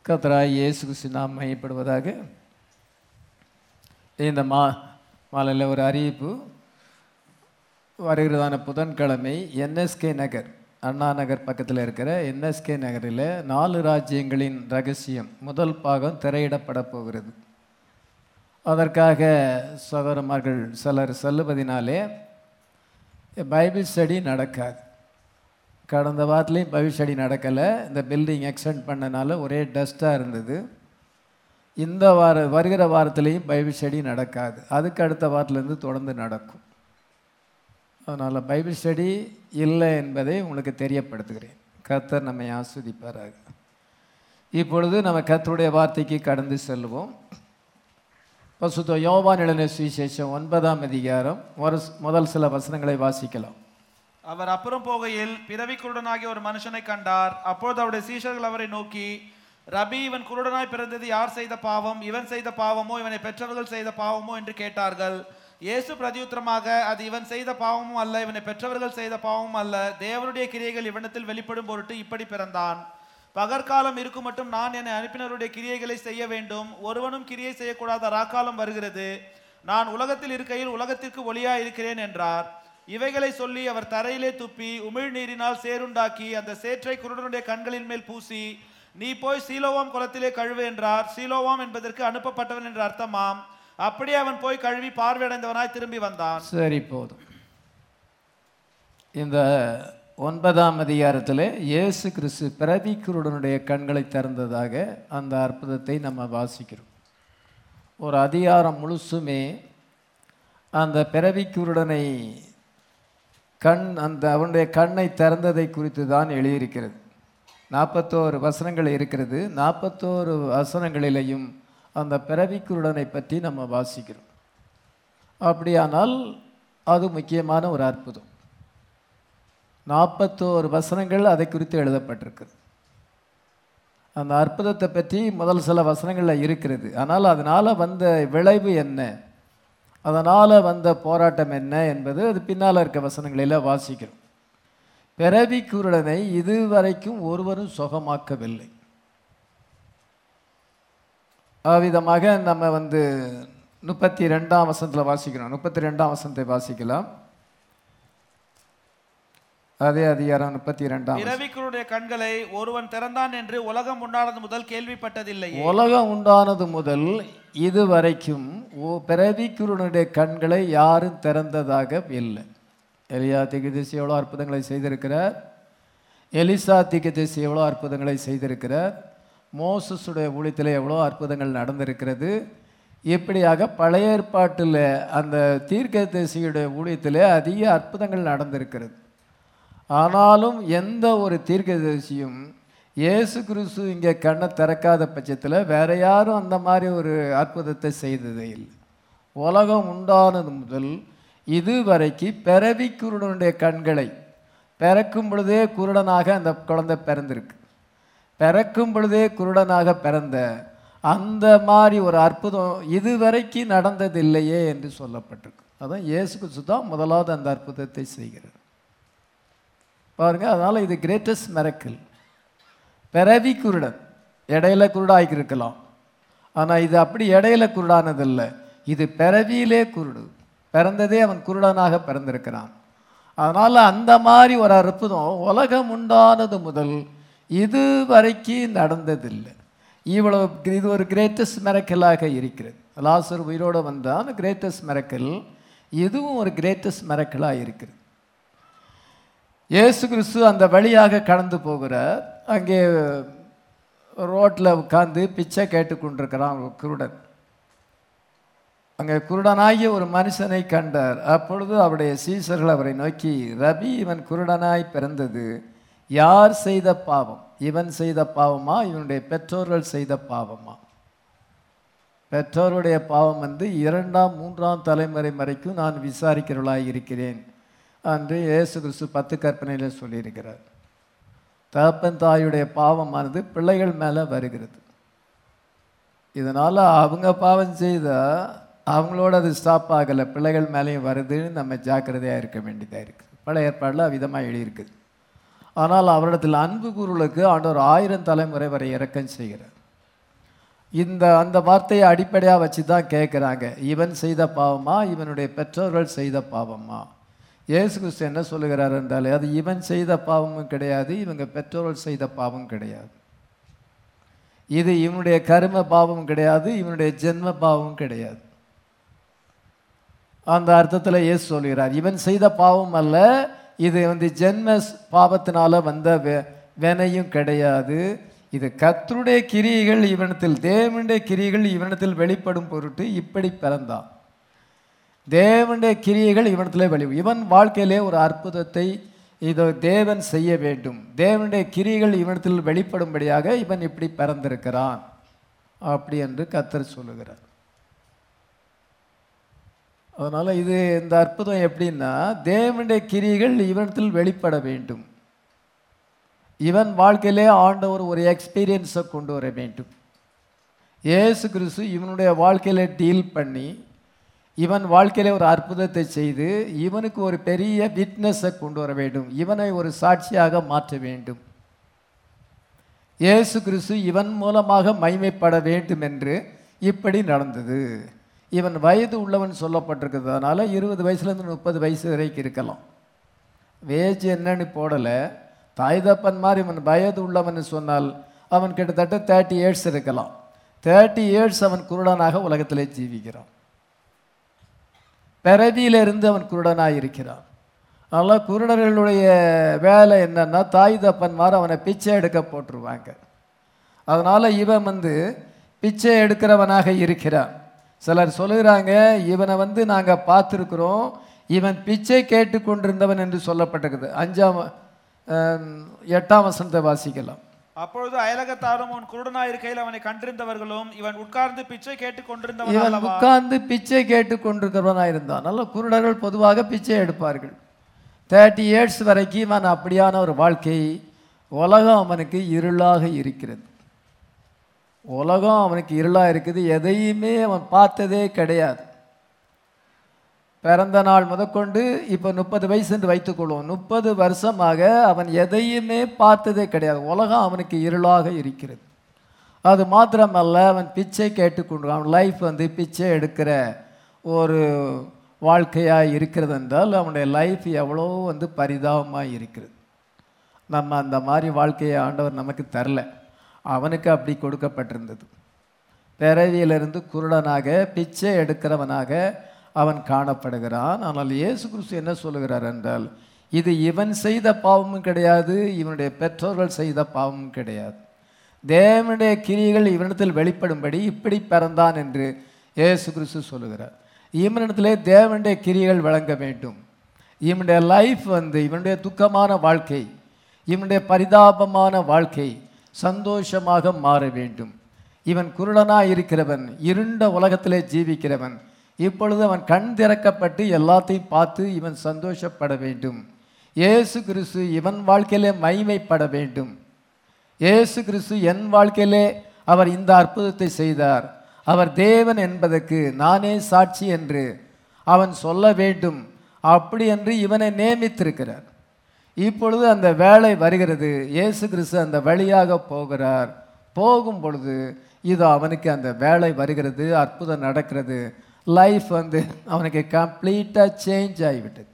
கத்தராய் இயேசு கிறிஸ்து நாம் மையப்படுவதாக இந்த மா மாலையில் ஒரு அறிவிப்பு வருகிறதான புதன்கிழமை என்எஸ்கே நகர் அண்ணா நகர் பக்கத்தில் இருக்கிற என்எஸ்கே நகரில் நாலு ராஜ்யங்களின் ரகசியம் முதல் பாகம் திரையிடப்பட போகிறது அதற்காக சகோதரமார்கள் சிலர் செல்லுவதினாலே பைபிள் ஸ்டடி நடக்காது கடந்த வாரத்துலேயும் பைபிள் ஸ்டடி நடக்கலை இந்த பில்டிங் எக்ஸ்டெண்ட் பண்ணனால ஒரே டஸ்ட்டாக இருந்தது இந்த வார வருகிற வாரத்துலேயும் பைபிள் ஸ்டடி நடக்காது அதுக்கு அடுத்த வாரத்துலேருந்து தொடர்ந்து நடக்கும் அதனால் பைபிள் ஸ்டடி இல்லை என்பதை உங்களுக்கு தெரியப்படுத்துகிறேன் கர்த்தர் நம்மை ஆஸ்வதிப்பாராக இப்பொழுது நம்ம கர்த்தருடைய வார்த்தைக்கு கடந்து செல்வோம் பசுத்த யோவான் எழுதின சுவிசேஷம் ஒன்பதாம் அதிகாரம் ஒரு முதல் சில வசனங்களை வாசிக்கலாம் அவர் அப்புறம் போகையில் பிறவி குருடனாகிய ஒரு மனுஷனை கண்டார் அப்பொழுது அவருடைய சீஷர்கள் அவரை நோக்கி ரபி இவன் குருடனாய் பிறந்தது யார் செய்த பாவம் இவன் செய்த பாவமோ இவனை பெற்றவர்கள் செய்த பாவமோ என்று கேட்டார்கள் இயேசு பிரதியுத்தரமாக அது இவன் செய்த பாவமும் அல்ல இவனை பெற்றவர்கள் செய்த பாவமும் அல்ல தேவனுடைய கிரியைகள் இவனத்தில் வெளிப்படும் பொருட்டு இப்படி பிறந்தான் பகற்காலம் இருக்கும் மட்டும் நான் என்னை அனுப்பினருடைய கிரியைகளை செய்ய வேண்டும் ஒருவனும் கிரியை செய்யக்கூடாத ராக்காலம் வருகிறது நான் உலகத்தில் இருக்கையில் உலகத்திற்கு ஒளியா இருக்கிறேன் என்றார் இவைகளை சொல்லி அவர் தரையிலே துப்பி உமிழ்நீரினால் சேருண்டாக்கி அந்த சேற்றை குருடனுடைய கண்களின் மேல் பூசி நீ போய் சீலோவாம் குளத்திலே கழுவு என்றார் சீலோவாம் என்பதற்கு அனுப்பப்பட்டவன் என்ற அர்த்தமாம் அப்படியே அவன் போய் கழுவி பார்வையடைந்தவனாய் திரும்பி வந்தான் சரி போதும் இந்த ஒன்பதாம் அதிகாரத்தில் இயேசு கிறிஸ்து பிறவி குருடனுடைய கண்களை திறந்ததாக அந்த அற்புதத்தை நம்ம வாசிக்கிறோம் ஒரு அதிகாரம் முழுசுமே அந்த பிறவி குருடனை கண் அந்த அவனுடைய கண்ணை திறந்ததை குறித்து தான் எழுதியிருக்கிறது நாற்பத்தோரு வசனங்கள் இருக்கிறது நாற்பத்தோரு வசனங்களிலேயும் அந்த பிறவி குருடனை பற்றி நம்ம வாசிக்கிறோம் அப்படியானால் அது முக்கியமான ஒரு அற்புதம் நாற்பத்தோரு வசனங்கள் அதை குறித்து எழுதப்பட்டிருக்குது அந்த அற்புதத்தை பற்றி முதல் சில வசனங்களில் இருக்கிறது ஆனால் அதனால் வந்த விளைவு என்ன அதனால் வந்த போராட்டம் என்ன என்பது அது பின்னால் இருக்க வசனங்களில் வாசிக்கிறோம் பிறவி குருடனை இதுவரைக்கும் ஒருவரும் சுகமாக்கவில்லை அவ்விதமாக நம்ம வந்து முப்பத்தி ரெண்டாம் வசனத்தில் வாசிக்கிறோம் முப்பத்தி ரெண்டாம் வசனத்தை வாசிக்கலாம் அதே அதிகாரம் முப்பத்தி ரெண்டாம் பிறவிக்குருடைய கண்களை ஒருவன் திறந்தான் என்று உலகம் உண்டானது முதல் கேள்விப்பட்டதில்லையே உலகம் உண்டானது முதல் இதுவரைக்கும் ஓ- பிறவிக்குருடனுடைய கண்களை யாரும் திறந்ததாக இல்லை எலியா திகதிசி எவ்வளோ அற்புதங்களை செய்திருக்கிறார் எலிசா திகதிசி எவ்வளோ அற்புதங்களை செய்திருக்கிறார் மோசஸுடைய ஊழியத்தில் எவ்வளோ அற்புதங்கள் நடந்திருக்கிறது இப்படியாக பழைய ஏற்பாட்டில் அந்த தீர்க்கதரிசியுடைய ஊழியத்தில் அதிக அற்புதங்கள் நடந்திருக்கிறது ஆனாலும் எந்த ஒரு தீர்க்கதரிசியும் இயேசு கிறிஸ்து இங்கே கண்ணை திறக்காத பட்சத்தில் வேற யாரும் அந்த மாதிரி ஒரு அற்புதத்தை செய்ததே இல்லை உலகம் உண்டானது முதல் இதுவரைக்கு பிறவி குருடனுடைய கண்களை பிறக்கும் பொழுதே குருடனாக அந்த குழந்தை பிறந்திருக்கு பிறக்கும் பொழுதே குருடனாக பிறந்த அந்த மாதிரி ஒரு அற்புதம் இதுவரைக்கும் நடந்ததில்லையே என்று சொல்லப்பட்டிருக்கு அதான் இயேசு கிறிஸ்து தான் முதலாவது அந்த அற்புதத்தை செய்கிறார் பாருங்க அதனால் இது கிரேட்டஸ்ட் மிரக்கிள் பிறவி குருடன் இடையில குருடாய்க்கு இருக்கலாம் ஆனால் இது அப்படி இடையில குருடானதில்ல இது பிறவியிலே குருடு பிறந்ததே அவன் குருடனாக பிறந்திருக்கிறான் அதனால் அந்த மாதிரி ஒரு அற்புதம் உலகம் உண்டானது முதல் இது வரைக்கும் நடந்ததில்லை இவ்வளவு இது ஒரு கிரேட்டஸ்ட் மிரக்கலாக இருக்கிறது லாசர் உயிரோடு வந்தான் கிரேட்டஸ்ட் மிரக்கல் இதுவும் ஒரு கிரேட்டஸ்ட் மிரக்கலாக இருக்கிறது இயேசு கிறிஸ்து அந்த வழியாக கடந்து போகிறார் அங்கே ரோட்டில் உட்கார்ந்து பிச்சை கேட்டுக்கொண்டிருக்கிறான் ஒரு குருடன் அங்கே குருடனாகிய ஒரு மனுஷனை கண்டார் அப்பொழுது அவருடைய சீசர்கள் அவரை நோக்கி ரபி இவன் குருடனாய் பிறந்தது யார் செய்த பாவம் இவன் செய்த பாவமா இவனுடைய பெற்றோர்கள் செய்த பாவமா பெற்றோருடைய பாவம் வந்து இரண்டாம் மூன்றாம் தலைமுறை வரைக்கும் நான் விசாரிக்கிறவளாய் இருக்கிறேன் என்று இயேசு கிறிஸ்து பத்து கற்பனையில் சொல்லியிருக்கிறார் தகப்பன் தாயுடைய பாவமானது பிள்ளைகள் மேலே வருகிறது இதனால் அவங்க பாவம் செய்தால் அவங்களோட அது ஸ்டாப் ஆகலை பிள்ளைகள் மேலேயும் வருதுன்னு நம்ம ஜாக்கிரதையாக இருக்க வேண்டியதாக இருக்குது பழைய ஏற்பாடில் விதமாக எழுதியிருக்குது ஆனால் அவரிடத்தில் அன்பு குருளுக்கு ஆண்டவர் ஆயிரம் தலைமுறை வரை இறக்கம் செய்கிறார் இந்த அந்த வார்த்தையை அடிப்படையாக வச்சு தான் கேட்குறாங்க இவன் செய்த பாவமா இவனுடைய பெற்றோர்கள் செய்த பாவமா இயேசு கிறிஸ்து என்ன சொல்லுகிறார் என்றால் அது இவன் செய்த பாவமும் கிடையாது இவங்க பெற்றோர்கள் செய்த பாவம் கிடையாது இது இவனுடைய கரும பாவமும் கிடையாது இவனுடைய ஜென்ம பாவமும் கிடையாது அந்த அர்த்தத்தில் இயேசு சொல்கிறார் இவன் செய்த பாவம் அல்ல இது வந்து ஜென்ம ஸ்- பாவத்தினால வந்த வே வினையும் கிடையாது இது கர்த்தருடைய கிரியைகள் இவனத்தில் தேவனுடைய கிரியைகள் இவனத்தில் வெளிப்படும் பொருட்டு இப்படி பிறந்தான் தேவனுடைய கிரியைகள் இவனத்தில் வெளி இவன் வாழ்க்கையிலே ஒரு அற்புதத்தை இதோ தேவன் செய்ய வேண்டும் தேவனுடைய கிரியைகள் இவனத்தில் வெளிப்படும்படியாக இவன் இப்படி பிறந்திருக்கிறான் அப்படி என்று கத்தர் சொல்லுகிறார் அதனால் இது இந்த அற்புதம் எப்படின்னா தேவனுடைய கிரியைகள் இவனத்தில் வெளிப்பட வேண்டும் இவன் வாழ்க்கையிலே ஆண்டவர் ஒரு எக்ஸ்பீரியன்ஸை கொண்டு வர வேண்டும் இயேசு கிறிஸ்து இவனுடைய வாழ்க்கையில டீல் பண்ணி இவன் வாழ்க்கையில ஒரு அற்புதத்தை செய்து இவனுக்கு ஒரு பெரிய விட்னஸை கொண்டு வர வேண்டும் இவனை ஒரு சாட்சியாக மாற்ற வேண்டும் இயேசு கிறிஸ்து இவன் மூலமாக மைமைப்பட வேண்டும் என்று இப்படி நடந்தது இவன் வயது உள்ளவன் சொல்லப்பட்டிருக்கிறதுனால இருபது வயசுலேருந்து முப்பது வயசு வரைக்கும் இருக்கலாம் வேஜ் என்னன்னு போடலை தாய் தப்பன் மாதிரி இவன் வயது உள்ளவன் சொன்னால் அவன் கிட்டத்தட்ட தேர்ட்டி இயர்ஸ் இருக்கலாம் தேர்ட்டி இயர்ஸ் அவன் குருடனாக உலகத்திலே ஜீவிக்கிறான் பிறவியிலிருந்து அவன் குருடனாக இருக்கிறான் அதனால் குருடர்களுடைய வேலை என்னன்னா தாய் தப்பன்மார் அவனை பிச்சை எடுக்க போட்டுருவாங்க அதனால் இவன் வந்து பிச்சை எடுக்கிறவனாக இருக்கிறான் சிலர் சொல்லுகிறாங்க இவனை வந்து நாங்கள் பார்த்துருக்குறோம் இவன் பிச்சை கேட்டு கொண்டிருந்தவன் என்று சொல்லப்பட்டிருக்குது அஞ்சாம் அஹ், எட்டாம் வசனத்தை வாசிக்கலாம் அப்பொழுது அயலகத்தாரும் உன் குருடனாய் இருக்கையில் அவனை கண்டிருந்தவர்களும் இவன் உட்கார்ந்து பிச்சை கேட்டுக் கொண்டிருந்தவன் இவன் அல்லவா உட்கார்ந்து பிச்சை கேட்டு கொண்டிருக்கிறவனாக இருந்தான் நல்ல குருடர்கள் பொதுவாக பிச்சை எடுப்பார்கள் தேர்ட்டி இயர்ஸ் வரைக்கும் இவன் அப்படியான ஒரு வாழ்க்கை உலகம் அவனுக்கு இருளாக இருக்கிறது உலகம் அவனுக்கு இருளாக இருக்குது எதையுமே அவன் பார்த்ததே கிடையாது பிறந்த நாள் முதற்கொண்டு இப்போ முப்பது வயசு என்று வைத்துக்கொள்வோம் முப்பது வருஷமாக அவன் எதையுமே பார்த்ததே கிடையாது உலகம் அவனுக்கு இருளாக இருக்கிறது அது மாத்திரமல்ல அவன் பிச்சை கேட்டுக்கொண்டு அவன் லைஃப் வந்து பிச்சை எடுக்கிற ஒரு வாழ்க்கையாக இருக்கிறது என்றால் அவனுடைய லைஃப் எவ்வளோ வந்து பரிதாபமாக இருக்கிறது நம்ம அந்த மாதிரி வாழ்க்கையை ஆண்டவர் நமக்கு தரல அவனுக்கு அப்படி கொடுக்கப்பட்டிருந்தது பிறவியிலிருந்து குருடனாக பிச்சை எடுக்கிறவனாக அவன் காணப்படுகிறான் ஆனால் இயேசு கிறிஸ்து என்ன சொல்லுகிறார் என்றால் இது இவன் செய்த பாவமும் கிடையாது இவனுடைய பெற்றோர்கள் செய்த பாவமும் கிடையாது தேவனுடைய கிரியைகள் இவனிடத்தில் வெளிப்படும்படி இப்படி பிறந்தான் என்று இயேசு கிறிஸ்து சொல்லுகிறார் இவனிடத்திலே தேவனுடைய கிரியைகள் வழங்க வேண்டும் இவனுடைய லைஃப் வந்து இவனுடைய துக்கமான வாழ்க்கை இவனுடைய பரிதாபமான வாழ்க்கை சந்தோஷமாக மாற வேண்டும் இவன் குருடனாய் இருக்கிறவன் இருண்ட உலகத்திலே ஜீவிக்கிறவன் இப்பொழுது அவன் கண் திறக்கப்பட்டு எல்லாத்தையும் பார்த்து இவன் சந்தோஷப்பட வேண்டும் இயேசு கிறிஸ்து இவன் வாழ்க்கையிலே மைமைப்பட வேண்டும் இயேசு கிறிஸ்து என் வாழ்க்கையிலே அவர் இந்த அற்புதத்தை செய்தார் அவர் தேவன் என்பதற்கு நானே சாட்சி என்று அவன் சொல்ல வேண்டும் அப்படி என்று இவனை நியமித்திருக்கிறார் இப்பொழுது அந்த வேலை வருகிறது இயேசு கிறிஸ்து அந்த வழியாக போகிறார் போகும் பொழுது இது அவனுக்கு அந்த வேலை வருகிறது அற்புதம் நடக்கிறது லைஃப் வந்து அவனுக்கு கம்ப்ளீட்டாக சேஞ்ச் ஆகிவிட்டது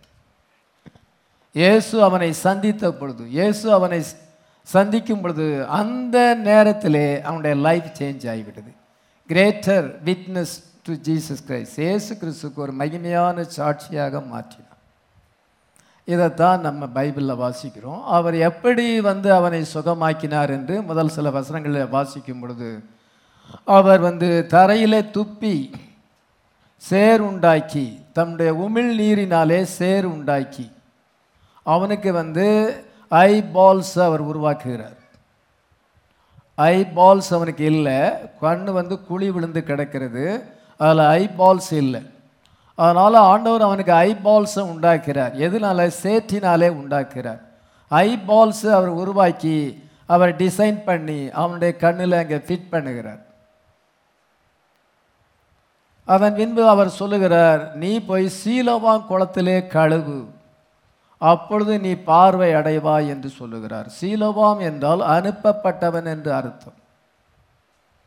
இயேசு அவனை சந்தித்த பொழுது இயேசு அவனை சந்திக்கும் பொழுது அந்த நேரத்திலே அவனுடைய லைஃப் சேஞ்ச் ஆகிவிட்டது greater witness to Jesus Christ இயேசு கிறிஸ்துக்கு ஒரு மகிமையான சாட்சியாக மாற்றினார் இதைத்தான் நம்ம பைபிளில் வாசிக்கிறோம் அவர் எப்படி வந்து அவனை சுகமாக்கினார் என்று முதல் சில வசனங்களில் வாசிக்கும் பொழுது அவர் வந்து தரையிலே துப்பி சேர் உண்டாக்கி தம்முடைய உமிழ் நீரினாலே சேர் உண்டாக்கி அவனுக்கு வந்து ஐ பால்ஸ் அவர் உருவாக்குகிறார் ஐ பால்ஸ் அவனுக்கு இல்லை கண்ணு வந்து குழி விழுந்து கிடக்கிறது அதில் ஐ பால்ஸ் இல்லை அதனால் ஆண்டவர் அவனுக்கு ஐ பால்ஸை உண்டாக்கிறார் எதனால சேற்றினாலே உண்டாக்குறார் ஐ பால்ஸ் அவர் உருவாக்கி அவர் டிசைன் பண்ணி அவனுடைய கண்ணில் அங்கே ஃபிட் பண்ணுகிறார் அதன் பின்பு அவர் சொல்லுகிறார் நீ போய் சீலவான் குளத்திலே கழுவு அப்பொழுது நீ பார்வை அடைவாய் என்று சொல்லுகிறார் சீலோவாம் என்றால் அனுப்பப்பட்டவன் என்று அர்த்தம்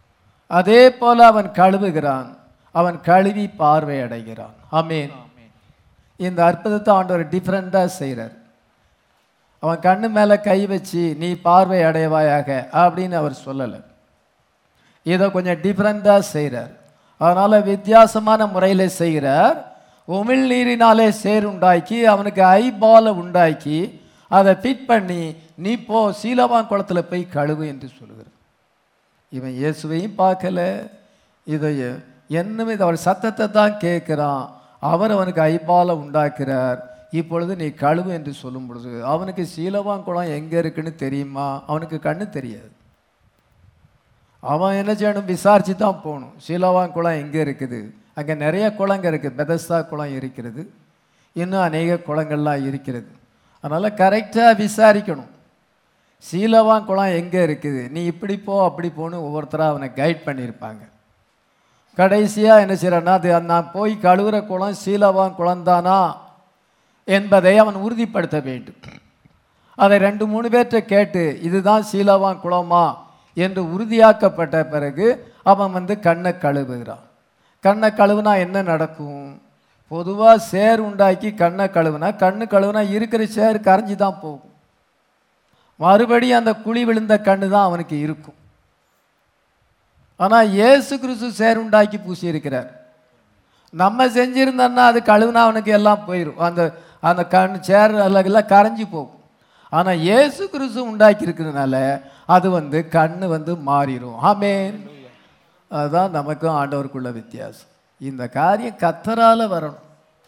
அதே போல அவன் கழுவுகிறான் அவன் கழுவி பார்வை அடைகிறான் ஆமென் இந்த அற்புதத்தை ஆண்டவர் டிஃப்ரெண்ட்டாக செய்கிறார் அவன் கண்ணு மேலே கை வச்சு நீ பார்வை அடைவாயாக அப்படின்னு அவர் சொல்லலை இதை கொஞ்சம் டிஃப்ரெண்ட்டாக செய்கிறார் அதனால் வித்தியாசமான முறையில் செய்கிறார் உமிழ்நீரினாலே சேர் உண்டாக்கி அவனுக்கு ஐபாலை உண்டாக்கி அதை ஃபிட் பண்ணி நீ போ சீலவான் குளத்தில் போய் கழுவு என்று சொல்லுகிறார் இவன் இயேசுவையும் பார்க்கல இதை என்னமே இது அவர் சத்தத்தை தான் கேட்குறான் அவர் அவனுக்கு ஐபாலை உண்டாக்குறார் இப்பொழுது நீ கழுவு என்று சொல்லும் பொழுது அவனுக்கு சீலவான் குளம் எங்கே இருக்குன்னு தெரியுமா அவனுக்கு கண்ணு தெரியாது அவன் என்ன செய்யணும் விசாரிச்சு தான் போகணும் சீலவான் குளம் எங்கே இருக்குது அங்கே நிறைய குளங்க இருக்குது பெதஸ்தா குளம் இருக்கிறது இன்னும் அநேக குளங்கள்லாம் இருக்கிறது அதனால் கரெக்டாக விசாரிக்கணும் சீலவான் குளம் எங்கே இருக்குது நீ இப்படி போ அப்படி போன்னு ஒவ்வொருத்தராக அவனை கைட் பண்ணியிருப்பாங்க கடைசியாக என்ன செய்கிறான்னா அது நான் போய் கழுவுற குளம் சீலவான் குளம்தானா என்பதை அவன் உறுதிப்படுத்த வேண்டும் அதை ரெண்டு மூணு பேர்கிட்ட கேட்டு இதுதான் சீலவான் குளமா என்று உறுதியாக்கப்பட்ட பிறகு அவன் வந்து கண்ணை கழுவுகிறான் கண்ணை கழுவுனா என்ன நடக்கும் பொதுவாக சேர் உண்டாக்கி கண்ணை கழுவுனா கண்ணு கழுவுனா இருக்கிற சேர் கரைஞ்சி தான் போகும் மறுபடியும் அந்த குழி விழுந்த கண்ணு தான் அவனுக்கு இருக்கும் ஆனால் இயேசு கிறிஸ்து சேர் உண்டாக்கி பூசி இருக்கிறார் நம்ம செஞ்சிருந்தோன்னா அது கழுவுனா அவனுக்கு எல்லாம் போயிடும் அந்த அந்த கண் சேர் எல்லாம் கரைஞ்சி போகும் ஆனால் இயேசு கிறிஸ்து உண்டாக்கி இருக்கிறதுனால அது வந்து கண்ணு வந்து மாறிடும் ஆமென் அதுதான் நமக்கும் ஆண்டவருக்குள்ள வித்தியாசம் இந்த காரியம் கத்தரால வரணும்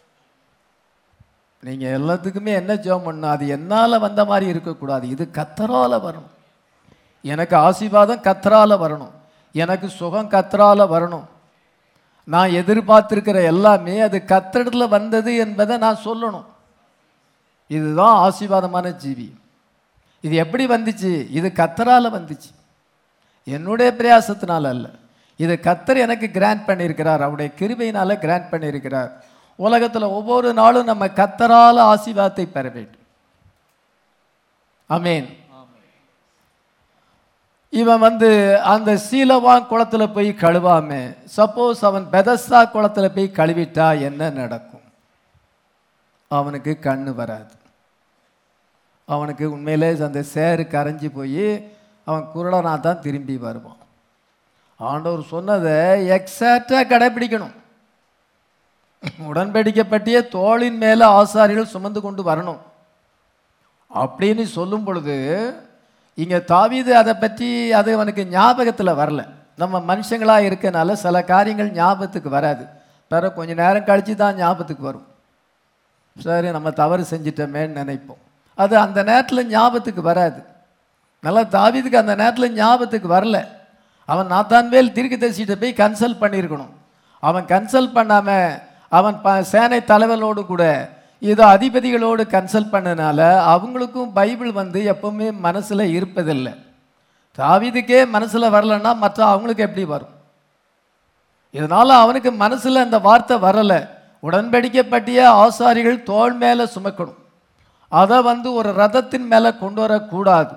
நீங்கள் எல்லாத்துக்குமே என்ன ஜெபம் பண்ணணும் அது என்னால் வந்த மாதிரி இருக்கக்கூடாது இது கத்தரால வரணும் எனக்கு ஆசீர்வாதம் கத்தரால வரணும் எனக்கு சுகம் கத்தரால வரணும் நான் எதிர்பார்த்திருக்கிற எல்லாமே அது கத்தடத்துல வந்தது என்பதை நான் சொல்லணும் இதுதான் ஆசீர்வாதமான ஜீவி இது எப்படி வந்துச்சு இது கத்தரால வந்துச்சு என்னுடைய பிரயாசத்தினால அல்ல இது கத்தர் எனக்கு கிராண்ட் பண்ணியிருக்கிறார் அவருடைய கிருபையினால கிராண்ட் பண்ணியிருக்கிறார் உலகத்தில் ஒவ்வொரு நாளும் நம்ம கத்தரால ஆசீர்வாதத்தை பெற வேண்டும் அமேன் இவன் வந்து அந்த சீலவான் குளத்துல போய் கழுவாம சப்போஸ் அவன் பெதஸ்தா குளத்துல போய் கழுவிட்டா என்ன நடக்கும் அவனுக்கு கண்ணு வராது அவனுக்கு உண்மையிலே அந்த சேறு கரைஞ்சி போய் அவன் குருடனா தான் திரும்பி வருவான் ஆண்டவர் சொன்னதை எக்ஸாக்டாக கடைபிடிக்கணும் உடன்படிக்கப்பட்டிய தோளின் மேலே ஆசாரிகள் சுமந்து கொண்டு வரணும் அப்படின்னு சொல்லும் பொழுது இங்கே தாவீது அதை பற்றி அது அவனுக்கு ஞாபகத்தில் வரல நம்ம மனுஷங்களாக இருக்கனால சில காரியங்கள் ஞாபகத்துக்கு வராது பிற கொஞ்ச நேரம் கழித்து தான் ஞாபகத்துக்கு வரும் சரி நம்ம தவறு செஞ்சிட்டோமேன்னு நினைப்போம் அது அந்த நேரத்தில் ஞாபகத்துக்கு வராது நல்லா தாவீதுக்கு அந்த நேரத்தில் ஞாபகத்துக்கு வரல அவன் நாத்தான்வேல் தீர்க்கதரிசிகிட்ட போய் கன்சல்ட் பண்ணியிருக்கணும் அவன் கன்சல்ட் பண்ணாமல் அவன் ப சேனை தலைவரோடு கூட ஏதோ அதிபதிகளோடு கன்சல்ட் பண்ணனால அவங்களுக்கும் பைபிள் வந்து எப்பவுமே மனசில் இருப்பதில்லை தாவீதுக்கே மனசில் வரலன்னா மற்ற அவங்களுக்கு எப்படி வரும் இதனால் அவனுக்கு மனசில் அந்த வார்த்தை வரலை உடன்படிக்கப்பட்டிய ஆசாரிகள் தோள் மேலே சுமக்கணும் அதை வந்து ஒரு ரதத்தின் மேலே கொண்டு வரக்கூடாது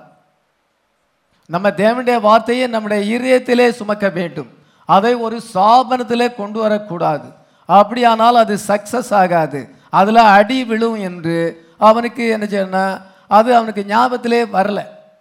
நம்ம தேவனுடைய வார்த்தையை நம்முடைய இருதயத்திலே சுமக்க வேண்டும் அதை ஒரு சாபனத்திலே கொண்டு வரக்கூடாது அப்படியானால் அது சக்சஸ் ஆகாது அதில் அடி விழும் என்று அவனுக்கு என்ன செய்யணும் அது அவனுக்கு ஞாபகத்திலே வரல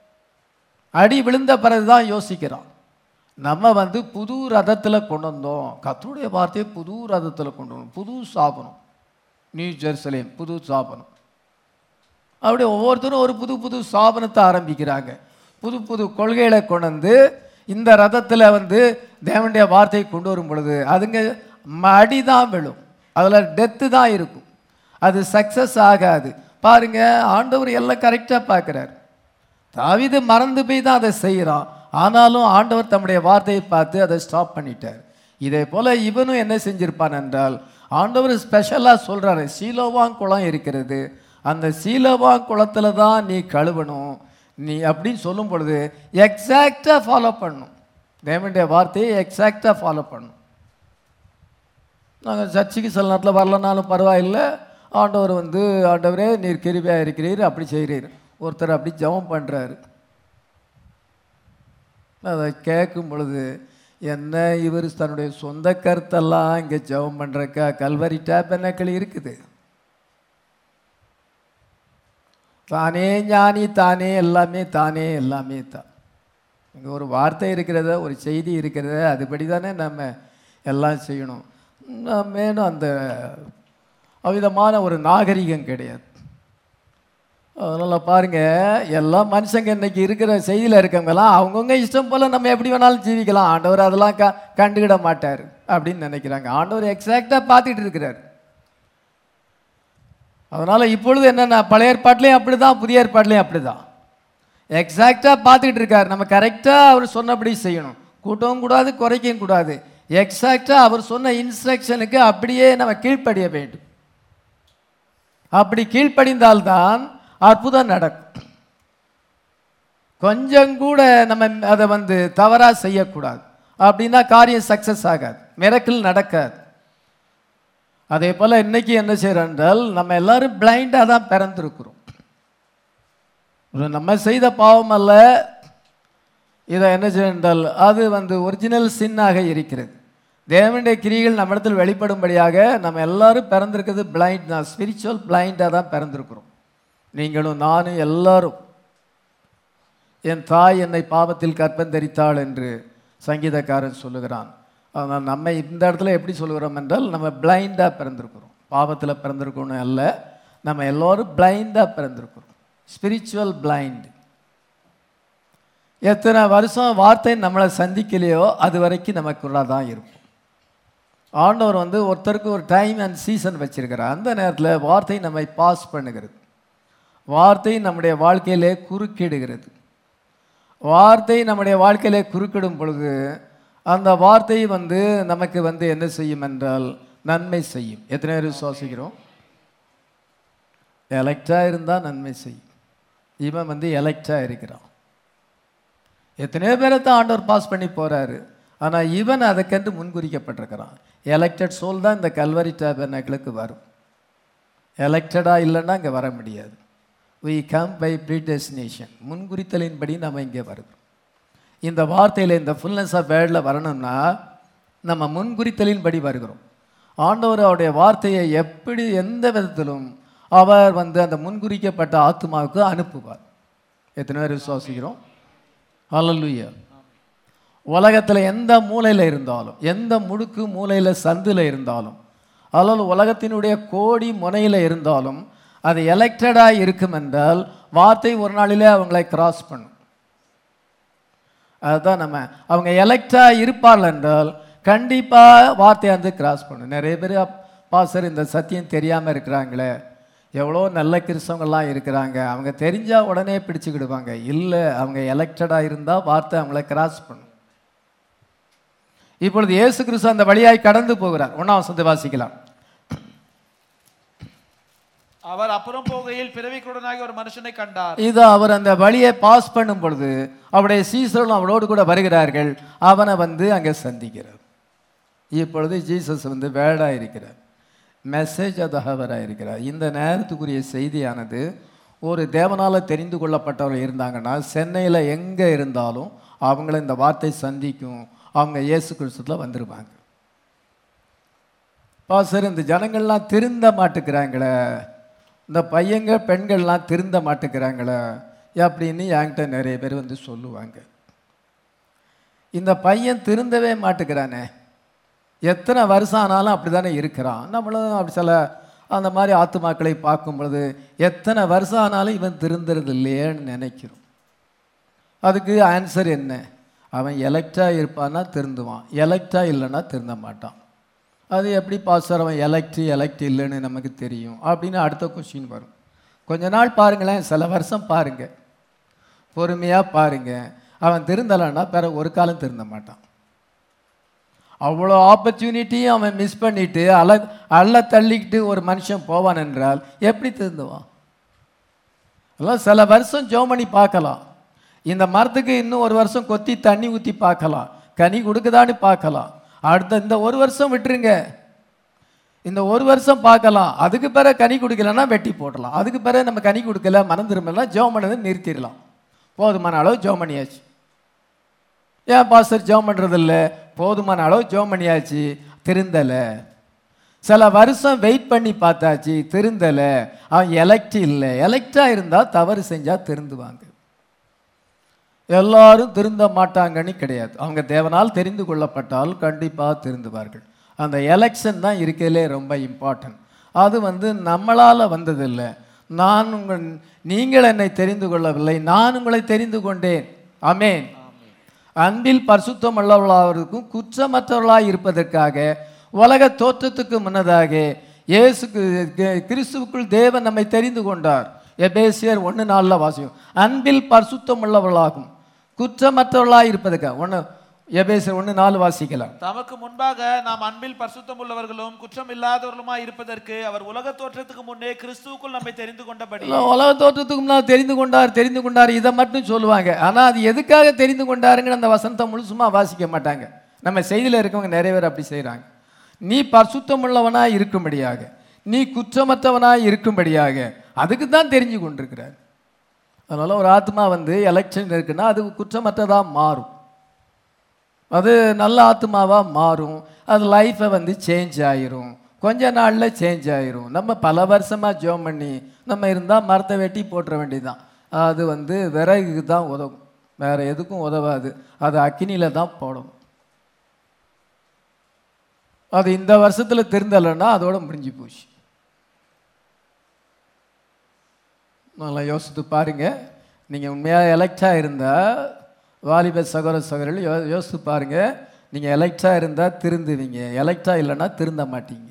அடி விழுந்த பிறகு தான் யோசிக்கிறான் நம்ம வந்து புது ரதத்தில் கொண்டு வந்தோம் கத்தருடைய வார்த்தையை புது ரதத்தில் கொண்டு வந்தோம் புது சாபனம் நியூ ஜெருசலேம் புது சாபனம் அப்படி ஒவ்வொருத்தரும் ஒரு புது புது சாபனத்தை ஆரம்பிக்கிறாங்க புது புது கொள்கைகளை கொண்டு வந்து இந்த ரதத்தில் வந்து தேவனுடைய வார்த்தையை கொண்டு வரும் பொழுது அதுங்க அடி தான் விழும் அதில் டெத்து தான் இருக்கும் அது சக்ஸஸ் ஆகாது பாருங்க ஆண்டவர் எல்லாம் கரெக்டாக பார்க்குறாரு தாவீது மறந்து போய் தான் அதை செய்கிறான் ஆனாலும் ஆண்டவர் தம்முடைய வார்த்தையை பார்த்து அதை ஸ்டாப் பண்ணிட்டார் இதே போல் இவனும் என்ன செஞ்சிருப்பான் என்றால் ஆண்டவர் ஸ்பெஷலாக சொல்கிறாரு சீலோவாங் குளம் இருக்கிறது அந்த சீலோவாங் குளத்தில் தான் நீ கழுவணும் நீ அப்படின்னு சொல்லும் பொழுது எக்ஸாக்டாக ஃபாலோ பண்ணணும் தேவனுடைய வார்த்தையை எக்ஸாக்டாக ஃபாலோ பண்ணணும் நாங்கள் சர்ச்சுக்கு சில நேரத்தில் வரலனாலும் பரவாயில்லை ஆண்டவர் வந்து ஆண்டவரே நீர் கிருபியாக இருக்கிறீர் அப்படி செய்கிறீர் ஒருத்தர் அப்படி ஜெபம் பண்ணுறாரு அதை கேட்கும் பொழுது என்ன இவர் தன்னுடைய சொந்த கருத்தெல்லாம் இங்கே ஜெபம் பண்ணுறக்கா கல்வரி டேப்பனக்கள் இருக்குது தானே ஞானி தானே எல்லாமே தானே எல்லாமே தான் இங்கே ஒரு வார்த்தை இருக்கிறத ஒரு செய்தி இருக்கிறத அதுபடி தானே நம்ம எல்லாம் செய்யணும் நம்ம மேலும் அந்த அவ்விதமான ஒரு நாகரிகம் கிடையாது அதனால் பாருங்கள் எல்லா மனுஷங்க இன்னைக்கு இருக்கிற செய்தியில் இருக்கவங்கலாம் அவங்கவுங்க இஷ்டம் போல் நம்ம எப்படி வேணாலும் ஜீவிக்கலாம் ஆண்டவர் அதெல்லாம் க கண்டுக்கிட மாட்டார் அப்படின்னு நினைக்கிறாங்க ஆண்டவர் எக்ஸாக்டாக பார்த்துட்டு இருக்கிறார் அதனால் இப்பொழுது என்னென்ன பழைய ஏற்பாட்லேயும் அப்படி தான் புதிய ஏற்பாட்லேயும் அப்படி தான் எக்ஸாக்டாக பார்த்துக்கிட்டு இருக்கார் நம்ம கரெக்டாக அவர் சொன்னபடி செய்யணும் கூட்டவும் கூடாது குறைக்கவும் கூடாது எக்ஸாக்டாக அவர் சொன்ன இன்ஸ்ட்ரக்ஷனுக்கு அப்படியே நம்ம கீழ்ப்படிய வேண்டும் அப்படி கீழ்ப்படிந்தால்தான் அற்புதம் நடக்கும் கொஞ்சம் கூட நம்ம அதை வந்து தவறாக செய்யக்கூடாது அப்படின்னா காரியம் சக்ஸஸ் ஆகாது மிரக்கிள் நடக்காது அதே போல் இன்னைக்கு என்ன செய்கிறோம் என்றால் நம்ம எல்லாரும் பிளைண்டாக தான் பிறந்திருக்கிறோம் ஒரு நம்ம செய்த பாவம் அல்ல இதை என்ன செய்ய என்றால் அது வந்து ஒரிஜினல் சின்னாக இருக்கிறது தேவனுடைய கிரிகள் நம்மிடத்தில் வெளிப்படும்படியாக நம்ம எல்லாரும் பிறந்திருக்கிறது பிளைண்ட் தான் ஸ்பிரிச்சுவல் பிளைண்டாக தான் பிறந்திருக்கிறோம் நீங்களும் நானும் எல்லாரும் என் தாய் என்னை பாவத்தில் கற்பந்தரித்தாள் என்று சங்கீதக்காரன் சொல்லுகிறான் அதனால் நம்ம இந்த இடத்துல எப்படி சொல்லுகிறோம் என்றால் நம்ம பிளைண்டாக பிறந்திருக்கிறோம் பாவத்தில் பிறந்திருக்கணும் அல்ல நம்ம எல்லோரும் பிளைண்டாக பிறந்திருக்கிறோம் ஸ்பிரிச்சுவல் பிளைண்ட் எத்தனை வருஷம் வார்த்தை நம்மளை சந்திக்கலையோ அது வரைக்கும் நமக்குள்ளே தான் இருக்கும் ஆண்டவர் வந்து ஒருத்தருக்கு ஒரு டைம் அண்ட் சீசன் வச்சிருக்கிறார் அந்த நேரத்தில் வார்த்தை நம்மை பாஸ் பண்ணுகிறது வார்த்தை நம்முடைய வாழ்க்கையிலே குறுக்கிடுகிறது வார்த்தை நம்முடைய வாழ்க்கையிலே குறுக்கிடும் பொழுது அந்த வார்த்தை வந்து நமக்கு வந்து என்ன செய்யும் என்றால் நன்மை செய்யும் எத்தனை பேர் விசுவாசிக்கிறோம் எலக்டாக இருந்தால் நன்மை செய்யும் இவன் வந்து எலக்டாக இருக்கிறான் எத்தனையோ பேரை தான் ஆண்டவர் பாஸ் பண்ணி போகிறாரு ஆனால் இவன் அதுக்கென்று முன்குறிக்கப்பட்டிருக்கிறான் எலெக்டட் சோல் தான் இந்த கல்வரி டேபர்னக்களுக்கு வரும் எலெக்டடாக இல்லைன்னா இங்கே வர முடியாது வி கம் பை ப்ரீடெஸ்டினேஷன் முன்குறித்தலின்படி நம்ம இங்கே வருகிறோம் இந்த வார்த்தையில் இந்த ஃபுல்னஸ் ஆஃப் வேர்டில் வரணும்னா நம்ம முன்குறித்தலின்படி வருகிறோம் ஆண்டவர் அவருடைய வார்த்தையை எப்படி எந்த விதத்திலும் அவர் வந்து அந்த முன்குறிக்கப்பட்ட ஆத்மாவுக்கு அனுப்புவார் எத்தனை பேர் விசுவாசிக்கிறோம் அல்லலுயா உலகத்தில் எந்த மூலையில் இருந்தாலும் எந்த முடுக்கு மூலையில் சந்தில் இருந்தாலும் அல்லது உலகத்தினுடைய கோடி முனையில் இருந்தாலும் அது எலெக்டடாக இருக்கும் என்றால் வார்த்தை ஒரு நாளிலே அவங்களை கிராஸ் பண்ணும் அதுதான் நம்ம அவங்க எலெக்டாக இருப்பார்கள் என்றால் கண்டிப்பாக வார்த்தையை வந்து கிராஸ் பண்ணும் நிறைய பேர் பாசர் இந்த சத்தியம் தெரியாமல் இருக்கிறாங்களே எவ்வளோ நல்ல கிறிஸ்தவங்கள்லாம் இருக்கிறாங்க அவங்க தெரிஞ்சால் உடனே பிடிச்சுக்கிடுவாங்க இல்லை அவங்க எலெக்டடாக இருந்தால் வார்த்தை அவங்கள கிராஸ் பண்ணும் இப்பொழுது இயேசு கிறிஸ்து அந்த வழியாய் கடந்து போகிறார் ஒன்றாம் வசந்த வாசிக்கலாம் அவர் அப்புறம் போகையில் பிறவிக்குடனாகி ஒரு மனுஷனை கண்டார் இது அவர் அந்த வழியை பாஸ் பண்ணும் பொழுது அவருடைய சீசர்களும் அவரோடு கூட வருகிறார்கள் அவனை வந்து அங்கே சந்திக்கிறார் இப்பொழுது ஜீசஸ் வந்து வேடாக இருக்கிறார் மெசேஜ் அதகவராக இருக்கிறார் இந்த நேரத்துக்குரிய செய்தியானது ஒரு தேவனால் தெரிந்து கொள்ளப்பட்டவர்கள் இருந்தாங்கன்னா சென்னையில் எங்கே இருந்தாலும் அவங்கள இந்த வார்த்தை சந்திக்கும் அவங்க இயேசு கிறிஸ்துவில் வந்துருவாங்க பாசர் இந்த ஜனங்கள்லாம் திருந்த மாட்டுக்கிறாங்களே இந்த பையங்க பெண்கள்லாம் திருந்த மாட்டுக்கிறாங்களே அப்படின்னு என்கிட்ட நிறைய பேர் வந்து சொல்லுவாங்க இந்த பையன் திருந்தவே மாட்டுக்கிறானே எத்தனை வருஷம் ஆனாலும் அப்படி தானே இருக்கிறான் நம்மளும் அப்படி சில அந்த மாதிரி ஆத்துமாக்களை பார்க்கும் பொழுது எத்தனை வருஷம் ஆனாலும் இவன் திருந்துறது இல்லையேன்னு நினைக்கிறோம் அதுக்கு ஆன்சர் என்ன அவன் எலெக்டாக இருப்பான்னா திருந்துவான் எலெக்டாக இல்லைன்னா திருந்த மாட்டான் அது எப்படி பாஸ்டர் அவன் எலெக்ட் எலெக்ட் இல்லைன்னு நமக்கு தெரியும் அப்படின்னு அடுத்த கொஸ்டின் வரும் கொஞ்ச நாள் பாருங்களேன் சில வருஷம் பாருங்க பொறுமையாக பாருங்க அவன் திருந்தலைன்னா பிற ஒரு காலம் திருந்த மாட்டான் அவ்வளோ ஆப்பர்ச்சுனிட்டியும் அவன் மிஸ் பண்ணிட்டு அல அள்ள தள்ளிக்கிட்டு ஒரு மனுஷன் போவான் என்றால் எப்படி திருந்துவான் எல்லாம் சில வருஷம் ஜோமணி பார்க்கலாம் இந்த மரத்துக்கு இன்னும் ஒரு வருஷம் கொத்தி தண்ணி ஊற்றி பார்க்கலாம் கனி கொடுக்குதான்னு பார்க்கலாம் அடுத்த இந்த ஒரு வருஷம் விட்டுருங்க இந்த ஒரு வருஷம் பார்க்கலாம் அதுக்கு பிறகு கனி கொடுக்கலன்னா வெட்டி போடலாம் அதுக்கு பிறகு நம்ம கனி கொடுக்கல மனம் திரும்பலாம் ஜோம் பண்ணதை நிறுத்திடலாம் போதுமான அளவு ஜோம் பண்ணியாச்சு ஏன் பாஸ்டர் ஜோம் பண்ணுறதில்ல போதுமான அளவு ஜோம் பண்ணியாச்சு திருந்தலை சில வருஷம் வெயிட் பண்ணி பார்த்தாச்சு திருந்தலை அவன் எலக்ட் இல்லை எலக்டாக இருந்தால் தவறு செஞ்சால் திருந்துவாங்க எல்லாரும் திருந்த மாட்டாங்கன்னு கிடையாது அவங்க தேவனால் தெரிந்து கொள்ளப்பட்டால் கண்டிப்பாக திருந்துவார்கள் அந்த எலெக்ஷன் தான் இருக்கிறதுலே ரொம்ப இம்பார்ட்டன்ட் அது வந்து நம்மளால் வந்ததில்லை நான் உங்கள் நீங்கள் என்னை தெரிந்து கொள்ளவில்லை நான் உங்களை தெரிந்து கொண்டேன் ஆமென் அன்பில் பரிசுத்தம் உள்ளவர்களாகிறதுக்கும் குற்றமற்றவர்களாய் இருப்பதற்காக உலக தோற்றத்துக்கு முன்னதாக இயேசு கி- கிறிஸ்துவுக்குள் தேவன் நம்மை தெரிந்து கொண்டார் எபேசியர் ஒன்று நாளில் வாசிக்கும் அன்பில் பரிசுத்தம் உள்ளவர்களாகும் குற்றமற்றவர்களாய் இருப்பதற்காக ஒன்று எபேசியர் ஒன்று நாலு வாசிக்கலாம் தமக்கு முன்பாக நாம் அன்பில் பரிசுத்தம் உள்ளவர்களும் குற்றம் இல்லாதவர்களுமாய் இருப்பதற்கு அவர் உலக தோற்றத்துக்கு முன்னே கிறிஸ்துவுக்குள் நம்மை தெரிந்து கொண்டபடி எல்லாம் உலக தோற்றத்துக்கு முன்னால் தெரிந்து கொண்டார் தெரிந்து கொண்டார் இதை மட்டும் சொல்லுவாங்க ஆனால் அது எதுக்காக தெரிந்து கொண்டாருங்கிற அந்த வசனத்தை முழுசுமா வாசிக்க மாட்டாங்க நம்ம செய்தியில் இருக்கவங்க நிறைய பேர் அப்படி செய்கிறாங்க நீ பரிசுத்தமுள்ளவனாய் இருக்கும்படியாக நீ குற்றமற்றவனாய் இருக்கும்படியாக அதுக்கு தான் தெரிஞ்சு கொண்டிருக்கிறார் அதனால் ஒரு ஆத்மா வந்து எலெக்ஷன் இருக்குன்னா அது குற்றமற்றதாக மாறும் அது நல்ல ஆத்மாவாக மாறும் அது லைஃப்பை வந்து சேஞ்ச் ஆயிரும் கொஞ்ச நாளில் சேஞ்ச் ஆயிரும் நம்ம பல வருஷமாக ஜோம் பண்ணி நம்ம இருந்தால் மரத்தை வெட்டி போட்டுற வேண்டியதுதான் அது வந்து விறகுக்கு தான் உதவும் வேறு எதுக்கும் உதவாது அது அக்கினியில் தான் போடணும் அது இந்த வருஷத்தில் திருந்தலைன்னா அதோட முடிஞ்சு போச்சு நல்லா யோசித்து பாருங்க நீங்கள் உண்மையாக எலெக்டாக இருந்தால் வாலிப சகோதர சகோதரிகள் யோ யோசித்து பாருங்க நீங்கள் எலெக்டாக இருந்தால் திருந்துவீங்க எலெக்டாக இல்லைன்னா திருந்த மாட்டீங்க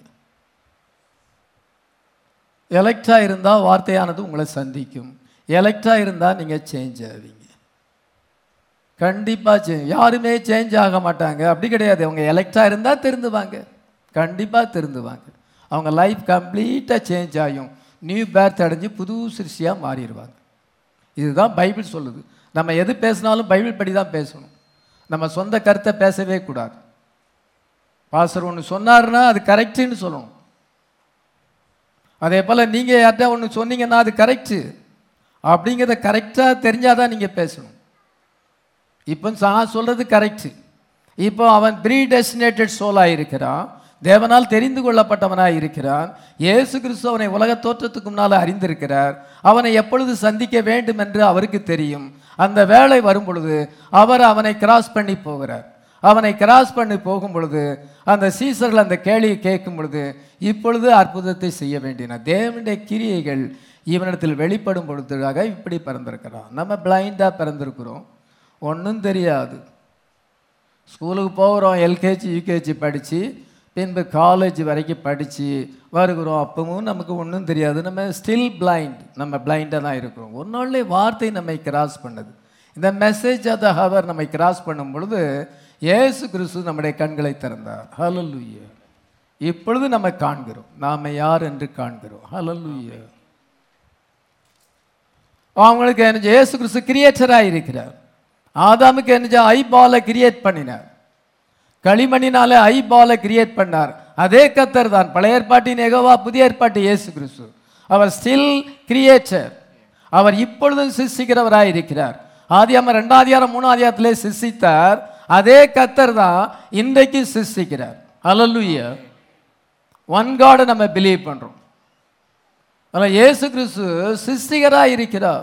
எலெக்டாக இருந்தால் வார்த்தையானது உங்களை சந்திக்கும் எலெக்டாக இருந்தால் நீங்கள் சேஞ்ச் ஆவீங்க கண்டிப்பாக சேஞ்ச் யாருமே சேஞ்ச் ஆக மாட்டாங்க அப்படி கிடையாது அவங்க எலெக்டாக இருந்தால் திருந்துவாங்க கண்டிப்பாக திருந்துவாங்க அவங்க லைஃப் கம்ப்ளீட்டாக சேஞ்ச் ஆகும் நியூ பேர்த் அடைஞ்சு புது சிருஷ்டியாக மாறிடுவாங்க இதுதான் பைபிள் சொல்லுது நம்ம எது பேசினாலும் பைபிள் படி தான் பேசணும் நம்ம சொந்த கருத்தை பேசவே கூடாது பாஸ்டர் ஒன்று சொன்னாருன்னா அது கரெக்டுன்னு சொல்லணும் அதே போல் நீங்கள் யார்கிட்ட ஒன்று சொன்னீங்கன்னா அது கரெக்டு அப்படிங்கிறத கரெக்டாக தெரிஞ்சால் தான் நீங்கள் பேசணும் இப்போ நான் சொல்கிறது கரெக்டு இப்போ அவன் ப்ரீ டெஸ்டினேட்டட் சோலாக இருக்கிறான் தேவனால் தெரிந்து கொள்ளப்பட்டவனாய் இருக்கிறான் இயேசு கிறிஸ்து அவனை உலக தோற்றத்துக்கு முன்னால் அறிந்திருக்கிறார் அவனை எப்பொழுது சந்திக்க வேண்டும் என்று அவருக்கு தெரியும் அந்த வேலை வரும் பொழுது அவர் அவனை கிராஸ் பண்ணி போகிறார் அவனை கிராஸ் பண்ணி போகும் பொழுது அந்த சீசர்கள் அந்த கேள்வியை கேட்கும் பொழுது இப்பொழுது அற்புதத்தை செய்ய வேண்டின தேவனுடைய கிரியைகள் இவனிடத்தில் வெளிப்படும் பொழுதுக்காக இப்படி பிறந்திருக்கிறான் நம்ம பிளைண்டாக பிறந்திருக்கிறோம் ஒன்றும் தெரியாது ஸ்கூலுக்கு போகிறோம் எல்கேஜி யூகேஜி படித்து பின்பு காலேஜ் வரைக்கும் படித்து வருகிறோம் அப்பவும் நமக்கு ஒன்றும் தெரியாது நம்ம ஸ்டில் பிளைண்ட் நம்ம பிளைண்டாக தான் இருக்கிறோம் ஒரு நாள்லே வார்த்தை நம்மை கிராஸ் பண்ணுது இந்த மெசேஜ் ஆஃப் த ஹவர் நம்மை கிராஸ் பண்ணும் பொழுது இயேசு கிறிஸ்து நம்முடைய கண்களை திறந்தார் ஹalleluya இப்பொழுது நம்ம காண்கிறோம் நாம் யார் என்று காண்கிறோம் ஹalleluya அவங்களுக்கு என்ன இயேசு கிறிஸ்து கிரியேட்டராக இருக்கிறார் ஆதாமுக்கு என்ன ஐ பாலை கிரியேட் பண்ணினார் களிமண்ணினால ஐ பாலை கிரியேட் பண்ணார் அதே கத்தர் தான் பழைய ஏற்பாட்டின் எகவா புதிய ஏற்பாட்டு இயேசு கிறிஸ்து அவர் ஸ்டில் கிரியேட்டர் அவர் இப்பொழுதும் சிருஷ்டிக்கிறவராய் இருக்கிறார் ஆதியாம ரெண்டாம் அதிகாரம் மூணாம் அதிகாரத்திலே சிருஷ்டித்தார் அதே கத்தர் தான் இன்றைக்கு சிருஷ்டிக்கிறார் ஹalleluya ஒன் காடை நம்ம பிலீவ் பண்றோம் ஆனால் இயேசு கிறிஸ்து சிருஷ்டிகராய் இருக்கிறார்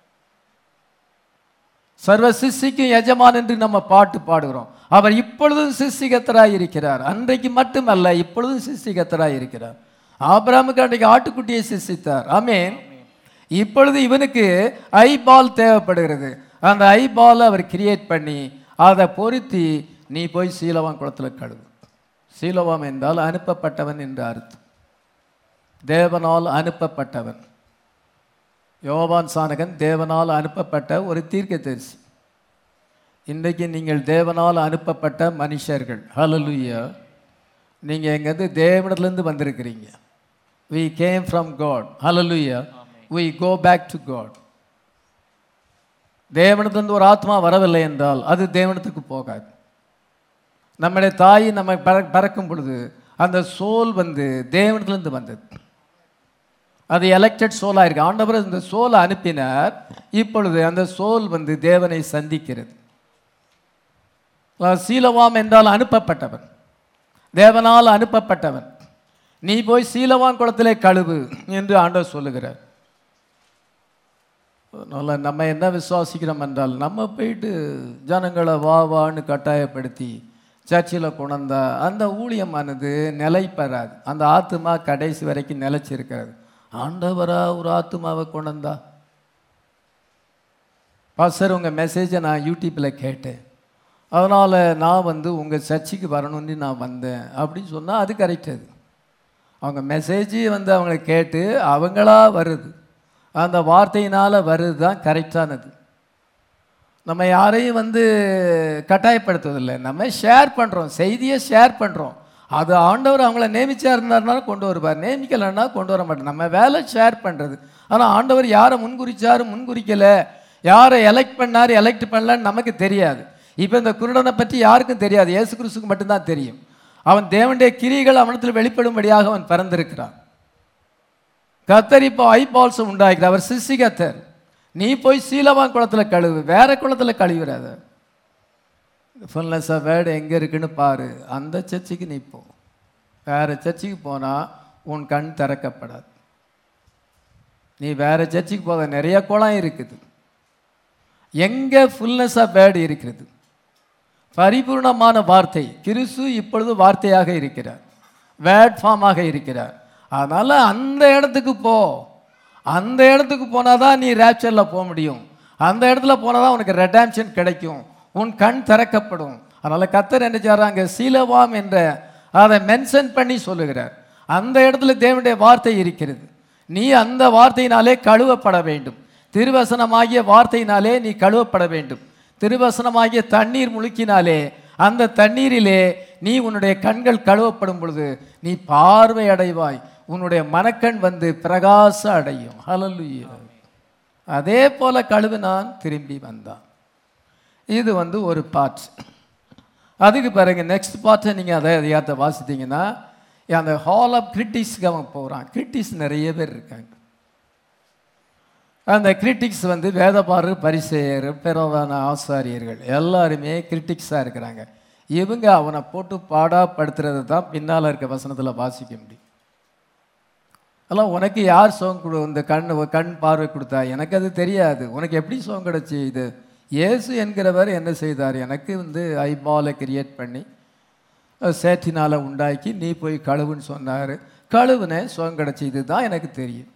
சர்வ சிருஷ்டிக்கும் எஜமான் என்று நம்ம பாட்டு பாடுகிறோம் அவர் இப்பொழுதும் சிருஷ்டிகத்தராய் இருக்கிறார் அன்றைக்கு மட்டுமல்ல இப்பொழுதும் சிருஷ்டிகத்தராய் இருக்கிறார் ஆபிரகாமுக்கு அன்றைக்கு ஆட்டுக்குட்டியை சிருஷ்டித்தார் ஆமென் இப்பொழுது இவனுக்கு ஐ பால் தேவைப்படுகிறது அந்த ஐ பால் அவர் கிரியேட் பண்ணி அதை பொருத்தி நீ போய் சீலவான் குளத்தில் கழுவு சீலவாம் என்றால் அனுப்பப்பட்டவன் என்று அர்த்தம் தேவனால் அனுப்பப்பட்டவன் யோவான் சானகன் தேவனால் அனுப்பப்பட்ட ஒரு தீர்க்கதரிசி இன்றைக்கு நீங்கள் தேவனால் அனுப்பப்பட்ட மனுஷர்கள் ஹalleluya நீங்கள் எங்கேருந்து தேவனிடத்துலேருந்து வந்திருக்கிறீங்க we came from god hallelujah we go back to god தேவனிடத்திலிருந்து ஒரு ஆத்மா வரவில்லை என்றால் அது தேவனத்துக்கு போகாது நம்முடைய தாய் நம்ம பற- பறக்கும் பொழுது அந்த சோல் வந்து தேவனிடத்திலிருந்து வந்தது அது எலெக்டட் சோலாக இருக்கு ஆண்டவர் இந்த சோலை அனுப்பினார் இப்பொழுது அந்த சோல் வந்து தேவனை சந்திக்கிறது சீலவாம் என்றால் அனுப்பப்பட்டவன் தேவனால் அனுப்பப்பட்டவன் நீ போய் சீலவான் குளத்திலே கழுவு என்று ஆண்டவர் சொல்லுகிறார் அதனால் நம்ம என்ன விசுவாசிக்கிறோம் என்றால் நம்ம போயிட்டு ஜனங்களை வா வான்னு கட்டாயப்படுத்தி சர்ச்சில் கொண்டா அந்த ஊழியமானது நிலை பெறாது அந்த ஆத்துமா கடைசி வரைக்கும் நிலைச்சிருக்கிறது ஆண்டவரா ஒரு ஆத்துமாவை கொண்டா பாஸ்டர் உங்கள் மெசேஜை நான் யூடியூப்பில் கேட்டேன் அதனால் நான் வந்து உங்கள் சர்ச்சுக்கு வரணும்னு நான் வந்தேன் அப்படின்னு சொன்னால் அது கரெக்ட் அது அவங்க மெசேஜ் வந்து அவங்க கேட்டு அவங்களா வருது அந்த வார்த்தையினால் வருது தான் கரெக்டானது நம்ம யாரையும் வந்து கட்டாயப்படுத்துவதில்லை நம்ம ஷேர் பண்ணுறோம் செய்தியை ஷேர் பண்ணுறோம் அது ஆண்டவர் அவங்கள நியமிச்சா இருந்தாருனால கொண்டு வருவார் நியமிக்கலைன்னா கொண்டு வர மாட்டோம் நம்ம வேலை ஷேர் பண்ணுறது ஆனால் ஆண்டவர் யாரை முன்குறிச்சாரு முன்குறிக்கலை யாரை எலெக்ட் பண்ணார் எலெக்ட் பண்ணலன்னு நமக்கு தெரியாது இப்போ இந்த குருடனை பற்றி யாருக்கும் தெரியாது இயேசு கிறிஸ்துக்கு மட்டும்தான் தெரியும் அவன் தேவனுடைய கிரிகள் அவனத்தில் வெளிப்படும்படியாக அவன் பிறந்திருக்கிறான் கத்தர் இப்போ ஐபால்ஸும் உண்டாக்கிறார் அவர் சிசி கத்தர் நீ போய் சீலவான் குளத்தில் கழுவு வேற குளத்தில் கழுவிடாத ஃபுல்னஸ் ஆஃப் வேர்டு எங்கே இருக்குன்னு பாரு அந்த சர்ச்சுக்கு நீ போ வேற சர்ச்சுக்கு போனால் உன் கண் திறக்கப்படாது நீ வேற சர்ச்சுக்கு போக நிறைய குளம் இருக்குது எங்கே ஃபுல்னஸ் ஆஃப் வேர்டு இருக்கிறது பரிபூர்ணமான வார்த்தை கிறிஸ்து இப்பொழுது வார்த்தையாக இருக்கிறார் வேர்ட் ஃபார்மாக இருக்கிறார் அதனால் அந்த இடத்துக்கு போ அந்த இடத்துக்கு போனால் தான் நீ ரேப்சரில் போக முடியும் அந்த இடத்துல போனால் தான் உனக்கு ரெடாம்ஷன் கிடைக்கும் உன் கண் திறக்கப்படும் அதனால் கத்தர் என்ன செய்கிறாங்க சீலவாம் என்ற அதை மென்ஷன் பண்ணி சொல்லுகிறார் அந்த இடத்துல தேவனுடைய வார்த்தை இருக்கிறது நீ அந்த வார்த்தையினாலே கழுவப்பட வேண்டும் திருவசனமாகிய வார்த்தையினாலே நீ கழுவப்பட வேண்டும் திருவசனமாகிய தண்ணீர் முழுக்கினாலே அந்த தண்ணீரிலே நீ உன்னுடைய கண்கள் கழுவப்படும் பொழுது நீ பார்வை அடைவாய் உன்னுடைய மனக்கண் வந்து பிரகாச அடையும் ஹalleluya அதே போல கழுவினான் திரும்பி வந்தான் இது வந்து ஒரு பார்ட் அதுக்கு பிறகு நெக்ஸ்ட் பார்ட்டை நீங்கள் அதை அதிகாரத்தை வாசித்தீங்கன்னா அந்த ஹால் ஆஃப் கிரிட்டிக்ஸ்க்கு அவன் போகிறான் கிரிட்டிக்ஸ் நிறைய பேர் இருக்காங்க அந்த கிரிட்டிக்ஸ் வந்து வேதபாரு பரிசெயர் பிறவான ஆசாரியர்கள் எல்லாருமே கிரிட்டிக்ஸாக இருக்கிறாங்க இவங்க அவனை போட்டு பாடாப்படுத்துறது தான் பின்னால் இருக்க வசனத்தில் வாசிக்க முடியும் அதெல்லாம் உனக்கு யார் சோகம் கொடு இந்த கண் கண் பார்வை கொடுத்தா எனக்கு அது தெரியாது உனக்கு எப்படி சோகம் கிடச்சி இது இயேசு என்கிறவர் என்ன செய்தார் எனக்கு வந்து ஐபாலை கிரியேட் பண்ணி சேற்றினால் உண்டாக்கி நீ போய் கழுவுன்னு சொன்னார் கழுவுனேன் சோகம் கிடச்சி இதுதான் எனக்கு தெரியும்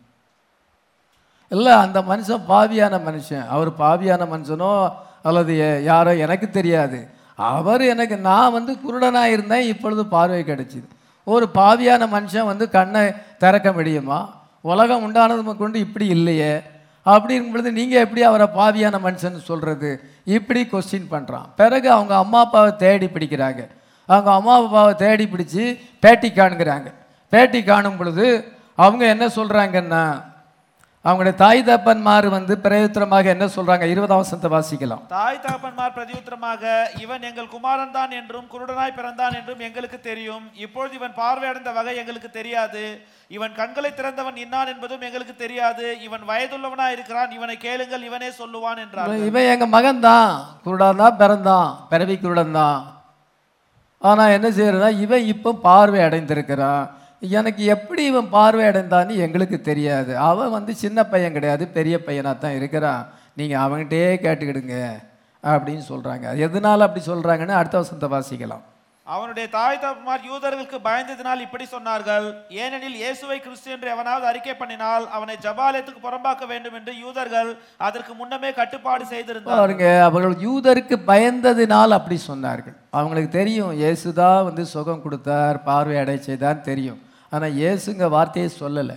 இல்லை அந்த மனுஷன் பாவியான மனுஷன் அவர் பாவியான மனுஷனோ அல்லது ய- யாரோ எனக்கு தெரியாது அவர் எனக்கு நான் வந்து குருடனாக இருந்தேன் இப்பொழுது பார்வை கிடைச்சிது ஒரு பாவியான மனுஷன் வந்து கண்ணை திறக்க முடியுமா உலகம் உண்டானது கொண்டு இப்படி இல்லையே அப்படி இருக்கும் பொழுது நீங்கள் எப்படி அவரை பாவியான மனுஷன் சொல்கிறது இப்படி கொஸ்டின் பண்ணுறான் பிறகு அவங்க அம்மா அப்பாவை தேடி பிடிக்கிறாங்க அவங்க அம்மா அப்பாவை தேடி பிடிச்சி பேட்டி காணுங்கிறாங்க பேட்டி காணும் பொழுது அவங்க என்ன சொல்கிறாங்கன்னா அவங்களுடைய தாய் தப்பன்மார் வந்து பிரயோத்திரமாக என்ன சொல்றாங்க இருபதாம் வசனத்தை வாசிக்கலாம் தாய் தகப்பன்மார் பிரதியுத்தரமாக இவன் எங்கள் குமாரன் தான் என்றும் குருடனாய் பிறந்தான் என்றும் எங்களுக்கு தெரியும் இப்பொழுது இவன் பார்வையடைந்த வகை எங்களுக்கு தெரியாது இவன் கண்களை திறந்தவன் இன்னான் என்பதும் எங்களுக்கு தெரியாது இவன் வயதுள்ளவனாய் இருக்கிறான் இவனை கேளுங்கள் இவனே சொல்லுவான் என்றார் இவன் எங்க மகன் தான் குருடான் தான் பிறந்தான் பிறவி குருடன் தான் ஆனா என்ன செய்யறதா இவன் இப்போ பார்வை அடைந்திருக்கிறான் எனக்கு எப்படி இவன் பார்வை அடைந்தான்னு எங்களுக்கு தெரியாது அவன் வந்து சின்ன பையன் கிடையாது பெரிய பையனாக தான் இருக்கிறான் நீங்கள் அவன்கிட்டயே கேட்டுக்கிடுங்க அப்படின்னு சொல்கிறாங்க அது எதனால அப்படி சொல்கிறாங்கன்னு அடுத்த வசனத்தை வாசிக்கலாம் அவனுடைய தாய் தகப்பன்மார் யூதர்களுக்கு பயந்ததினால் இப்படி சொன்னார்கள் ஏனெனில் இயேசுவை கிறிஸ்து என்று எவனாவது அறிக்கை பண்ணினால் அவனை ஜபாலயத்துக்கு புறம்பாக்க வேண்டும் என்று யூதர்கள் அதற்கு முன்னமே கட்டுப்பாடு செய்திருந்தார் பாருங்க அவர்கள் யூதருக்கு பயந்ததினால் அப்படி சொன்னார்கள் அவங்களுக்கு தெரியும் இயேசுதான் வந்து சுகம் கொடுத்தார் பார்வை அடை செய்தார் தெரியும் ஆனால் இயேசுங்க வார்த்தையை சொல்லலை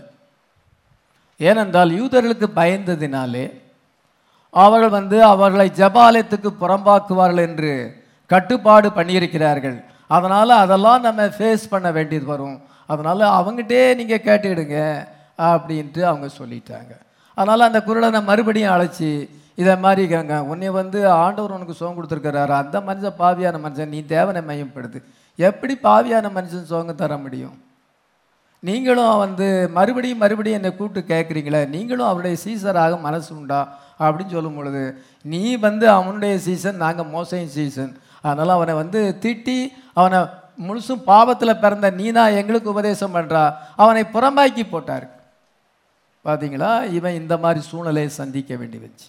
ஏனென்றால் யூதர்களுக்கு பயந்ததினாலே அவர்கள் வந்து அவர்களை ஜபாலயத்துக்கு புறம்பாக்குவார்கள் என்று கட்டுப்பாடு பண்ணியிருக்கிறார்கள் அதனால் அதெல்லாம் நம்ம ஃபேஸ் பண்ண வேண்டியது வரும் அதனால் அவங்ககிட்டே நீங்கள் கேட்டுக்கிடுங்க அப்படின்ட்டு அவங்க சொல்லிட்டாங்க அதனால் அந்த குருடனை மறுபடியும் அழைச்சி இதை மாதிரி கேங்க உன்னை வந்து ஆண்டவர் உனக்கு சோகம் கொடுத்துருக்கிறாரு அந்த மனுஷன் பாவியான மனுஷன் நீ தேவனை மையப்படுது எப்படி பாவியான மனுஷன் சோகம் தர முடியும் நீங்களும் வந்து மறுபடியும் மறுபடியும் என்னை கூப்பிட்டு கேட்குறீங்களே நீங்களும் அவருடைய சீசராக மனசு உண்டா அப்படின்னு சொல்லும் பொழுது நீ வந்து அவனுடைய சீசன் நாங்கள் மோசையின் சீசன் அதனால் அவனை வந்து திட்டி அவனை முழுசும் பாவத்தில் பிறந்த நீனா எங்களுக்கு உபதேசம் பண்ணுறா அவனை புறம்பாக்கி போட்டார் பார்த்தீங்களா இவன் இந்த மாதிரி சூழ்நிலையை சந்திக்க வேண்டி வச்சு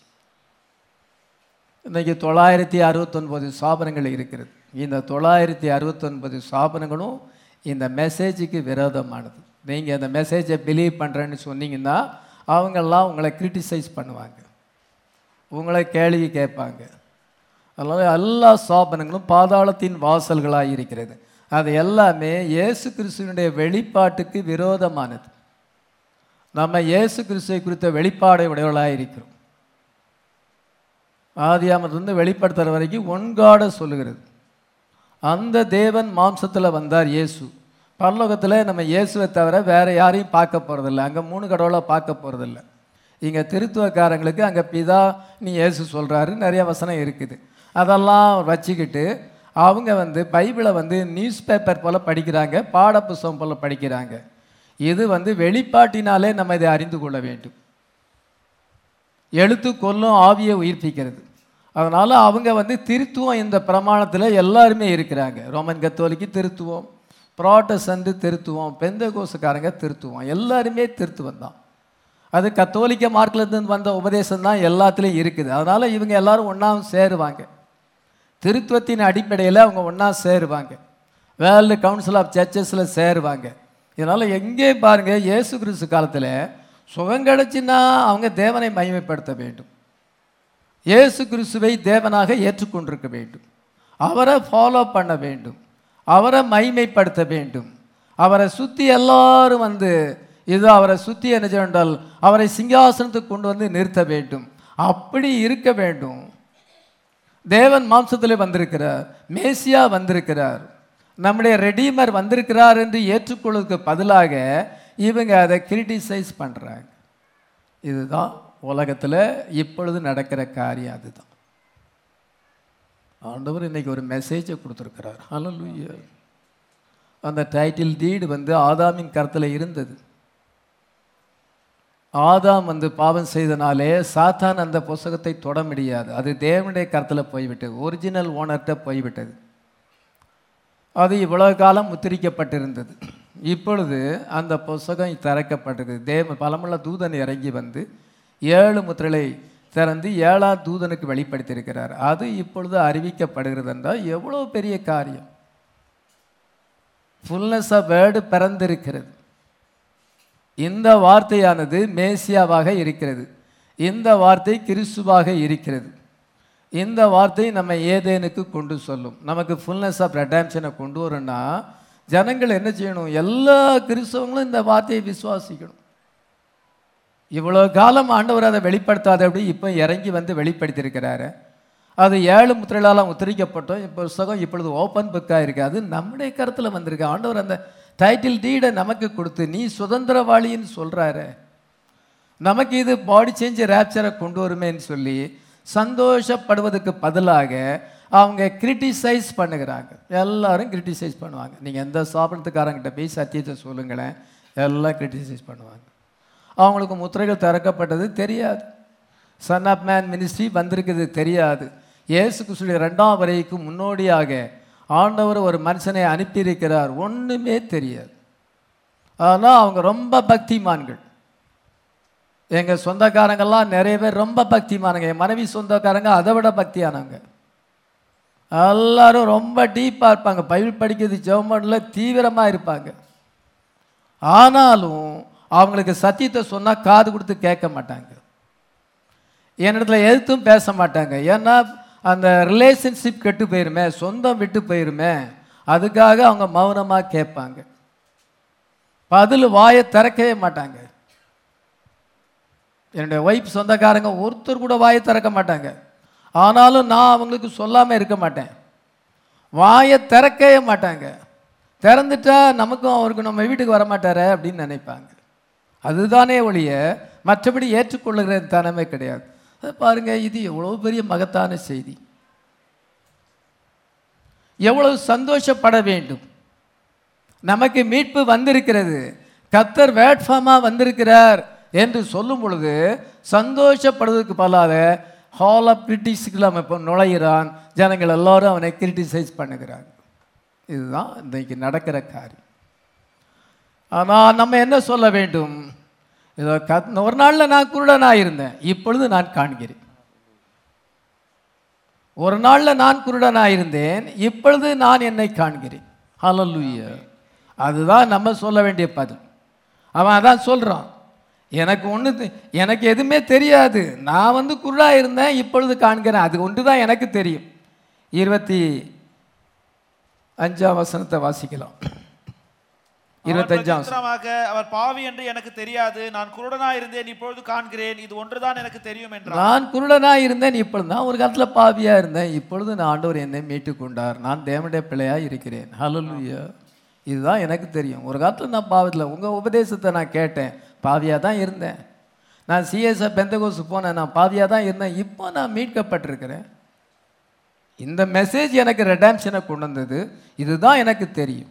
இன்னைக்கு தொள்ளாயிரத்தி அறுபத்தொன்பது ஸ்தாபனங்கள் இருக்கிறது இந்த தொள்ளாயிரத்தி அறுபத்தொன்பது ஸ்தாபனங்களும் இந்த மெசேஜுக்கு விரோதமானது நீங்கள் அந்த மெசேஜை பிலீவ் பண்ணுறேன்னு சொன்னீங்கன்னா அவங்கெல்லாம் உங்களை கிரிட்டிசைஸ் பண்ணுவாங்க உங்களை கேள்வி கேட்பாங்க அதனால் எல்லா ஸ்தாபனங்களும் பாதாளத்தின் வாசல்களாக இருக்கிறது அது எல்லாமே இயேசு கிறிஸ்துவனுடைய வெளிப்பாட்டுக்கு விரோதமானது நம்ம இயேசு கிறிஸ்துவை குறித்த வெளிப்பாடை உடையவர்களாக இருக்கிறோம் ஆதியாமத்திலிருந்து வெளிப்படுத்துகிற வரைக்கும் ஒன்காட சொல்லுகிறது அந்த தேவன் மாம்சத்தில் வந்தார் இயேசு பரலோகத்தில் நம்ம இயேசுவை தவிர வேற யாரையும் பார்க்க போகிறதில்ல அங்கே மூணு கடவுளை பார்க்க போகிறதில்ல இங்கே திருத்துவக்காரங்களுக்கு அங்கே பிதா நீ இயேசு சொல்கிறாரு நிறைய வசனம் இருக்குது அதெல்லாம் வச்சுக்கிட்டு அவங்க வந்து பைபிளை வந்து நியூஸ் பேப்பர் போல் படிக்கிறாங்க பாடப்புஸ்தகம் போல் படிக்கிறாங்க இது வந்து வெளிப்பாட்டினாலே நம்ம இதை அறிந்து கொள்ள வேண்டும் எழுத்து கொல்லும் ஆவியை உயிர்ப்பிக்கிறது அதனால் அவங்க வந்து திருத்துவம் இந்த பிரமாணத்தில் எல்லாருமே இருக்கிறாங்க ரோமன் கத்தோலிக்கு திருத்துவம் ப்ராட்டசண்டு திருத்துவம் பெந்தகோசுக்காரங்க திருத்துவம் எல்லாருமே திருத்துவம் தான் அது கத்தோலிக்க மார்க்கிலேருந்து வந்த உபதேசம் தான் எல்லாத்துலேயும் இருக்குது அதனால் இவங்க எல்லாரும் ஒன்றா சேருவாங்க திருத்துவத்தின் அடிப்படையில் அவங்க ஒன்றா சேருவாங்க வேர்ல்டு கவுன்சில் ஆஃப் சர்ச்சஸில் சேருவாங்க இதனால் எங்கே பாருங்கள் இயேசு கிறிஸ்து காலத்தில் சுகம் கிடைச்சுன்னா அவங்க தேவனை மகிமைப்படுத்த வேண்டும் இயேசு கிறிஸ்துவை தேவனாக ஏற்றுக்கொண்டிருக்க வேண்டும் அவரை ஃபாலோ பண்ண வேண்டும் அவரை மகிமைப்படுத்த வேண்டும் அவரை சுற்றி எல்லாரும் வந்து இது அவரை சுற்றி என்ன செய்ய என்றால் அவரை சிங்காசனத்துக்கு கொண்டு வந்து நிறுத்த வேண்டும் அப்படி இருக்க வேண்டும் தேவன் மாம்சத்தில் வந்திருக்கிறார் மேசியா வந்திருக்கிறார் நம்முடைய ரெடீமர் வந்திருக்கிறார் என்று ஏற்றுக்கொள்வதற்கு பதிலாக இவங்க அதை கிரிட்டிசைஸ் பண்ணுறாங்க இதுதான் உலகத்தில் இப்பொழுது நடக்கிற காரியம் அதுதான் ஆண்டவர் இன்னைக்கு ஒரு மெசேஜை கொடுத்துருக்கிறார் ஹalleluya அந்த டைட்டில் டீடு வந்து ஆதாமின் கருத்தில் இருந்தது ஆதாம் வந்து பாவம் செய்தனாலே சாத்தான் அந்த புஸ்தகத்தை தொட முடியாது அது தேவனுடைய கருத்தில் போய்விட்டது ஒரிஜினல் ஓனர்கிட்ட போய்விட்டது அது இவ்வளவு காலம் முத்திரிக்கப்பட்டிருந்தது இப்பொழுது அந்த புஸ்தகம் திறக்கப்பட்டது தேவ பலமுள்ள தூதன் இறங்கி வந்து ஏழு முத்திரலை திறந்து ஏழாம் தூதனுக்கு வெளிப்படுத்தியிருக்கிறார் அது இப்பொழுது அறிவிக்கப்படுகிறது என்றால் எவ்வளோ பெரிய காரியம் ஃபுல்னஸ் ஆஃப் வேர்டு பிறந்திருக்கிறது இந்த வார்த்தையானது மேசியாவாக இருக்கிறது இந்த வார்த்தை கிறிஸ்துவாக இருக்கிறது இந்த வார்த்தை நம்ம ஏதேனுக்கு கொண்டு சொல்லும் நமக்கு ஃபுல்னஸ் ஆஃப் ரெடாம்ஷனை கொண்டு வரும்னா ஜனங்கள் என்ன செய்யணும் எல்லா கிறிஸ்தவங்களும் இந்த வார்த்தையை விசுவாசிக்கணும் இவ்வளோ காலம் ஆண்டவர் அதை வெளிப்படுத்தாதபடி இப்போ இறங்கி வந்து வெளிப்படுத்தியிருக்கிறாரு அது ஏழு முத்திரைகளால் முத்திரிக்கப்பட்டோம் இப்போ புஸ்தகம் இப்பொழுது ஓப்பன் புக்காக இருக்குது அது நம்முடைய கருத்தில் வந்திருக்கு ஆண்டவர் அந்த டைட்டில் டீடை நமக்கு கொடுத்து நீ சுதந்திரவாளின்னு சொல்கிறாரு நமக்கு இது பாடி சேஞ்ச் ரேப்சரை கொண்டு வருமேன்னு சொல்லி சந்தோஷப்படுவதற்கு பதிலாக அவங்க கிரிட்டிசைஸ் பண்ணுகிறாங்க எல்லாரும் கிரிட்டிசைஸ் பண்ணுவாங்க நீங்கள் எந்த சாப்பிட்றதுக்காரங்கிட்ட போய் சத்தியத்தை சொல்லுங்களேன் எல்லாம் கிரிட்டிசைஸ் பண்ணுவாங்க அவங்களுக்கு முத்திரைகள் திறக்கப்பட்டது தெரியாது சன் ஆஃப் மேன் மினிஸ்ட்ரி வந்திருக்குது தெரியாது இயேசு கிறிஸ்துடைய ரெண்டாம் வரைக்கு முன்னோடியாக ஆண்டவர் ஒரு மனுஷனை அனுப்பியிருக்கிறார் ஒன்றுமே தெரியாது ஆனால் அவங்க ரொம்ப பக்திமான்கள் எங்கள் சொந்தக்காரங்கெல்லாம் நிறைய பேர் ரொம்ப பக்திமானங்க என் மனைவி சொந்தக்காரங்க அதை விட பக்தியானவங்க எல்லாரும் ரொம்ப டீப்பாக இருப்பாங்க பைபிள் படிக்கிறது ஜெவமனில் தீவிரமாக இருப்பாங்க ஆனாலும் அவங்களுக்கு சத்தியத்தை சொன்னால் காது கொடுத்து கேட்க மாட்டாங்க என்னிடத்துல எதுத்தும் பேச மாட்டாங்க ஏன்னா அந்த ரிலேஷன்ஷிப் கெட்டு போயிருமே சொந்தம் விட்டு போயிருமே அதுக்காக அவங்க மௌனமாக கேட்பாங்க பதில் வாயை திறக்கவே மாட்டாங்க என்னுடைய ஒய்ஃப் சொந்தக்காரங்க ஒருத்தர் கூட வாயை திறக்க மாட்டாங்க ஆனாலும் நான் அவங்களுக்கு சொல்லாமல் இருக்க மாட்டேன் வாயை திறக்கவே மாட்டாங்க திறந்துட்டா நமக்கும் அவருக்கு நம்ம வீட்டுக்கு வர மாட்டாரே அப்படின்னு நினைப்பாங்க அதுதானே ஒழிய மற்றபடி ஏற்றுக்கொள்ளுகிற தனமே கிடையாது அது பாருங்க இது எவ்வளோ பெரிய மகத்தான செய்தி எவ்வளவு சந்தோஷப்பட வேண்டும் நமக்கு மீட்பு வந்திருக்கிறது கத்தர் வேட்ஃபார்மாக வந்திருக்கிறார் என்று சொல்லும் பொழுது சந்தோஷப்படுவதற்கு பலாத ஹால் ஆஃப் கிரிட்டிக்ஸுக்குள்ள அவன் இப்போ நுழையிறான் ஜனங்கள் எல்லாரும் அவனை கிரிட்டிசைஸ் பண்ணுகிறாங்க இதுதான் இன்றைக்கு நடக்கிற காரியம் ஆனால் நம்ம என்ன சொல்ல வேண்டும் இதோ கத் ஒரு நாளில் நான் குருடனாக இருந்தேன் இப்பொழுது நான் காண்கிறேன் ஒரு நாளில் நான் குருடனாக இருந்தேன் இப்பொழுது நான் என்னை காண்கிறேன் ஹalleluya அதுதான் நம்ம சொல்ல வேண்டிய பதில் அவன் அதான் சொல்கிறான் எனக்கு ஒன்று எனக்கு எதுவுமே தெரியாது நான் வந்து குருடாக இருந்தேன் இப்பொழுது காண்கிறேன் அது ஒன்று தான் எனக்கு தெரியும் இருபத்தி அஞ்சாம் வசனத்தை வாசிக்கலாம் இருபத்தஞ்சாம் வசனம். விசித்திரமாக அவர் பாவி என்று எனக்கு தெரியாது நான் குருடனாய் இருந்தேன் இப்பொழுது காண்கிறேன் இது ஒன்றுதான் எனக்கு தெரியும் என்றார் நான் குருடனாக இருந்தேன் இப்பொழுது நான் ஒரு காலத்தில் பாவியாக இருந்தேன் இப்பொழுது நான் ஆண்டவர் என்னை மீட்டு கொண்டார் நான் தேவனுடைய பிள்ளையாக இருக்கிறேன் ஹalleluya இதுதான் எனக்கு தெரியும் ஒரு காலத்தில் நான் பாவத்தில் உங்கள் உபதேசத்தை நான் கேட்டேன் பாவியாக தான் இருந்தேன் நான் சிஎஸ்ஐ பெந்தகோஸ் போனேன் நான் பாவியாக தான் இருந்தேன் இப்போ நான் மீட்கப்பட்டிருக்கிறேன் இந்த மெசேஜ் எனக்கு ரெடாம்ஷனை கொண்டு வந்தது இதுதான் எனக்கு தெரியும்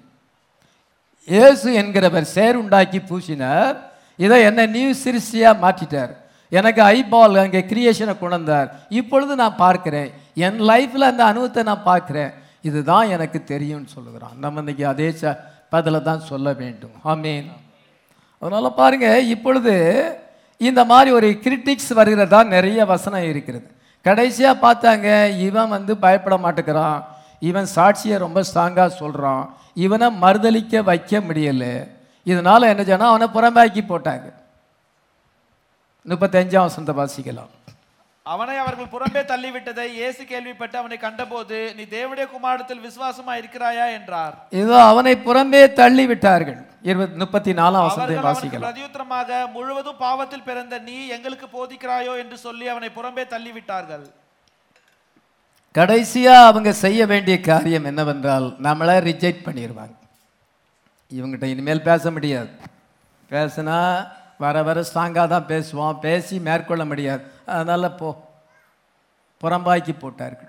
இயேசு என்கிறவர் சேர் உண்டாக்கி பூசினார் இதை என்ன நியூ சிரிசியாக மாற்றிட்டார் எனக்கு ஐபால் அங்கே கிரியேஷனை கொண்டு வந்தார் இப்பொழுது நான் பார்க்கிறேன் என் லைஃப்பில் அந்த அனுபவத்தை நான் பார்க்கிறேன் இதுதான் எனக்கு தெரியும்னு சொல்லுகிறான் நம்ம இன்னைக்கு அதே ச பதில தான் சொல்ல வேண்டும் ஆமீன் அதனால் பாருங்க இப்பொழுது இந்த மாதிரி ஒரு கிரிட்டிக்ஸ் வருகிறதா நிறைய வசனம் இருக்கிறது கடைசியாக பார்த்தாங்க இவன் வந்து பயப்பட மாட்டேங்கிறான் இவன் சாட்சியை ரொம்ப ஸ்ட்ராங்காக சொல்கிறான் இவனை மறுதலிக்க வைக்க முடியல இதனால் என்ன சொன்னா அவனை புறம்பாக்கி போட்டாங்க முப்பத்தஞ்சாம் வசனத்தை வாசிக்கலாம் அவனை அவர்கள் புறம்பே தள்ளிவிட்டதை இயேசு கேள்விப்பட்டு அவனை கண்டபோது நீ தேவனுடைய குமாரத்தில் விசுவாசமா இருக்கிறாயா என்றார் இதோ அவனை புறம்பே தள்ளி விட்டார்கள் இருபத்தி முப்பத்தி நாலாம் வசனத்தை அவர்கள் அவனுக்கு வாசிக்கலாம் பிரதியுத்தரமாக முழுவதும் பாவத்தில் பிறந்த நீ எங்களுக்கு போதிக்கிறாயோ என்று சொல்லி அவனை புறம்பே தள்ளிவிட்டார்கள் கடைசியா அவங்க செய்ய வேண்டிய காரியம் என்னவென்றால் நம்மளை ரிஜெக்ட் பண்ணிடுவாங்க இவங்ககிட்ட இனிமேல் பேச முடியாது பேசினா வர வர ஸ்ட்ராங்காக தான் பேசுவான் பேசி மேற்கொள்ள முடியாது அதனால் போ புறம்பாக்கி போட்டார்கள்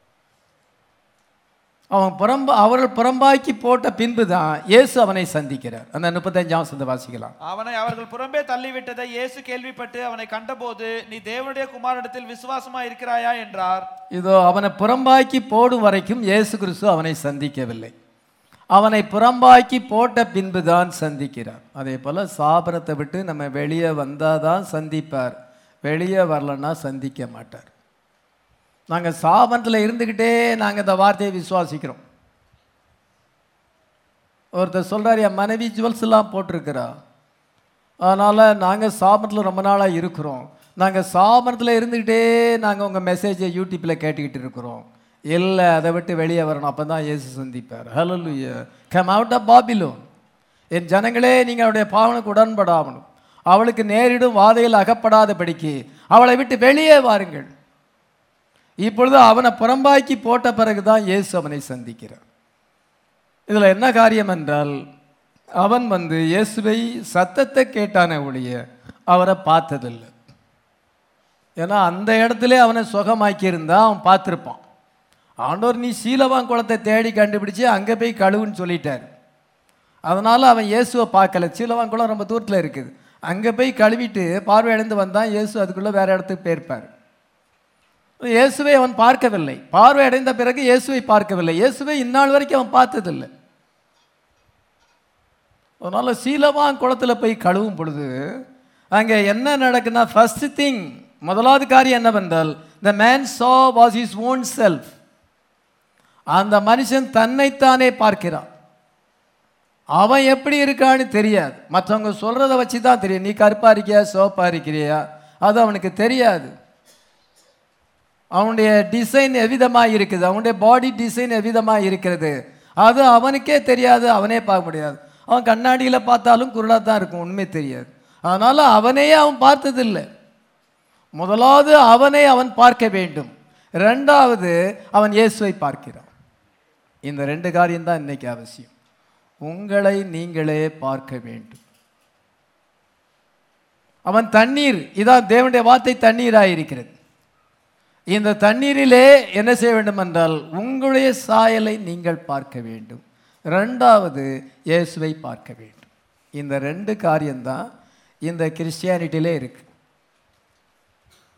அவன் புறம்பா அவர்கள் புறம்பாக்கி போட்ட பின்பு தான் இயேசு அவனை சந்திக்கிறார் அந்த முப்பத்தஞ்சாம் வசனத்தை வாசிக்கலாம் அவனை அவர்கள் புறம்பே தள்ளிவிட்டதை இயேசு கேள்விப்பட்டு அவனை கண்டபோது நீ தேவனுடைய குமாரனிடத்தில் விசுவாசமா இருக்கிறாயா என்றார் இதோ அவனை புறம்பாக்கி போடும் வரைக்கும் இயேசு கிறிஸ்து அவனை சந்திக்கவில்லை அவனை புறம்பாக்கி போட்ட பின்பு தான் சந்திக்கிறார் அதே போல் சாபனத்தை விட்டு நம்ம வெளியே வந்தால் தான் சந்திப்பார் வெளியே வரலன்னா சந்திக்க மாட்டார் நாங்கள் சாபனத்தில் இருந்துக்கிட்டே நாங்கள் இந்த வார்த்தையை விசுவாசிக்கிறோம் ஒருத்தர் சொல்கிறார் என் மனைவி ஜுவல்ஸ் எல்லாம் போட்டிருக்கிறா அதனால் நாங்கள் சாபனத்தில் ரொம்ப நாளாக இருக்கிறோம் நாங்கள் சாபனத்தில் இருந்துக்கிட்டே நாங்கள் உங்கள் மெசேஜை யூடியூப்பில் கேட்டுக்கிட்டு இருக்கிறோம் இல்லை அதை விட்டு வெளியே வரணும் அப்போ தான் இயேசு சந்திப்பார் hallelujah come out of Babylon என் ஜனங்களே நீங்கள் அவருடைய பாவனுக்கு உடன்படாமணும் அவளுக்கு நேரிடும் வாதையில் அகப்படாதபடிக்கு அவளை விட்டு வெளியே வாருங்கள் இப்பொழுது அவனை புறம்பாக்கி போட்ட பிறகு தான் இயேசு அவனை சந்திக்கிறார் இதில் என்ன காரியம் என்றால் அவன் வந்து இயேசுவை சத்தத்தை கேட்டானே ஒழிய அவரை பார்த்ததில்லை ஏன்னா அந்த இடத்துல அவனை சுகமாக்கி இருந்தா அவன் பார்த்துருப்பான் ஆண்டவர் நீ சீலவான் குளத்தை தேடி கண்டுபிடிச்சு அங்கே போய் கழுவுன்னு சொல்லிட்டார் அதனால் அவன் இயேசுவை பார்க்கல சீலவான் குளம் ரொம்ப தூரத்தில் இருக்குது அங்கே போய் கழுவிட்டு பார்வையடைந்து வந்தான் இயேசு அதுக்குள்ளே வேற இடத்துக்கு போயிருப்பார் இயேசுவை அவன் பார்க்கவில்லை பார்வை அடைந்த பிறகு இயேசுவை பார்க்கவில்லை இயேசுவை இந்நாள் வரைக்கும் அவன் பார்த்ததில்லை அதனால சீலவான் குளத்துல போய் கழுவும் பொழுது அங்கே என்ன நடக்குன்னா ஃபர்ஸ்ட் திங் முதலாவது காரியம் என்னவென்றால் the man saw was is own self அந்த மனுஷன் தன்னைத்தானே பார்க்கிறான் அவன் எப்படி இருக்கான்னு தெரியாது மற்றவங்க சொல்றத வச்சு தான் தெரியும் நீ கருப்பா இருக்கியா சோப்பா இருக்கிறியா அது அவனுக்கு தெரியாது அவனுடைய டிசைன் எவ்விதமாக இருக்குது அவனுடைய பாடி டிசைன் எவ்விதமாக இருக்கிறது அது அவனுக்கே தெரியாது அவனே பார்க்க முடியாது அவன் கண்ணாடியில் பார்த்தாலும் குருடாக தான் இருக்கும் உண்மை தெரியாது அதனால் அவனையே அவன் பார்த்ததில்லை முதலாவது அவனை அவன் பார்க்க வேண்டும் ரெண்டாவது அவன் இயேசுவை பார்க்கிறான் இந்த ரெண்டு காரியம்தான் இன்னைக்கு அவசியம் உங்களை நீங்களே பார்க்க வேண்டும் அவன் தண்ணீர் இதான் தேவனுடைய வார்த்தை தண்ணீராக இருக்கிறது இந்த தண்ணீரிலே என்ன செய்ய வேண்டும் என்றால் உங்களுடைய சாயலை நீங்கள் பார்க்க வேண்டும் ரெண்டாவது இயேசுவை பார்க்க வேண்டும் இந்த ரெண்டு காரியம்தான் இந்த கிறிஸ்டியானிட்டியிலே இருக்கு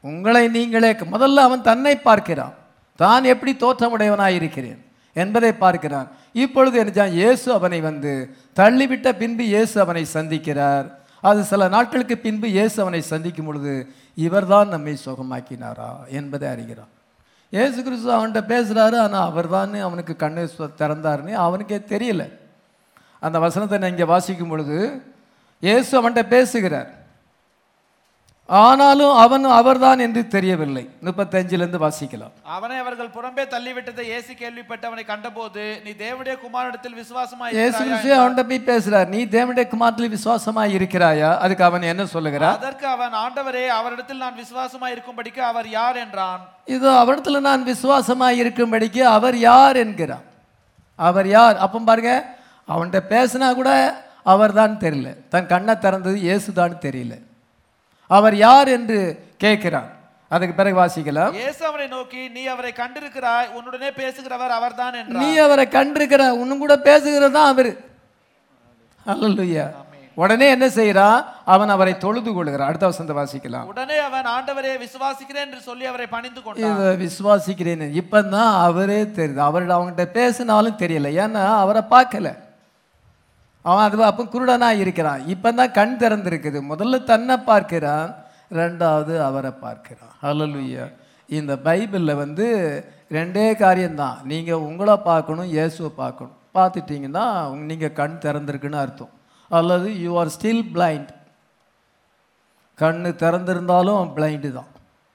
உங்களை நீங்களே முதல்ல அவன் தன்னை பார்க்கிறான் தான் எப்படி தோற்றமுடையவனாய் இருக்கிறேன் என்பதை பார்க்கிறான் இப்பொழுது என்ன இயேசு அவனை வந்து தள்ளிவிட்ட பின்பு இயேசு அவனை சந்திக்கிறார் அது சில நாட்களுக்கு பின்பு இயேசு அவனை சந்திக்கும் பொழுது இவர்தான் நம்மை சுகமாக்கினாரா என்பதை அறிகிறான் இயேசு கிறிஸ்து அவன்கிட்ட பேசுகிறாரு ஆனால் அவர்தான் அவனுக்கு கண்ணு சொ- திறந்தாருன்னு அவனுக்கே தெரியல அந்த வசனத்தை நான் இங்கே வாசிக்கும் பொழுது இயேசு அவன்கிட்ட பேசுகிறார் ஆனாலும் அவன் அவர்தான் என்று தெரியவில்லை முப்பத்தஞ்சிலிருந்து வாசிக்கலாம் அவனை அவர்கள் புறம்பே தள்ளிவிட்டதை இயேசு கேள்விப்பட்டு அவனை கண்டபோது நீ தேவனுடைய குமாரனிடத்தில் விசுவாசமாய் இயேசு இருக்கிறாயா கிறிஸ்து அவன்கிட்ட போய் பேசுறார் நீ தேவனுடைய குமாரத்தில் விசுவாசமாய் இருக்கிறாயா அதுக்கு அவன் என்ன சொல்லுகிறார் அதற்கு அவன் ஆண்டவரே அவரிடத்தில் நான் விசுவாசமாய் இருக்கும்படிக்கு அவர் யார் என்றான் இதோ அவரிடத்துல நான் விசுவாசமாய் இருக்கும்படிக்கு அவர் யார் என்கிறார் அவர் யார் அப்போ பாருங்க அவன்கிட்ட பேசினா கூட அவர் தான் தெரியல தன் கண்ணை திறந்தது இயேசுதான் தெரியல அவர் யார் என்று கேட்கிறார் அதுக்கு பிறகு வாசிக்கலாம் இயேசு அவனை நோக்கி நீ அவரை கண்டிருக்கிறாய் உன்னுடனே பேசுகிறவர் அவர்தான் என்றார் நீ அவரை கண்டிருக்கிற உன்னும் கூட பேசுகிறது தான் அவர் அல்லேலூயா உடனே என்ன செய்கிறான் அவன் அவரை தொழுது கொள்கிறான் அடுத்த வசந்த வாசிக்கலாம் உடனே அவன் ஆண்டவரே விசுவாசிக்கிறேன் என்று சொல்லி அவரை பணிந்து கொண்டான் இதை விசுவாசிக்கிறேன் இப்போ தான் அவரே தெரியுது அவர்கிட்ட அவங்ககிட்ட பேசினாலும் தெரியல ஏன்னா அவரை பார்க்கல அவன் அது அப்போ குருடனாக இருக்கிறான் இப்போ தான் கண் திறந்திருக்குது முதல்ல தன்னை பார்க்கிறான் ரெண்டாவது அவரை பார்க்கிறான் ஹalleluya இந்த பைபிளில் வந்து ரெண்டே காரியம்தான் நீங்கள் உங்களை பார்க்கணும் இயேசுவை பார்க்கணும் பார்த்துட்டீங்கன்னா நீங்கள் கண் திறந்திருக்குன்னு அர்த்தம் அல்லது யூ ஆர் ஸ்டில் பிளைண்ட் கண்ணு திறந்திருந்தாலும் பிளைண்டு தான்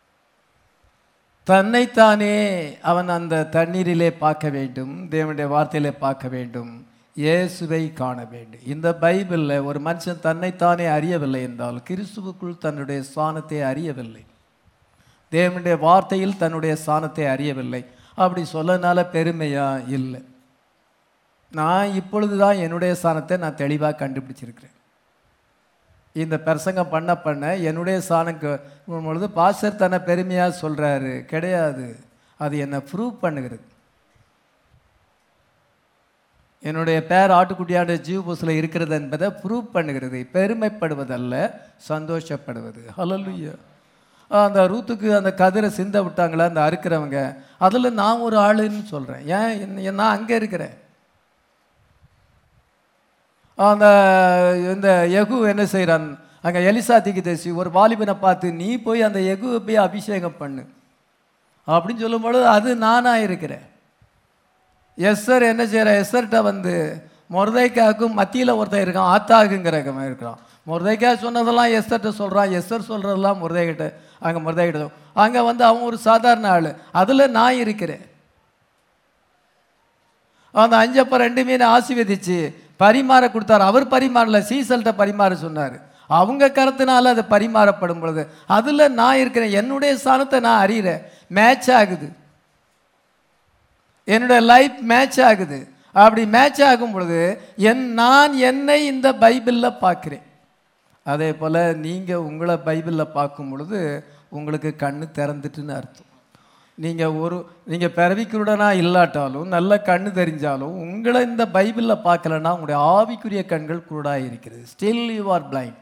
தன்னைத்தானே அவன் அந்த தண்ணீரிலே பார்க்க வேண்டும் தேவனுடைய வார்த்தையிலே பார்க்க வேண்டும் இயேசுவை காண வேண்டும் இந்த பைபிளில் ஒரு மனுஷன் தன்னைத்தானே அறியவில்லை என்றால் கிறிஸ்துவுக்குள் தன்னுடைய ஸ்தானத்தை அறியவில்லை தேவனுடைய வார்த்தையில் தன்னுடைய ஸ்தானத்தை அறியவில்லை அப்படி சொல்லனால பெருமையா இல்லை நான் இப்பொழுது தான் என்னுடைய ஸ்தானத்தை நான் தெளிவாக கண்டுபிடிச்சிருக்கிறேன் இந்த பிரசங்கம் பண்ண பண்ண என்னுடைய சாணக்கு பொழுது பாஸ்டர் தன்னை பெருமையாக சொல்கிறாரு கிடையாது அது என்னை ப்ரூவ் பண்ணுகிறது என்னுடைய பேர் ஆட்டுக்குட்டியாண்ட ஜீவ புஸ்ல இருக்கிறது என்பதை ப்ரூவ் பண்ணுகிறது பெருமைப்படுவதல்ல சந்தோஷப்படுவது ஹalleluya அந்த ரூத்துக்கு அந்த கதிரை சிந்த விட்டாங்களே அந்த அறுக்கிறவங்க அதில் நான் ஒரு ஆளுன்னு சொல்கிறேன் ஏன் என்ன- நான் அங்கே இருக்கிறேன் அந்த இந்த யகு என்ன செய்கிறான் அங்கே எலிசா தீக்கு ஒரு வாலிபனை பார்த்து நீ போய் அந்த யகுவை போய் அபிஷேகம் பண்ணு அப்படின்னு சொல்லும் பொழுது அது நானாக இருக்கிறேன் எஸ்ஸர் என்ன செய்கிற எஸ்ஸர்கிட்ட வந்து மொர்தைக்காவுக்கும் மத்தியில் ஒருத்தன் இருக்கான் ஆத்தாகுங்கிறவன் இருக்கிறான் மொர்தைக்கா சொன்னதெல்லாம் எஸ்ஸர்கிட்ட சொல்கிறான் எஸ்ஸர் சொல்கிறதெல்லாம் முருதைகிட்ட அங்கே முருதைகிட்ட அங்கே வந்து அவன் ஒரு சாதாரண ஆள் அதில் நான் இருக்கிறேன் அந்த அஞ்சப்ப ரெண்டு மீனை ஆசீர்வதிச்சு பரிமாற கொடுத்தாரு அவர் பரிமாறல சீசல்கிட்ட பரிமாற சொன்னார் அவங்க கருத்தினால அது பரிமாறப்படும் பொழுது அதில் நான் இருக்கிறேன் என்னுடைய ஸ்தானத்தை நான் அறிகிறேன் மேட்ச் ஆகுது என்னுடைய லைஃப் மேட்ச் ஆகுது அப்படி மேட்ச் ஆகும் பொழுது என் நான் என்னை இந்த பைபிளில் பார்க்குறேன் அதே போல் நீங்கள் உங்களை பைபிளில் பார்க்கும் பொழுது உங்களுக்கு கண்ணு திறந்துட்டுன்னு அர்த்தம் நீங்கள் ஒரு நீங்கள் பிறவிக்குருடனாக இல்லாட்டாலும் நல்ல கண்ணு தெரிஞ்சாலும் உங்களை இந்த பைபிளில் பார்க்கலன்னா உங்களுடைய ஆவிக்குரிய கண்கள் குருடாக இருக்கிறது ஸ்டில் யூ ஆர் பிளைண்ட்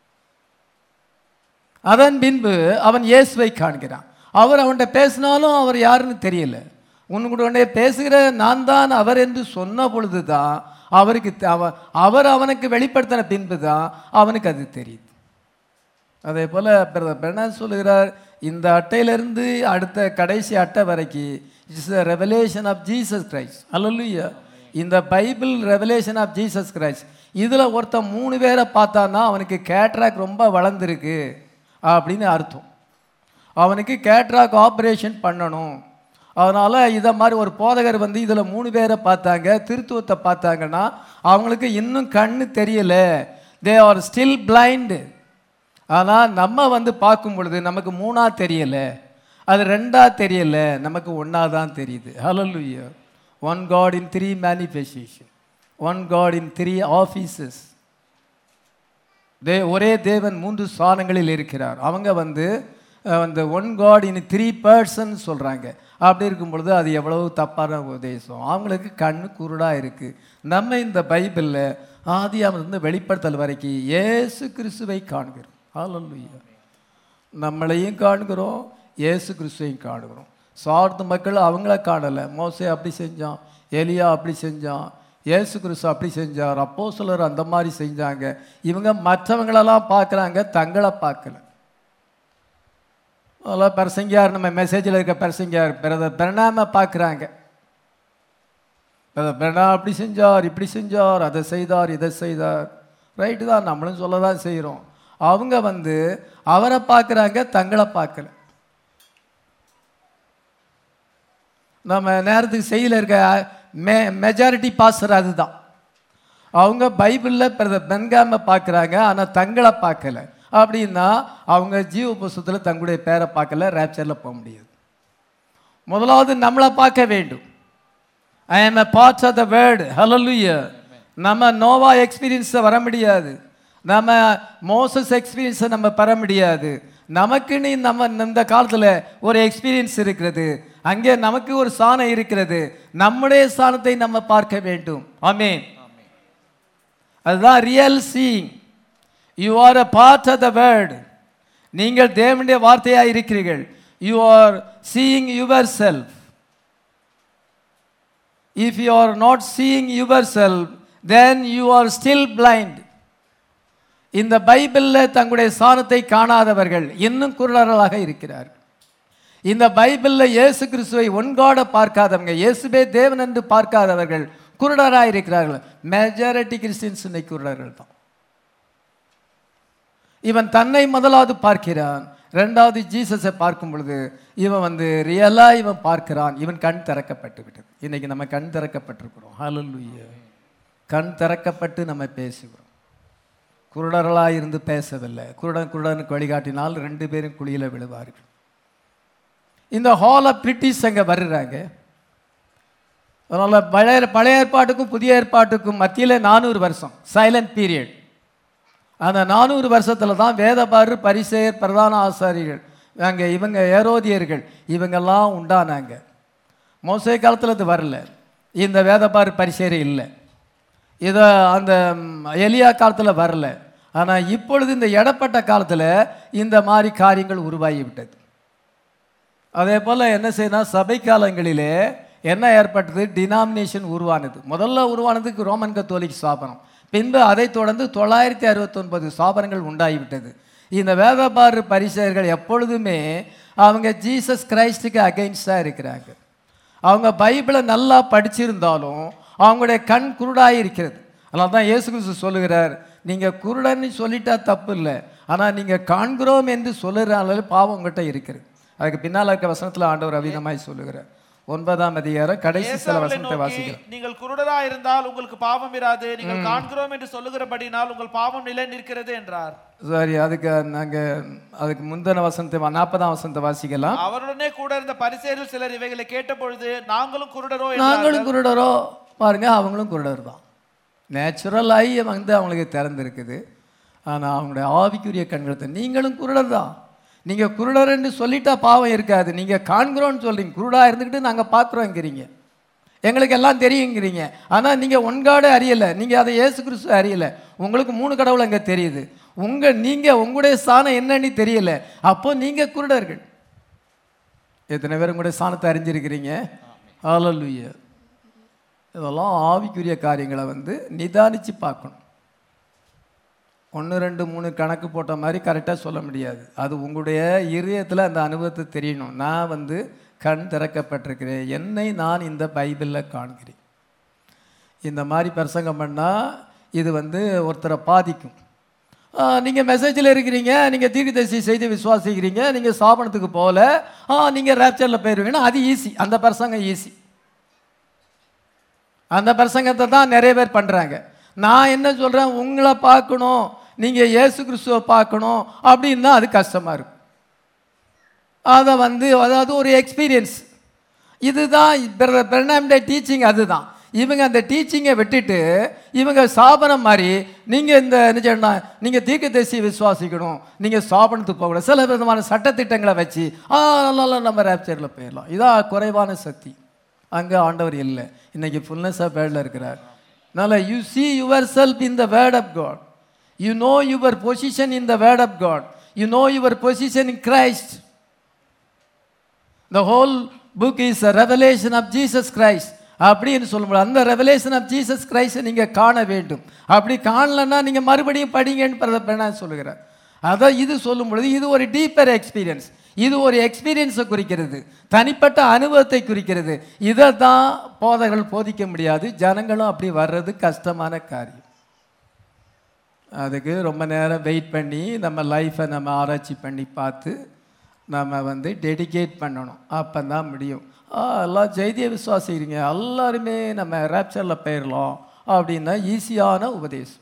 அதன் பின்பு அவன் இயேசுவை காண்கிறான் அவர் அவன்கிட்ட பேசினாலும் அவர் யாருன்னு தெரியல உன்னுடைய பேசுகிற நான் தான் அவர் என்று சொன்ன பொழுது தான் அவருக்கு தெ- அவ- அவர் அவனுக்கு வெளிப்படுத்தின பின்பு தான் அவனுக்கு அது தெரியுது அதே போல் என்ன சொல்லுகிறார் இந்த அட்டையிலிருந்து அடுத்த கடைசி அட்டை வரைக்கும் it's revelation of Jesus Christ hallelujah இந்த Bible revelation of Jesus Christ இதில் ஒருத்தன் மூணு பேரை பார்த்தான்னா அவனுக்கு கேட்ராக் ரொம்ப வளர்ந்துருக்கு அப்படின்னு அர்த்தம் அவனுக்கு கேட்ராக் ஆப்ரேஷன் பண்ணணும் அதனால் இதை மாதிரி ஒரு போதகர் வந்து இதில் மூணு பேரை பார்த்தாங்க திருத்துவத்தை பார்த்தாங்கன்னா அவங்களுக்கு இன்னும் கண்ணு தெரியல தே ஆர் ஸ்டில் பிளைண்டு ஆனால் நம்ம வந்து பார்க்கும் பொழுது நமக்கு மூணா தெரியல அது ரெண்டா தெரியல நமக்கு ஒன்றா தான் தெரியுது ஹalleluya one God in three manifestation one God in three offices they ஒரே தேவன் மூன்று ஸ்தானங்களில் இருக்கிறார் அவங்க வந்து அஹ், அந்த one God in three person சொல்கிறாங்க அப்படி இருக்கும் பொழுது அது எவ்வளவு தப்பான உபதேசம் அவங்களுக்கு கண்ணு குருடாக இருக்குது நம்ம இந்த பைபிளில் ஆதியாமத்திலிருந்து வெளிப்படுத்தல் வரைக்கும் இயேசு கிறிஸ்துவை காண்கிறோம் ஹalleluya நம்மளையும் காணுகிறோம் இயேசு கிறிஸ்துவையும் காணுகிறோம் சார்ந்த மக்கள் அவங்கள காணலை மோசே அப்படி செஞ்சான் எலியா அப்படி செஞ்சான் இயேசு கிறிஸ்து அப்படி செஞ்சார் அப்போ சிலர் அந்த மாதிரி செஞ்சாங்க இவங்க மற்றவங்களெல்லாம் பார்க்குறாங்க தங்களை பார்க்கல அதெல்லாம் பிரசங்கியார் நம்ம மெசேஜில் இருக்க பிரசங்கியார் பிரதர் பிரணாம பார்க்குறாங்க பிரதர் பிரணா அப்படி செஞ்சார் இப்படி செஞ்சார் அதை செய்தார் இதை செய்தார் ரைட்டு தான் நம்மளும் சொல்ல தான் செய்கிறோம் அவங்க வந்து அவரை பார்க்குறாங்க தங்களை பார்க்கல நம்ம நேரத்துக்கு செய்யல இருக்க மெ மெஜாரிட்டி பாஸ்டர் அதுதான் அவங்க பைபிளில் பிரதர் பென்காமை பார்க்குறாங்க ஆனால் தங்களை பார்க்கல அப்படின்னா அவங்க ஜீவ புஸ்தத்தில் தங்களுடைய பேரை பார்க்கல ரேப்சரில் போக முடியாது முதலாவது நம்மளை பார்க்க வேண்டும் ஐ am a part of the word hallelujah நம்ம நோவா எக்ஸ்பீரியன்ஸை வர முடியாது நம்ம மோசஸ் எக்ஸ்பீரியன்ஸை நம்ம பெற முடியாது நமக்குன்னு நம்ம இந்த காலத்தில் ஒரு எக்ஸ்பீரியன்ஸ் இருக்கிறது அங்கே நமக்கு ஒரு சாணம் இருக்கிறது நம்முடைய சாணத்தை நம்ம பார்க்க வேண்டும் ஆமென் அதுதான் real seeing you are a part of the word நீங்கள் தேவனுடைய வார்த்தையாக இருக்கிறீர்கள் you are seeing yourself if you are not seeing yourself then you are still blind இந்த பைபிளில் தங்களுடைய சாணத்தை காணாதவர்கள் இன்னும் குருடர்களாக இருக்கிறார்கள் இந்த பைபிளில் இயேசு கிறிஸ்துவை ஒன்காட பார்க்காதவங்க இயேசுவே தேவன் என்று பார்க்காதவர்கள் குருடராக இருக்கிறார்கள் மெஜாரிட்டி கிறிஸ்டின்ஸ் இன்னைக்கு குருடர்கள் தான் இவன் தன்னை முதலாவது பார்க்கிறான் ரெண்டாவது ஜீசஸை பார்க்கும் பொழுது இவன் வந்து ரியலாக இவன் பார்க்கிறான் இவன் கண் திறக்கப்பட்டு விட்டது இன்னைக்கு நம்ம கண் திறக்கப்பட்டிருக்கிறோம் ஹalleluya கண் திறக்கப்பட்டு நம்ம பேசுகிறோம் குருடர்களாக இருந்து பேசவில்லை குருடன் குருடனுக்கு வழிகாட்டினால் ரெண்டு பேரும் குழியில் விழுவார்கள் இந்த ஹால் ஆஃப் பிரிட்டிஷ் அங்கே வர்றாங்க அதனால் பழைய பழைய ஏற்பாட்டுக்கும் புதிய ஏற்பாட்டுக்கும் மத்தியில் நானூறு வருஷம் சைலண்ட் பீரியட் அந்த நானூறு வருஷத்தில் தான் வேதபாரு பரிசேயர் பிரதான ஆசாரிகள் அங்கே இவங்க ஏரோதியர்கள் இவங்கெல்லாம் உண்டானாங்க மோசே காலத்தில் இது வரல இந்த வேதபாரு பரிசேயர் இல்லை இதை அந்த ம், எலியா காலத்தில் வரல ஆனால் இப்பொழுது இந்த இடப்பட்ட காலத்தில் இந்த மாதிரி காரியங்கள் உருவாகி விட்டது அதே போல் என்ன செய்யணும் சபை காலங்களிலே என்ன ஏற்பட்டது டினாமினேஷன் உருவானது முதல்ல உருவானதுக்கு ரோமன் கத்தோலிக் ஸ்தாபனம் பின்பு அதைத் தொடர்ந்து தொள்ளாயிரத்தி அறுபத்தொன்பது ஸ்தாபனங்கள் உண்டாகிவிட்டது இந்த வேதபாரு பரிசெயர்கள் எப்பொழுதுமே அவங்க ஜீசஸ் கிரைஸ்டுக்கு அகைன்ஸ்டாக இருக்கிறாங்க அவங்க பைபிளை நல்லா படிச்சிருந்தாலும் அவங்களுடைய கண் குருடாக இருக்கிறது அதனால தான் இயேசு கிறிஸ்து சொல்லுகிறார் நீங்கள் குருடன்னு சொல்லிட்டா தப்பு இல்லை ஆனால் நீங்கள் காண்கிறோம் என்று சொல்லுறதுனால பாவம் உங்கள்கிட்ட இருக்கிறது அதுக்கு பின்னால் இருக்க வசனத்தில் ஆண்டவர் அவிதமாய் சொல்லுகிறார் ஒன்பதாம் அதிகாரம் கடைசி இயேசு சில அவர்களை வசனத்தை நோக்கி, வாசிக்கிறோம் நீங்கள் குருடரா இருந்தால் உங்களுக்கு பாவம் இராது நீங்கள் காண்கிறோம் என்று சொல்லுகிறபடினால் உங்கள் பாவம் நிலை நிற்கிறது என்றார் சரி அதுக்கு நாங்கள் அதுக்கு முந்தின வசனத்தை வா- நாற்பதாம் வசனத்தை வாசிக்கலாம் அவருடனே கூட இருந்த பரிசேரில் சிலர் இவைகளை கேட்டபொழுது நாங்களும் குருடரோ நாங்களும் என்றார்கள் குருடரோ பாருங்க அவங்களும் குருடர் தான் நேச்சுரல் ஐ வந்து அவங்களுக்கு திறந்திருக்குது ஆனால் அவங்களுடைய ஆவிக்குரிய கண்கள் தான் நீங்களும் குருடர் தான் நீங்கள் குருடர் என்று சொல்லிட்டா பாவம் இருக்காது நீங்கள் காண்கிறோன்னு சொல்றீங்க குருடாக இருந்துக்கிட்டு நாங்கள் பார்க்குறோங்கிறீங்க எங்களுக்கு எல்லாம் தெரியுங்கிறீங்க ஆனால் நீங்கள் ஒன்காடு அறியலை நீங்கள் அதை இயேசு கிறிஸ்து அறியலை உங்களுக்கு மூணு கடவுள் அங்கே தெரியுது உங்கள் நீங்கள் உங்களுடைய ஸ்தானம் என்னன்னு தெரியல அப்போ நீங்கள் குருடர்கள் எத்தனை பேர் உங்களுடைய ஸ்தானத்தை அறிஞ்சிருக்கிறீங்க ஹalleluya இதெல்லாம் ஆவிக்குரிய காரியங்களை வந்து நிதானித்து பார்க்கணும் ஒன்று ரெண்டு மூணு கணக்கு போட்ட மாதிரி கரெக்டாக சொல்ல முடியாது அது உங்களுடைய இதயத்தில் அந்த அனுபவத்தை தெரியணும் நான் வந்து கண் திறக்கப்பட்டிருக்கிறேன் என்னை நான் இந்த பைபிளில் காண்கிறேன் இந்த மாதிரி பிரசங்கம் பண்ணால் இது வந்து ஒருத்தரை பாதிக்கும் நீங்கள் மெசேஜில் இருக்கிறீங்க நீங்கள் தீர்க்கதரிசி செய்தி விசுவாசிக்கிறீங்க நீங்கள் ஸ்தாபனத்துக்கு போகல நீங்கள் ரேப்சரில் போயிடுவீங்கன்னா அது ஈஸி அந்த பிரசங்கம் ஈஸி அந்த பிரசங்கத்தை தான் நிறைய பேர் பண்ணுறாங்க நான் என்ன சொல்கிறேன் உங்களை பார்க்கணும் நீங்கள் இயேசு கிறிஸ்துவை பார்க்கணும் அப்படின்னா அது கஷ்டமாக இருக்கும் அதை வந்து அதாவது ஒரு எக்ஸ்பீரியன்ஸ் இதுதான் பிரணாமிட டீச்சிங் அதுதான் இவங்க அந்த டீச்சிங்கை விட்டுட்டு இவங்க சாபனம் மாதிரி நீங்கள் இந்த என்ன செய்யணும் நீங்கள் தீர்க்கதரிசி விசுவாசிக்கணும் நீங்கள் சாபனத்துக்கு போகக்கூடாது சில விதமான சட்டத்திட்டங்களை வச்சு ஆ நல்லா நம்ம ரேப்சரில் போயிடலாம் இதான் குறைவான சக்தி அங்கே ஆண்டவர் இல்லை இன்னைக்கு ஃபுல்னஸ் ஆஃப் வேர்டில் இருக்கிறார் அதனால் you see yourself in the word of God you know your position in the word of God you know your position in Christ the whole book is a revelation of Jesus Christ அப்படின்னு சொல்லும்போது அந்த revelation of Jesus கிரைஸ்டை நீங்கள் காண வேண்டும் அப்படி காணலன்னா நீங்கள் மறுபடியும் படிங்கன்னு பிரதமர் நான் சொல்லுகிறேன் அதான் இது சொல்லும் பொழுது இது ஒரு டீப்பர் எக்ஸ்பீரியன்ஸ் இது ஒரு எக்ஸ்பீரியன்ஸை குறிக்கிறது தனிப்பட்ட அனுபவத்தை குறிக்கிறது இதை தான் போதகர்கள் போதிக்க முடியாது ஜனங்களும் அப்படி வர்றது கஷ்டமான காரியம் அதுக்கு ரொம்ப நேரம் வெயிட் பண்ணி நம்ம லைஃப்பை நம்ம ஆராய்ச்சி பண்ணி பார்த்து நம்ம வந்து டெடிகேட் பண்ணணும் அப்போ தான் முடியும் ஆ எல்லாம் செய்தியை விசுவாசிக்கிறீங்க எல்லாருமே நம்ம ரேப்சரில் போயிடலாம் அப்படின்னா ஈஸியான உபதேசம்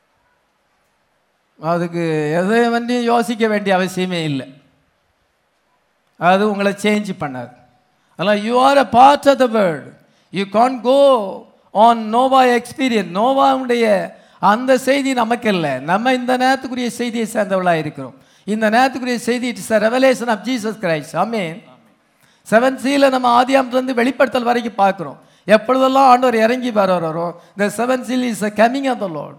அதுக்கு எதை வந்து யோசிக்க வேண்டிய அவசியமே இல்லை அது உங்களை சேஞ்ச் பண்ணாது அதனால் you are a part of the world you can go on Noah experience நோவாவுடைய அந்த செய்தி நமக்கு இல்லை நம்ம இந்த நேரத்துக்குரிய செய்தியை சேர்ந்தவளாக இருக்கிறோம் இந்த நேரத்துக்குரிய செய்தி it's a revelation of Jesus Christ அமீன் செவன் சீல நம்ம ஆதியாமத்துலேருந்து வெளிப்படுத்தல் வரைக்கும் பார்க்குறோம் எப்பொழுதெல்லாம் ஆண்டவர் இறங்கி வர்றாரோ இந்த seven seal is a coming of the Lord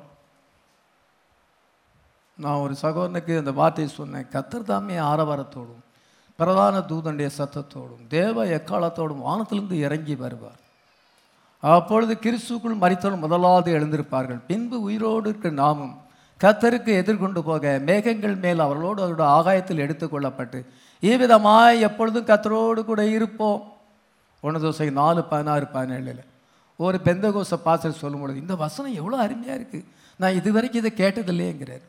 நான் ஒரு சகோதரனுக்கு இந்த வார்த்தையை சொன்னேன் கத்தர் தாமே ஆரவாரத்தோடும் பிரதான தூதனுடைய சத்தத்தோடும் தேவ எக்காலத்தோடும் வானத்திலிருந்து இறங்கி வருவார் அப்பொழுது கிறிஸ்துக்குள் மறித்தோர் முதலாவது எழுந்திருப்பார்கள் பின்பு உயிரோடு இருக்கிற நாமும் கத்தருக்கு எதிர்கொண்டு போக மேகங்கள் மேல் அவர்களோடு அவருடைய ஆகாயத்தில் எடுத்துக்கொள்ளப்பட்டு இவ்விதமாய் எப்பொழுதும் கத்தரோடு கூட இருப்போம் ஒன்று தோசை நாலு பதினாறு பதினேழில் ஒரு பெந்தகோச பாசல் சொல்லும் பொழுது இந்த வசனம் எவ்வளோ அருமையாக இருக்குது நான் இது வரைக்கும் இதை கேட்டதில்லையேங்கிறார்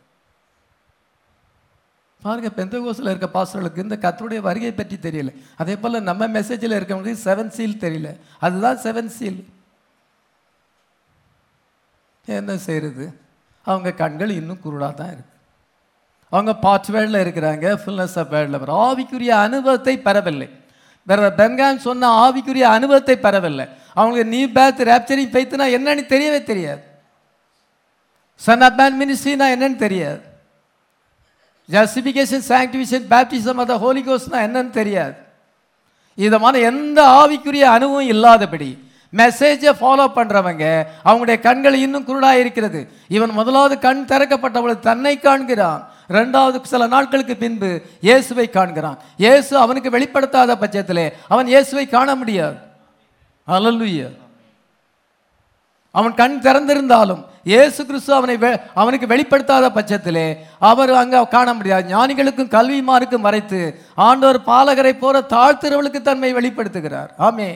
பாருங்க பெந்தகோஸில் இருக்க பாஸ்டர்களுக்கு இந்த கத்தருடைய வருகை பற்றி தெரியல அதே போல் நம்ம மெசேஜில் இருக்கவங்களுக்கு செவன் சீல் தெரியல அதுதான் செவன் சீல் என்ன செய்யறது அவங்க கண்கள் இன்னும் குருடாக தான் இருக்கு அவங்க பார்ட் வேர்டில் இருக்கிறாங்க ஃபுல்னஸ் ஆஃப் வேர்டில் ஆவிக்குரிய அனுபவத்தை பெறவில்லை வேற பென்கான் சொன்ன ஆவிக்குரிய அனுபவத்தை பெறவில்லை அவங்களுக்கு நீ பேத் ரேப்சரிங் ஃபெய்த்னா என்னன்னு தெரியவே தெரியாது சன் ஆஃப் மேன் மினிஸ்ட்ரினா என்னன்னு தெரியாது justification sanctification baptism of the Holy கோஸ்ட்னா என்னன்னு தெரியாது இதமான எந்த ஆவிக்குரிய அனுபவம் இல்லாதபடி மெசேஜை ஃபாலோ பண்ணுறவங்க அவங்களுடைய கண்கள் இன்னும் குருடாக இருக்கிறது இவன் முதலாவது கண் திறக்கப்பட்டவள் தன்னை காண்கிறான் ரெண்டாவது சில நாட்களுக்கு பின்பு இயேசுவை காண்கிறான் இயேசு அவனுக்கு வெளிப்படுத்தாத பட்சத்திலே அவன் இயேசுவை காண முடியாது அல்லல்லுயா அவன் கண் திறந்திருந்தாலும் இயேசு கிறிஸ்து அவனை வெ- அவனுக்கு வெளிப்படுத்தாத பட்சத்திலே அவர் அங்கே காண முடியாது ஞானிகளுக்கும் கல்விமாருக்கும் மறைத்து ஆண்டவர் பாலகரை போற தாழ்த்திரவளுக்கு தன்மை வெளிப்படுத்துகிறார் ஆமே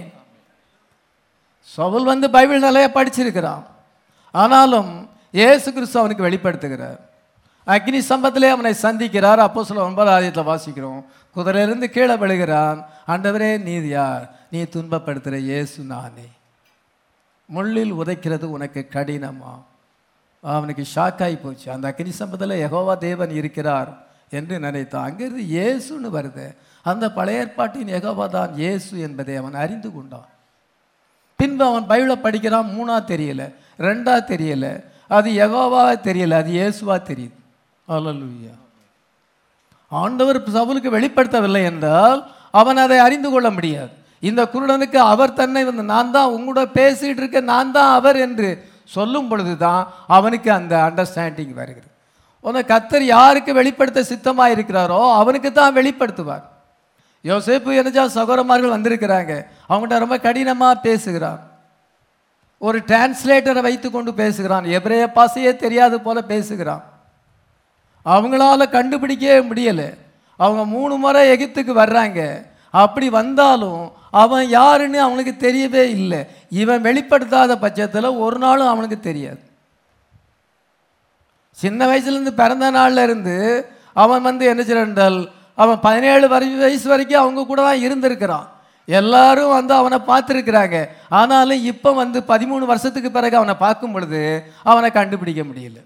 சவுல் வந்து பைபிள் நிறைய படிச்சிருக்கிறான் ஆனாலும் இயேசு கிறிஸ்து அவனுக்கு வெளிப்படுத்துகிறார் அக்னி சம்பத்திலே அவனை சந்திக்கிறார் அப்போ சில ஒன்பது ஆதியத்தில் வாசிக்கிறோம் குதிரையிலிருந்து கீழே விழுகிறான் ஆண்டவரே நீர் யார் நீ துன்பப்படுத்துகிற இயேசு நானே முள்ளில் உதைக்கிறது உனக்கு கடினமா அவனுக்கு ஷாக்காகி போச்சு அந்த அக்னி சம்பத்தில் யெகோவா தேவன் இருக்கிறார் என்று நினைத்தான் அங்கிருந்து இயேசுன்னு வருது அந்த பழைய ஏற்பாட்டின் யெகோவா தான் இயேசு என்பதை அவன் அறிந்து கொண்டான் பின்பு அவன் பைபிளை படிக்கிறான் மூணா தெரியல ரெண்டா தெரியல அது யெகோவா தெரியல அது இயேசுவா தெரியுது அல்லேலூயா ஆண்டவர் சவுலுக்கு வெளிப்படுத்தவில்லை என்றால் அவன் அதை அறிந்து கொள்ள முடியாது இந்த குருடனுக்கு அவர் தன்னை வந்து நான் தான் உங்களோட பேசிட்டு இருக்க நான் தான் அவர் என்று சொல்லும் பொழுது தான் அவனுக்கு அந்த அண்டர்ஸ்டாண்டிங் வருகிறது உன கத்தர் யாருக்கு வெளிப்படுத்த சித்தமாக இருக்கிறாரோ அவனுக்கு தான் வெளிப்படுத்துவார் யோசேப்பு எனஜா சகோதரமார்கள் வந்திருக்கிறாங்க அவங்கள்ட்ட ரொம்ப கடினமாக பேசுகிறான் ஒரு டிரான்ஸ்லேட்டரை வைத்து கொண்டு பேசுகிறான் எபிரேய பாசையே தெரியாது போல பேசுகிறான் அவங்களால கண்டுபிடிக்கவே முடியலை அவங்க மூணு முறை எகிப்துக்கு வர்றாங்க அப்படி வந்தாலும் அவன் யாருன்னு அவனுக்கு தெரியவே இல்லை இவன் வெளிப்படுத்தாத பட்சத்தில் ஒரு நாளும் அவனுக்கு தெரியாது சின்ன வயசுலேருந்து பிறந்த நாள்ல இருந்து அவன் வந்து என்ன செய்யறால் அவன் பதினேழு வரை வயசு வரைக்கும் அவங்க கூட தான் இருந்திருக்கிறான் எல்லாரும் வந்து அவனை பார்த்துருக்குறாங்க ஆனாலும் இப்போ வந்து பதிமூணு வருஷத்துக்கு பிறகு அவனை பார்க்கும் பொழுது அவனை கண்டுபிடிக்க முடியல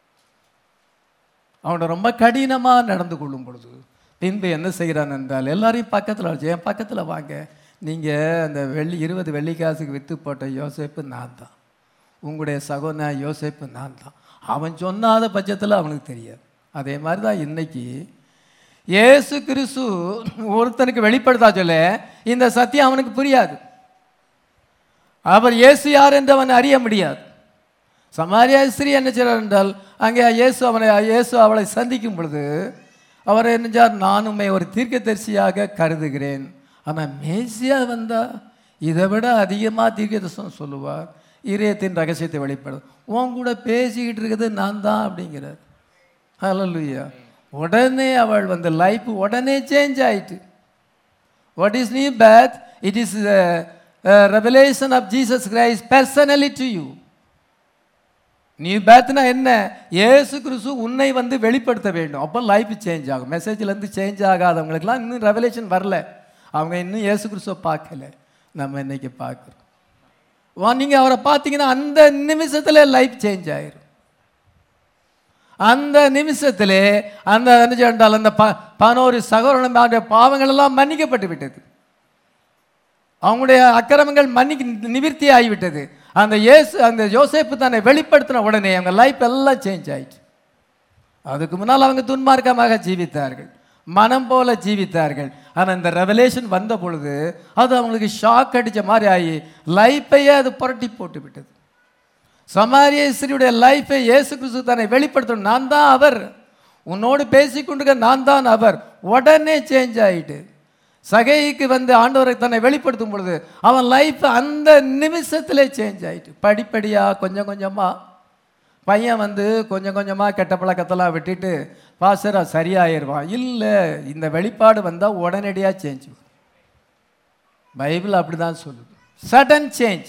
அவனை ரொம்ப கடினமாக நடந்து கொள்ளும் பொழுது பின்பு என்ன செய்கிறான் என்றால் எல்லாரையும் பக்கத்தில் வச்சு என் பக்கத்தில் வாங்க நீங்கள் அந்த வெள்ளி இருபது வெள்ளிக்காசுக்கு விற்று போட்ட யோசேப்பு நான் தான் உங்களுடைய சகோதரன் யோசேப்பு நான் தான் அவன் சொன்னாத பட்சத்தில் அவனுக்கு தெரியாது அதே மாதிரி தான் இன்னைக்கு இயேசு கிறிஸ்து ஒருத்தனுக்கு வெளிப்படுத்தா சொல்ல இந்த சத்தியம் அவனுக்கு புரியாது அவர் இயேசு யார் என்று அவன் அறிய முடியாது சமாரியா ஸ்திரீ என்ன செய்கிறார் என்றால் அங்கே இயேசு அவனை இயேசு அவளை சந்திக்கும் பொழுது அவர் என்னஞ்சார் நானுமே ஒரு தீர்க்கதரிசியாக கருதுகிறேன் ஆனால் மேசியா வந்தா இதை விட அதிகமாக தீர்க்கதரிசனம் சொல்லுவார் இதயத்தின் ரகசியத்தை வெளிப்படும் உன் கூட பேசிக்கிட்டு இருக்கிறது நான் தான் அப்படிங்கிறார் ஹalleluya உடனே அவள் வந்து லைஃப் உடனே சேஞ்ச் ஆயிட்டு what is new faith it is revelation of Jesus Christ personally to you new பேத்னா என்ன இயேசு கிறிஸ்து உன்னை வந்து வெளிப்படுத்த வேண்டும் அப்போ லைஃப் சேஞ்ச் ஆகும் மெசேஜ்லேருந்து சேஞ்ச் ஆகாதவங்களுக்குலாம் இன்னும் ரெவலேஷன் வரல அவங்க இன்னும் இயேசு கிறிஸ்துவை பார்க்கல நம்ம இன்னைக்கு பார்க்குறோம் வா நீங்கள் அவரை பார்த்தீங்கன்னா அந்த நிமிஷத்தில் லைஃப் சேஞ்ச் ஆயிரும் அந்த நிமிஷத்திலே அந்த என்ன சொன்னால் அந்த ப பதினோரு சகோதரனுடைய பாவங்கள் எல்லாம் மன்னிக்கப்பட்டு விட்டது அவங்களுடைய அக்கிரமங்கள் மன்னிக்கு நிவிர்த்தி ஆகிவிட்டது அந்த இயேசு அந்த யோசேப்பு தன்னை வெளிப்படுத்தின உடனே அவங்க லைஃப் எல்லாம் சேஞ்ச் ஆயிடுச்சு அதுக்கு முன்னால் அவங்க துன்மார்க்கமாக ஜீவித்தார்கள் மனம் போல ஜீவித்தார்கள் ஆனால் இந்த ரெவலேஷன் வந்த பொழுது அது அவங்களுக்கு ஷாக் அடித்த மாதிரி ஆகி லைஃப்பையே அது புரட்டி போட்டு விட்டது சமாரியஸ்ரீயுடைய லைஃப்பை இயேசு கிறிஸ்து தன்னை வெளிப்படுத்தணும் நான் தான் அவர் உன்னோடு பேசிக்கொண்டிருக்க நான் தான் அவர் உடனே சேஞ்ச் ஆயிட்டு சகைக்கு வந்து ஆண்டவரை தன்னை வெளிப்படுத்தும் பொழுது அவன் லைஃப் அந்த நிமிஷத்திலே சேஞ்ச் ஆயிட்டு படிப்படியாக கொஞ்சம் கொஞ்சமாக பையன் வந்து கொஞ்சம் கொஞ்சமாக கெட்ட பழக்கத்தெல்லாம் விட்டுட்டு பாசரா சரியாயிருவான் இல்லை இந்த வெளிப்பாடு வந்தால் உடனடியாக சேஞ்ச் பைபிள் அப்படி தான் சொல்லுது சடன் சேஞ்ச்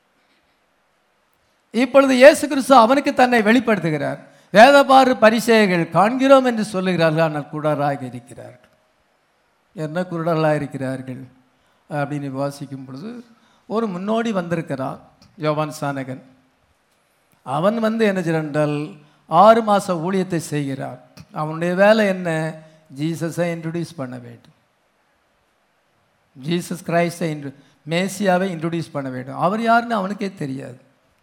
இப்பொழுது இயேசு கிறிஸ்து அவனுக்கு தன்னை வெளிப்படுத்துகிறார் வேதபாறு பரிசேயர்கள் காண்கிறோம் என்று சொல்லுகிறார்கள் ஆனால் குடராக இருக்கிறார்கள் என்ன குருடர்களாக இருக்கிறார்கள் அப்படின்னு வாசிக்கும் பொழுது ஒரு முன்னோடி வந்திருக்கிறான் யோவான் சானகன் அவன் வந்து என்ன செய்றான் ஆறு மாத ஊழியத்தை செய்கிறார் அவனுடைய வேலை என்ன ஜீசஸை இன்ட்ரடியூஸ் பண்ண வேண்டும் ஜீசஸ் கிரைஸ்டை இன்ட்ரு மேசியாவை இன்ட்ரடியூஸ் பண்ண வேண்டும் அவர் யாருன்னு அவனுக்கே தெரியாது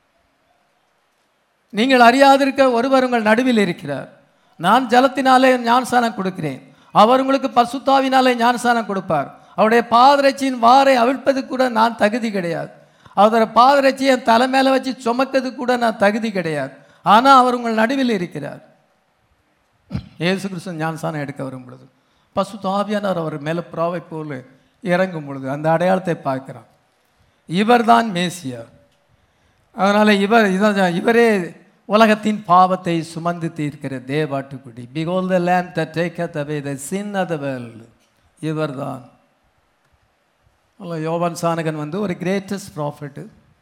நீங்கள் அறியாதிருக்க ஒருவர் உங்கள் நடுவில் இருக்கிறார் நான் ஜலத்தினாலே ஞானசானம் கொடுக்கிறேன் அவர் உங்களுக்கு பசுத்தாவினாலே ஞானசானம் கொடுப்பார் அவருடைய பாதரட்சியின் வாரை அவிழ்ப்பது கூட நான் தகுதி கிடையாது அவரோட பாதரட்சியை என் தலை மேலே வச்சு சுமக்கிறது கூட நான் தகுதி கிடையாது ஆனால் அவர் உங்கள் நடுவில் இருக்கிறார் இயேசு கிறிஸ்து ஞானசானம் எடுக்க வரும் பொழுது பசு தாவியானவர் அவர் மேலே புறாவை போல் இறங்கும் பொழுது அந்த அடையாளத்தை பார்க்கிறான் இவர்தான் மேசியா அதனால் இவர் இதான் இவரே உலகத்தின் பாவத்தை சுமந்து தீர்க்கிற தேவாட்டுக்குடி பிகோல் த லேம் த டேக் அவே த சின் அத வேல் இவர்தான் அல்ல யோவான் சானகன் வந்து ஒரு கிரேட்டஸ்ட் ப்ராஃபிட்டு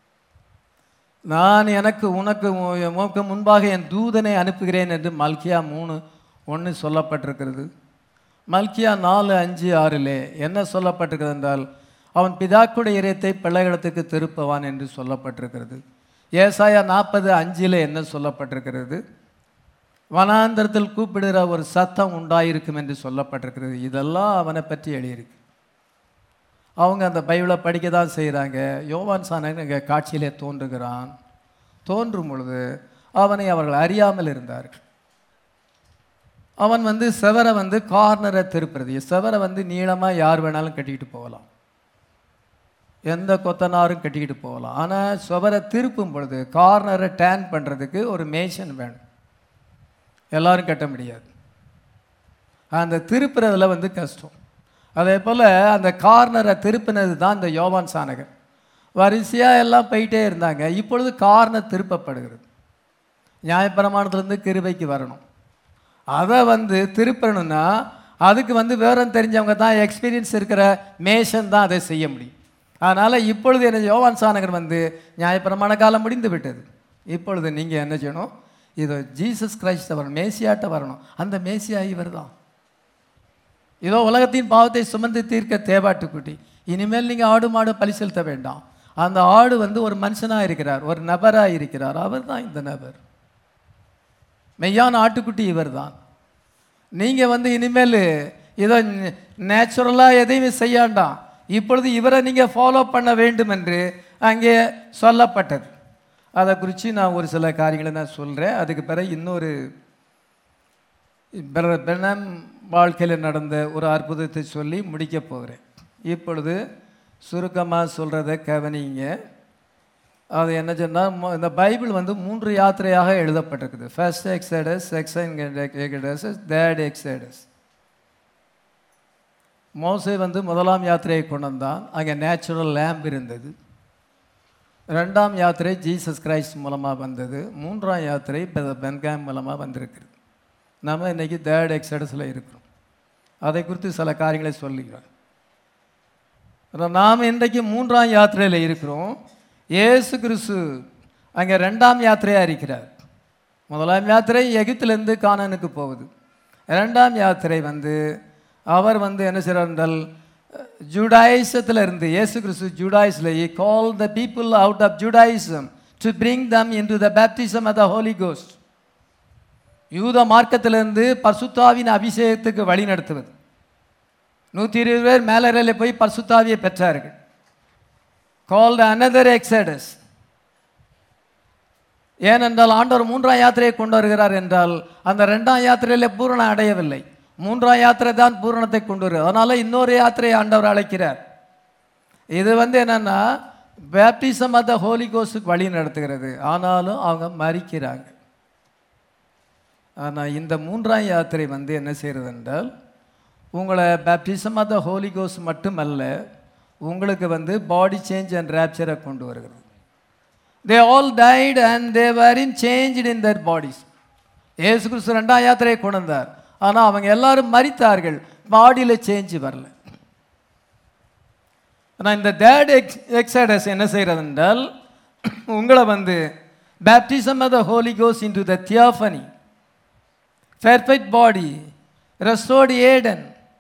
நான் எனக்கு உனக்கு உ- உனக்கு முன்பாக என் தூதனை அனுப்புகிறேன் என்று மல்கியா மூணு ஒன்று சொல்லப்பட்டிருக்கிறது மல்கியா நாலு அஞ்சு ஆறிலே என்ன சொல்லப்பட்டிருக்கிறது என்றால் அவன் பிதாக்குடைய இதயத்தை பிள்ளைகளத்துக்கு திருப்புவான் என்று சொல்லப்பட்டிருக்கிறது ஏசாயா நாற்பது அஞ்சில் என்ன சொல்லப்பட்டிருக்கிறது வனாந்தரத்தில் கூப்பிடுகிற ஒரு சத்தம் உண்டாயிருக்கும் என்று சொல்லப்பட்டிருக்கிறது இதெல்லாம் அவனை பற்றி எழுதியிருக்கு அவங்க அந்த பைபிளை படிக்க தான் செய்கிறாங்க யோவான் சானன் இங்கே காட்சியிலே தோன்றுகிறான் தோன்றும் பொழுது அவனை அவர்கள் அறியாமல் இருந்தார்கள் அவன் வந்து செவரை வந்து கார்னரை திருப்புறது செவரை வந்து நீளமாக யார் வேணாலும் கட்டிக்கிட்டு போகலாம் எந்த கொத்தனாரும் கட்டிக்கிட்டு போகலாம் ஆனால் சுவரை திருப்பும் பொழுது கார்னரை டேன் பண்ணுறதுக்கு ஒரு மேஷன் வேணும் எல்லாரும் கட்ட முடியாது அந்த திருப்புறதுல வந்து கஷ்டம் அதே போல் அந்த கார்னரை திருப்பினது தான் இந்த யோவான் சானகர் வரிசையாக எல்லாம் போயிட்டே இருந்தாங்க இப்பொழுது கார்னர் திருப்பப்படுகிறது நியாயப்பிரமாணத்துலேருந்து கிருபைக்கு வரணும் அதை வந்து திருப்பணும்னா அதுக்கு வந்து விவரம் தெரிஞ்சவங்க தான் எக்ஸ்பீரியன்ஸ் இருக்கிற மேஷன் தான் அதை செய்ய முடியும் அதனால் இப்பொழுது என்ன யோவான் சானகர் வந்து நியாயப்பிரமாண காலம் முடிந்து விட்டது இப்பொழுது நீங்கள் என்ன செய்யணும் இதோ ஜீசஸ் கிரைஸ்ட வரணும் மேசியாட்ட வரணும் அந்த மேசியா இவர் தான் இதோ உலகத்தின் பாவத்தை சுமந்து தீர்க்க தேவாட்டுக்குட்டி இனிமேல் நீங்கள் ஆடு மாடு பலி செலுத்த வேண்டாம் அந்த ஆடு வந்து ஒரு மனுஷனாக இருக்கிறார் ஒரு நபராக இருக்கிறார் அவர் தான் இந்த நபர் மெய்யான ஆட்டுக்குட்டி இவர் தான் நீங்கள் வந்து இனிமேல் இதோ நேச்சுரலாக எதையுமே செய்யாண்டாம் இப்பொழுது இவரை நீங்கள் ஃபாலோ பண்ண வேண்டும் என்று அங்கே சொல்லப்பட்டது அதை குறித்து நான் ஒரு சில காரியங்களை நான் சொல்கிறேன் அதுக்கு பிறகு இன்னொரு பிரதர் பெர்னாம் வாழ்க்கையில் நடந்த ஒரு அற்புதத்தை சொல்லி முடிக்க போகிறேன் இப்பொழுது சுருக்கமாக சொல்கிறத கவனிங்க அது என்ன சொன்னால் இந்த பைபிள் வந்து மூன்று யாத்திரையாக எழுதப்பட்டிருக்குது first exodus second exodus third exodus மோசே வந்து முதலாம் யாத்திரையை கொண்டு வந்தான் அங்கே நேச்சுரல் லேம்ப் இருந்தது ரெண்டாம் யாத்திரை ஜீசஸ் கிரைஸ்ட் மூலமாக வந்தது மூன்றாம் யாத்திரை பென்காம் மூலமாக வந்திருக்கிறது நம்ம இன்னைக்கு தேர்ட் எக்ஸடஸில் இருக்கிறோம் அதை குறித்து சில காரியங்களை சொல்லுகிறோம் நாம் இன்றைக்கு மூன்றாம் யாத்திரையில் இருக்கிறோம் இயேசு கிறிஸ்து அங்கே ரெண்டாம் யாத்திரையாக இருக்கிறார் முதலாம் யாத்திரை எகிப்திலிருந்து கானானுக்கு போகுது ரெண்டாம் யாத்திரை வந்து அவர் வந்து என்ன செய்கிறார் என்றால் ஜூடாயிசத்தில் இருந்து இயேசு கிறிஸ்து ஜூடாயிஸில் call the people out of Judaism to bring them into the baptism of the Holy Ghost யூத மார்க்கத்திலிருந்து பர்சுத்தாவின் அபிஷேகத்துக்கு வழி நடத்துவது நூற்றி இருபது பேர் மேலறையில் போய் பர்சுத்தாவியை பெற்றார்கள் கால்டு அனதர் எக்ஸடஸ் ஏனென்றால் ஆண்டவர் மூன்றாம் யாத்திரையை கொண்டு வருகிறார் என்றால் அந்த ரெண்டாம் யாத்திரையில பூரணம் அடையவில்லை மூன்றாம் யாத்திரை தான் பூரணத்தை கொண்டு வருகிறது அதனால இன்னொரு யாத்திரையை ஆண்டவர் அழைக்கிறார் இது வந்து என்னன்னா பேப்டிசம் ஆஃப் த ஹோலி கோஸ்டுக்கு வழி நடத்துகிறது ஆனாலும் அவங்க மறிக்கிறாங்க ஆனால் இந்த மூன்றாம் யாத்திரை வந்து என்ன செய்கிறது என்றால் உங்களை பேப்டிசம் ஆஃப் த ஹோலி கோஸ் மட்டுமல்ல உங்களுக்கு வந்து பாடி சேஞ்ச் அண்ட் ரேப்சரை கொண்டு வருகிறது they all died and they were in changed in their bodies ஏசு கிறிஸ்து ரெண்டாம் யாத்திரையை கொண்டு வந்தார் ஆனால் அவங்க எல்லாரும் மறித்தார்கள் பாடியில் சேஞ்ச் வரல ஆனால் இந்த தேர்ட் எக்ஸ் எக்ஸைடஸ் என்ன செய்கிறது என்றால் உங்களை வந்து பேப்டிசம் ஆஃப் த ஹோலி கோஸ் into the theophany perfect body restored Eden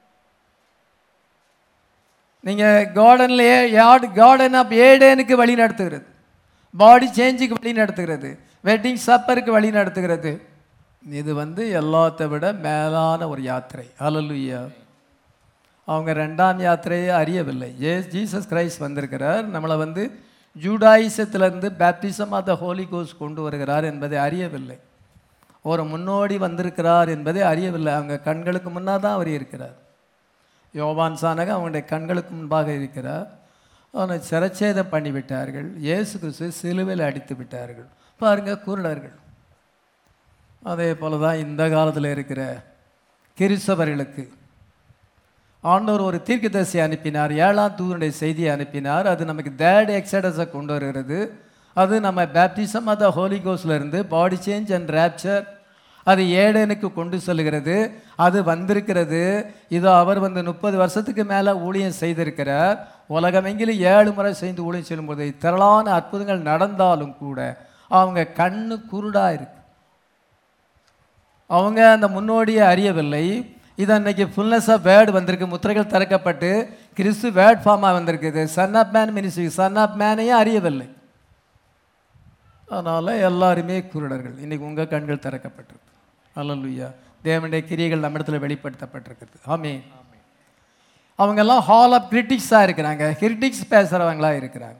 நீங்கள் கார்டனில் யார்டு கார்டன் ஆஃப் ஏடேனுக்கு வழி நடத்துகிறது பாடி சேஞ்சுக்கு வழி நடத்துகிறது வெட்டிங் சப்பருக்கு வழி நடத்துகிறது இது வந்து எல்லாத்த விட மேலான ஒரு யாத்திரை ஹalleluya அவங்க ரெண்டாம் யாத்திரையை அறியவில்லை ஏ ஜீசஸ் கிரைஸ்ட் வந்திருக்கிறார் நம்மளை வந்து ஜூடாயிசத்திலிருந்து பேப்டிசம் ஆஃப் த ஹோலி கோஸ் கொண்டு வருகிறார் என்பதை அறியவில்லை ஒரு முன்னோடி வந்திருக்கிறார் என்பதை அறியவில்லை அவங்க கண்களுக்கு முன்னாக தான் அவர் இருக்கிறார் யோவான் சானக அவங்களுடைய கண்களுக்கு முன்பாக இருக்கிறார் அவனை சிரச்சேதம் பண்ணிவிட்டார்கள் இயேசு கிறிஸ்து சிலுவையில் அடித்து விட்டார்கள் பாருங்க குருடர்கள் அதே போல தான் இந்த காலத்தில் இருக்கிற கிறிஸ்தவர்களுக்கு ஆண்டவர் ஒரு தீர்க்கதரிசி அனுப்பினார் ஏழாம் தூதனுடைய செய்தியை அனுப்பினார் அது நமக்கு தேர்ட் எக்ஸடஸை கொண்டு வருகிறது அது நம்ம பேப்டிசம் ஆஃப் த ஹோலி கோஸ்ல இருந்து பாடி சேஞ்ச் அண்ட் ரேப்சர் அது ஏடனுக்கு கொண்டு செல்கிறது அது வந்திருக்கிறது இதோ அவர் வந்து முப்பது வருஷத்துக்கு மேலே ஊழியம் செய்திருக்கிறார் உலகமெங்கிலும் ஏழு முறை செய்து ஊழியம் செய்யும்போது திரளான அற்புதங்கள் நடந்தாலும் கூட அவங்க கண்ணு குருடா இருக்கு அவங்க அந்த முன்னோடியை அறியவில்லை இது அன்னைக்கு ஃபுல்னஸ் ஆஃப் வேர்டு வந்திருக்கு முத்திரைகள் திறக்கப்பட்டு கிறிஸ்து வேர்ட் ஃபார்மாக வந்திருக்குது son of man ministry son of மேனையும் அறியவில்லை அதனால் எல்லாருமே குருடர்கள் இன்னைக்கு உங்கள் கண்கள் திறக்கப்பட்டிருக்கு அல்லலுயா தேவனுடைய கிரியைகள் நம்மிடத்தில் வெளிப்படுத்தப்பட்டிருக்குது ஆமே அவங்கெல்லாம் ஹால் ஆஃப் கிரிட்டிக்ஸாக இருக்கிறாங்க கிரிட்டிக்ஸ் பேசுகிறவங்களா இருக்கிறாங்க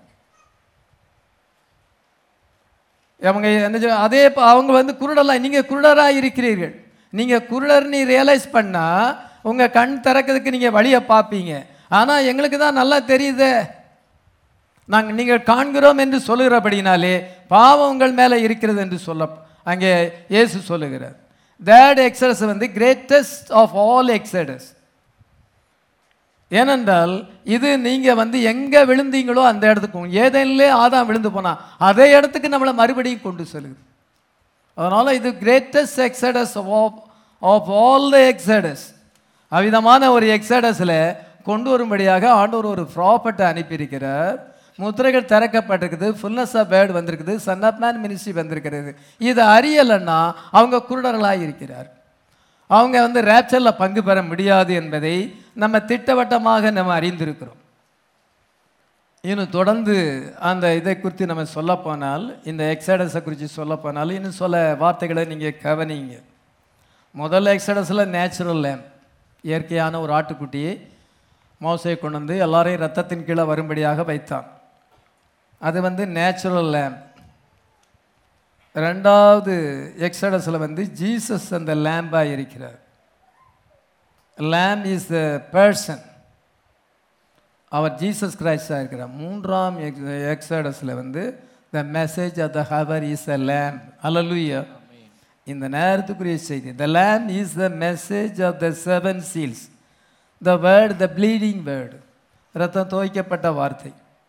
அவங்க என்ன சொல்ல- அதே ப- அவங்க வந்து குருடலாம் நீங்கள் குருடராக இருக்கிறீர்கள் நீங்கள் குருடர்னு ரியலைஸ் பண்ணால் உங்கள் கண் திறக்கிறதுக்கு நீங்கள் வழியை பார்ப்பீங்க ஆனால் எங்களுக்கு தான் நல்லா தெரியுதே நாங்கள் நீங்கள் காண்கிறோம் என்று சொல்லுகிறபடினாலே பாவம் உங்கள் மேலே இருக்கிறது என்று சொல்ல அங்கே இயேசு சொல்லுகிறார் தேர்ட் எக்ஸடஸ் வந்து கிரேட்டஸ்ட் ஆஃப் ஆல் எக்ஸடஸ் ஏனென்றால் இது நீங்கள் வந்து எங்கே விழுந்தீங்களோ அந்த இடத்துக்கு ஏதேனிலே ஆதாம் விழுந்து போனா அதே இடத்துக்கு நம்மளை மறுபடியும் கொண்டு செல்லுது அதனால் இது greatest exodus of of all the exodus அவ்விதமான ஒரு எக்ஸடஸில் கொண்டு வரும்படியாக ஆண்டவர் ஒரு ப்ராப்பர்ட்டை அனுப்பியிருக்கிறார் முத்திரைகள் திறக்கப்பட்டிருக்குது ஃபுல்னஸ் ஆஃப் வேர்டு வந்திருக்குது சன் ஆஃப் மேன் மினிஸ்ட்ரி வந்திருக்கிறது இது அறியலைன்னா அவங்க குருடர்களாக இருக்கிறார் அவங்க வந்து ரேப்சரில் பங்கு பெற முடியாது என்பதை நம்ம திட்டவட்டமாக நம்ம அறிந்திருக்கிறோம் இன்னும் தொடர்ந்து அந்த இதை குறித்து நம்ம சொல்ல போனால் இந்த எக்ஸடஸை குறித்து சொல்ல போனால் இன்னும் சொல்ல வார்த்தைகளை நீங்கள் கவனிங்க முதல் எக்ஸடஸில் நேச்சுரல் லேம் இயற்கையான ஒரு ஆட்டுக்குட்டியை மோசையை கொண்டு வந்து எல்லாரையும் ரத்தத்தின் கீழே வரும்படியாக வைத்தான் அது வந்து நேச்சுரல் லேம் ரெண்டாவது எக்ஸடஸில் வந்து ஜீசஸ் அந்த லேம்பாக இருக்கிறார் லேம் இஸ் த பர்சன் அவர் ஜீசஸ் கிரைஸ்டாக இருக்கிறார் மூன்றாம் எக்ஸடஸில் வந்து the message of the hour is the lamb hallelujah இந்த நேரத்துக்குரிய செய்தி the lamb is the message of the seven seals the word the bleeding word ரத்தம் துவைக்கப்பட்ட வார்த்தை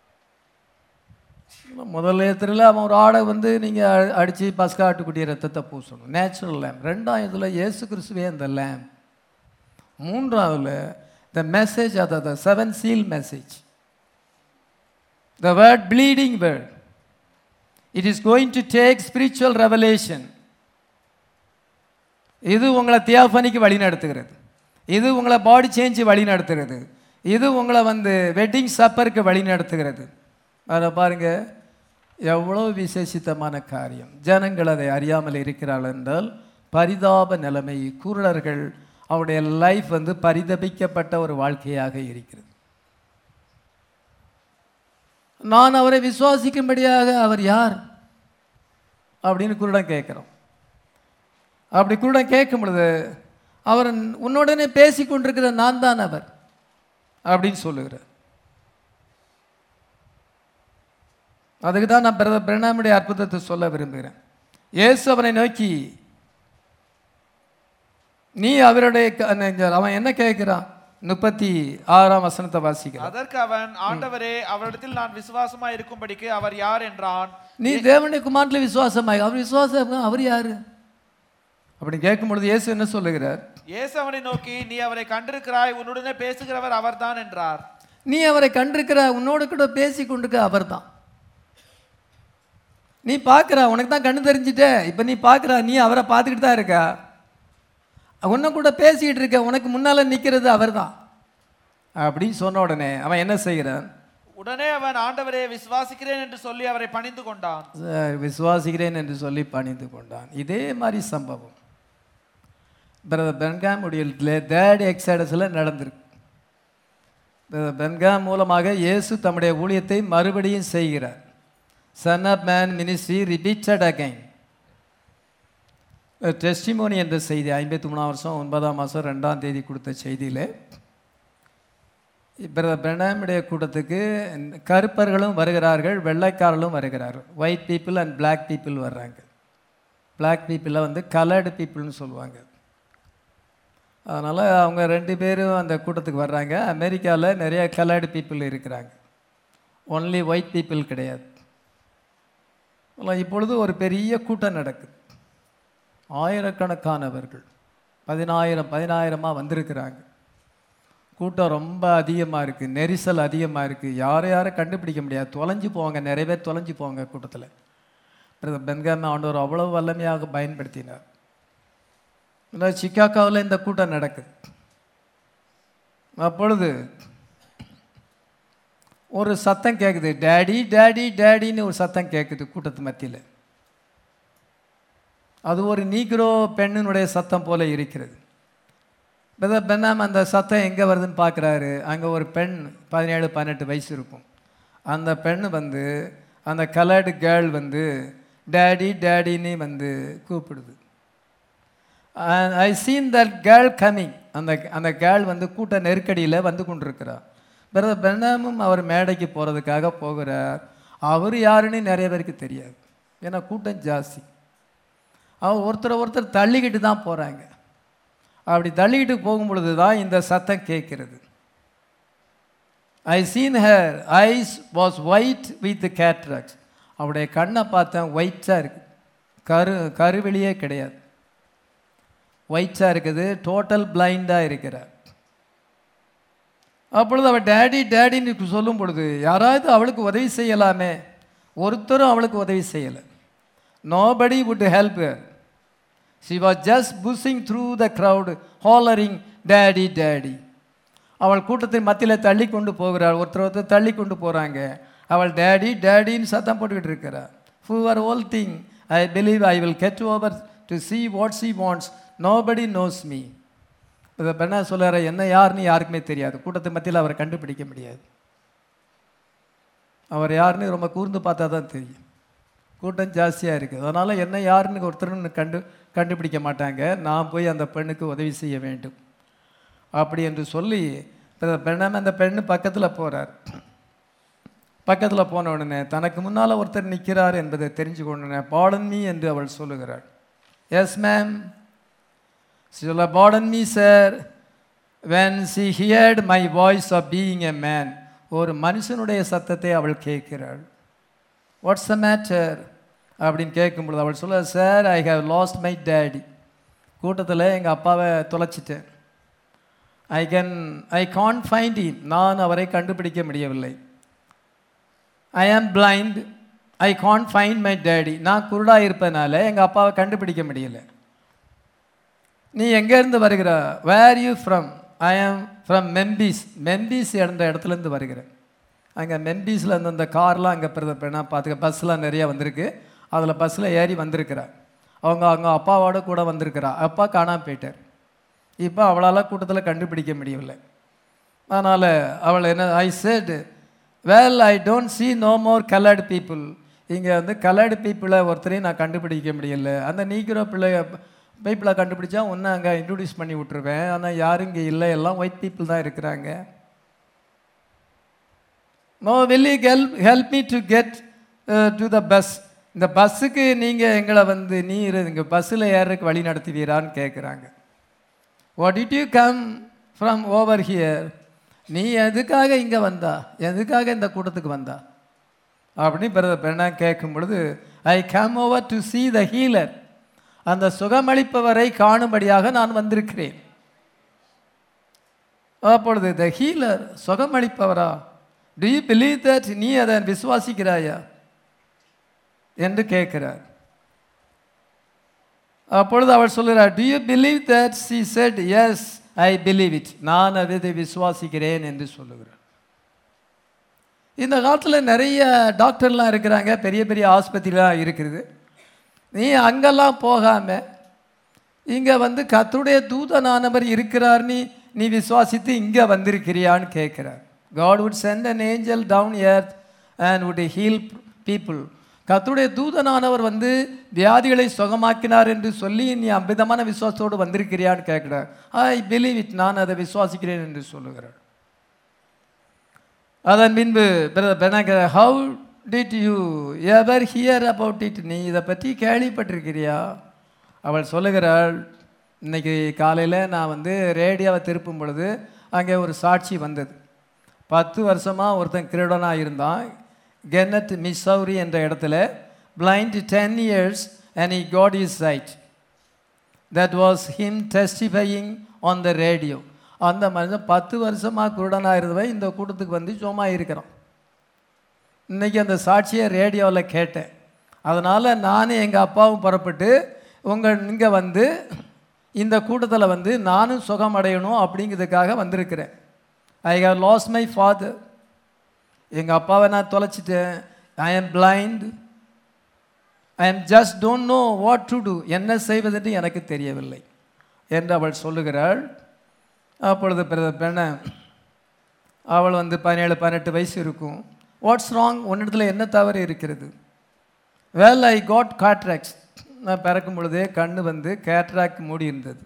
முதல் ஏத்துல அவன் ஒரு ஆடை வந்து நீங்கள் அடித்து பஸ்கா ஆட்டுக்குட்டிய ரத்தத்தை பூசணும் நேச்சுரல் லேம் ரெண்டாம் இதில் இயேசு கிறிஸ்துவே அந்த லேம் மூன்றாவதுல த மெசேஜ் அத the seven seal message the word bleeding word it is going to take spiritual revelation இது உங்களை தியாஃபனிக்கு வழி நடத்துகிறது இது உங்களை பாடி சேஞ்சு வழி நடத்துகிறது இது உங்களை வந்து வெட்டிங் சப்பருக்கு வழி நடத்துகிறது அதை பாருங்க எவ்வளோ விசேஷித்தமான காரியம் ஜனங்கள் அதை அறியாமல் இருக்கிறார்கள் என்றால் பரிதாப நிலைமை குருடர்கள் அவருடைய லைஃப் வந்து பரிதபிக்கப்பட்ட ஒரு வாழ்க்கையாக இருக்கிறது நான் அவரை விசுவாசிக்கும்படியாக அவர் யார் அப்படின்னு குருடன் கேட்குறோம் அப்படி குருடன் கேட்கும் பொழுது அவர் உன்னுடனே பேசி கொண்டிருக்கிற நான் தான் அவர் அப்படின்னு சொல்லுகிறார் அதுக்கு தான் நான் பிரத பிரணாமுடைய அற்புதத்தை சொல்ல விரும்புகிறேன் இயேசு அவனை நோக்கி நீ அவருடைய க- அந்த- அவன் என்ன கேட்கிறான் முப்பத்தி ஆறாம் வசனத்தை வாசிக்கிறான் அதற்கு அவன் ஆண்டவரே அவரிடத்தில் நான் விசுவாசமா இருக்கும்படிக்கு அவர் யார் என்றான் நீ தேவனுடைய குமாரத்தில் விசுவாசமாய் அவர் விசுவாசம் அவர் யாரு அப்படி கேட்கும் பொழுது இயேசு என்ன சொல்லுகிறார் இயேசு அவனை நோக்கி நீ அவரை கண்டிருக்கிறாய் உன்னுடனே பேசுகிறவர் அவர்தான் என்றார் நீ அவரை கண்டிருக்கிற உன்னோடு கூட பேசி கொண்டிருக்க அவர் தான் நீ பார்க்குற உனக்கு தான் கண்ணு தெரிஞ்சிட்டே இப்போ நீ பார்க்குற நீ அவரை பார்த்துக்கிட்டு தான் இருக்க உன்னை கூட பேசிக்கிட்டு இருக்க உனக்கு முன்னால் நிற்கிறது அவர் தான் அப்படின்னு சொன்ன உடனே அவன் என்ன செய்கிறான் உடனே அவன் ஆண்டவரே விசுவாசிக்கிறேன் என்று சொல்லி அவரை பணிந்து கொண்டான் சார், விசுவாசிக்கிறேன் என்று சொல்லி பணிந்து கொண்டான் இதே மாதிரி சம்பவம் பிரதர் பென்காமுடைய தேர்ட் எக்ஸைடஸில் நடந்திருக்கு பிரதர் பென்காம் மூலமாக இயேசு தம்முடைய ஊழியத்தை மறுபடியும் செய்கிறார் son of man ministry repeated again testimony என்ற செய்தி ஐம்பத்தி மூணாம் வருஷம் ஒன்பதாம் மாதம் ரெண்டாம் தேதி கொடுத்த செய்தியில் பிரதர் பிரணாமுடைய கூட்டத்துக்கு கருப்பர்களும் வருகிறார்கள் வெள்ளைக்காரர்களும் வருகிறார்கள் white people and Black people வர்றாங்க Black பீப்புளை வந்து கலர்டு பீப்புள்னு சொல்லுவாங்க அதனால் அவங்க ரெண்டு பேரும் அந்த கூட்டத்துக்கு வர்றாங்க அமெரிக்காவில் நிறைய கலர்டு பீப்புள் இருக்கிறாங்க ஒன்லி ஒயிட் பீப்புள் கிடையாது ஆனா இப்பொழுது ஒரு பெரிய கூட்டம் நடக்குது ஆயிரக்கணக்கானவர்கள் பதினாயிரம் பதினாயிரமாக வந்திருக்கிறாங்க கூட்டம் ரொம்ப அதிகமாக இருக்குது நெரிசல் அதிகமாக இருக்குது யாரை யாரும் கண்டுபிடிக்க முடியாது தொலைஞ்சு போவாங்க நிறைய பேர் தொலைஞ்சு போவாங்க கூட்டத்தில் பிரதர் பென்காம ஆண்டவர் அவ்வளவு வல்லமையாக பயன்படுத்தினார் இல்லை சிக்காகோவில் இந்த கூட்டம் நடக்குது அப்பொழுது ஒரு சத்தம் கேட்குது டேடி டேடி டேடின்னு ஒரு சத்தம் கேட்குது கூட்டத்து மத்தியில் அது ஒரு நீக்ரோ பெண்ணினுடைய சத்தம் போல இருக்கிறது பிரதர் பெண்ணாம் அந்த சத்தம் எங்கே வருதுன்னு பார்க்குறாரு அங்கே ஒரு பெண் பதினேழு பதினெட்டு வயசு இருக்கும் அந்த பெண் வந்து அந்த கலர்டு கேர்ள் வந்து டேடி டேடின்னு வந்து கூப்பிடுது I seen that girl coming அந்த அந்த கேர்ள் வந்து கூட்ட நெருக்கடியில் வந்து கொண்டிருக்கிறார் பிரதர் பெண்ணாமும் அவர் மேடைக்கு போகிறதுக்காக போகிறார் அவர் யாருன்னு நிறைய பேருக்கு தெரியாது ஏன்னா கூட்டம் ஜாஸ்தி அவன் ஒருத்தரை ஒருத்தர் தள்ளிக்கிட்டு தான் போகிறாங்க அப்படி தள்ளிக்கிட்டு போகும் பொழுது தான் இந்த சத்தம் கேட்கிறது I seen her eyes was white with cataracts அவருடைய கண்ணை பார்த்தேன் ஒயிட்டாக இருக்குது கரு கருவெளியே கிடையாது ஒயிட்டாக இருக்குது டோட்டல் பிளைண்டாக இருக்கிறார் அப்பொழுது அவள் டேடி டேடின்னு சொல்லும் பொழுது யாராவது அவளுக்கு உதவி செய்யலாமே ஒருத்தரும் அவளுக்கு உதவி செய்யலை nobody would help her she was just bushing through the crowd hollering daddy daddy அவள் கூட்டத்தின் மத்தியில் தள்ளி கொண்டு போகிறாள் ஒருத்தர் ஒருத்தர் தள்ளி கொண்டு போகிறாங்க அவள் டேடி டேடின்னு சத்தம் போட்டுக்கிட்டு இருக்கிறார் who are all thing i believe i will get over to see what she wants nobody knows me இதை பெண்ணா சொல்லுற என்ன யாருன்னு யாருக்குமே தெரியாது கூட்டத்து மத்தியில் அவரை கண்டுபிடிக்க முடியாது அவர் யாருன்னு ரொம்ப கூர்ந்து பார்த்தா தான் தெரியும் கூட்டம் ஜாஸ்தியாக இருக்குது அதனால் என்ன யாருன்னு ஒருத்தர்னு கண்டு கண்டுபிடிக்க மாட்டாங்க நான் போய் அந்த பெண்ணுக்கு உதவி செய்ய வேண்டும் அப்படி என்று சொல்லி பெண்ணாம அந்த பெண்ணு பக்கத்தில் போகிறார் பக்கத்தில் போன உடனே தனக்கு முன்னால் ஒருத்தர் நிற்கிறார் என்பதை தெரிஞ்சு கொண்டன பாடன் மீ என்று அவள் சொல்லுகிறாள் எஸ் மேம் சொல்ல pardon me sir when she heard my voice of being a man ஒரு மனுஷனுடைய சத்தத்தை அவள் கேட்கிறாள் வாட்ஸ் த மேட்டர் அப்படின்னு கேட்கும்பொழுது அவள் சொல்ல sir I have lost my daddy கூட்டத்தில் எங்கள் அப்பாவை தொலைச்சிட்டேன் I can I can't find in நான் அவரை கண்டுபிடிக்க முடியவில்லை I am blind I can't find my daddy நான் குருடாக இருப்பதனால எங்கள் அப்பாவை கண்டுபிடிக்க முடியல நீ எங்கேருந்து வருகிற where you from I am from மெம்பீஸ் மெம்பீஸ் என்ற இடத்துலேருந்து வருகிறேன் அங்கே மெம்பீஸில் அந்த அந்த கார்லாம் அங்கே பிறந்த பார்த்துக்க பஸ்லாம் நிறைய வந்திருக்கு அதில் பஸ்ஸில் ஏறி வந்திருக்கிறா அவங்க அவங்க அப்பாவோட கூட வந்திருக்கிறா அப்பா காணாம போயிட்டார் இப்போ அவளால் கூட்டத்தில் கண்டுபிடிக்க முடியவில்லை அதனால் அவள் என்ன I said well I don't see no more colored people இங்கே வந்து கலர்டு பீப்புளை ஒருத்தரையும் நான் கண்டுபிடிக்க முடியல அந்த நீக்கிற பிள்ளைய பீப்புளை கண்டுபிடிச்சா ஒன்று அங்கே இன்ட்ரடியூஸ் பண்ணி விட்ருவேன் ஆனால் யாரும் இங்கே இல்லை எல்லாம் ஒயிட் பீப்புள் தான் இருக்கிறாங்க no will you help help me to get to the bus இந்த பஸ்ஸுக்கு நீங்கள் எங்களை வந்து நீ இங்கே பஸ்ஸில் ஏறதுக்கு வழி நடத்துவீரான்னு கேட்குறாங்க what did you come from over here நீ எதுக்காக இங்கே வந்தா எதுக்காக இந்த கூட்டத்துக்கு வந்தா அப்படின்னு பிறகு பெண்ணா கேட்கும் பொழுது I come over to see the healer அந்த சுகமளிப்பவரை காணும்படியாக நான் வந்திருக்கிறேன் அப்பொழுது த ஹீலர் சுகமளிப்பவரா டு யூ பிலீவ் தட் நீ அதை விசுவாசிக்கிறாயா என்று கேட்கிறார் அப்பொழுது அவள் சொல்கிறார் do you believe that she said yes I believe it நான் அதை விசுவாசிக்கிறேன் என்று சொல்லுகிறார் இந்த காலத்தில் நிறைய டாக்டர்லாம் இருக்கிறாங்க பெரிய பெரிய ஆஸ்பத்திரிலாம் இருக்குது நீ அங்கெல்லாம் போகாமல் இங்கே வந்து கத்துடைய தூதனானவர் இருக்கிறார் நீ நீ விசுவாசித்து இங்கே வந்திருக்கிறியான்னு கேட்குறார் God would send an angel down earth and would heal people கத்துடைய தூதனானவர் வந்து வியாதிகளை சுகமாக்கினார் என்று சொல்லி நீ அம்பிதமான விசுவாசத்தோடு வந்திருக்கிறியான்னு கேட்கிறார் ஐ பிலீவ் இட் நான் அதை விசுவாசிக்கிறேன் என்று சொல்லுகிறார் அதன் பின்பு how did you ever hear about it நீ இதை பற்றி கேள்விப்பட்டிருக்கிறியா அவள் சொல்லுகிறாள் இன்னைக்கு காலையில் நான் வந்து ரேடியோவை திருப்பும் பொழுது அங்கே ஒரு சாட்சி வந்தது பத்து வருஷமாக ஒருத்தன் கிரீடனாக இருந்தான் கென்னட் மிசௌரி என்ற இடத்துல blind ten years and he got his sight that was him testifying on the radio அந்த மனுஷன் பத்து வருஷமாக குருடனாக இருந்தவன் இந்த கூட்டத்துக்கு வந்து சும்மா இருக்கிறான் இன்னைக்கு அந்த சாட்சியை ரேடியோவில் கேட்டேன் அதனால் நானும் எங்கள் அப்பாவும் புறப்பட்டு உங்கள் இங்கே வந்து இந்த கூட்டத்தில் வந்து நானும் சுகமடையணும் அப்படிங்கிறதுக்காக வந்திருக்கிறேன் I have lost my father எங்கள் அப்பாவை நான் தொலைச்சிட்டேன் I am blind I am just don't know what to do என்ன செய்வதென்று எனக்கு தெரியவில்லை என்று அவள் சொல்லுகிறாள் அப்பொழுது பிறகு பெண்ண அவள் வந்து பதினேழு பதினெட்டு வயசு இருக்கும் வாட்ஸ் ராங் உன்னிடத்தில் என்ன தவறு இருக்கிறது வெல் ஐ காட் காட்ராக்ஸ் நான் பிறக்கும் பொழுதே கண்ணு வந்து கேட்ராக் மூடி இருந்தது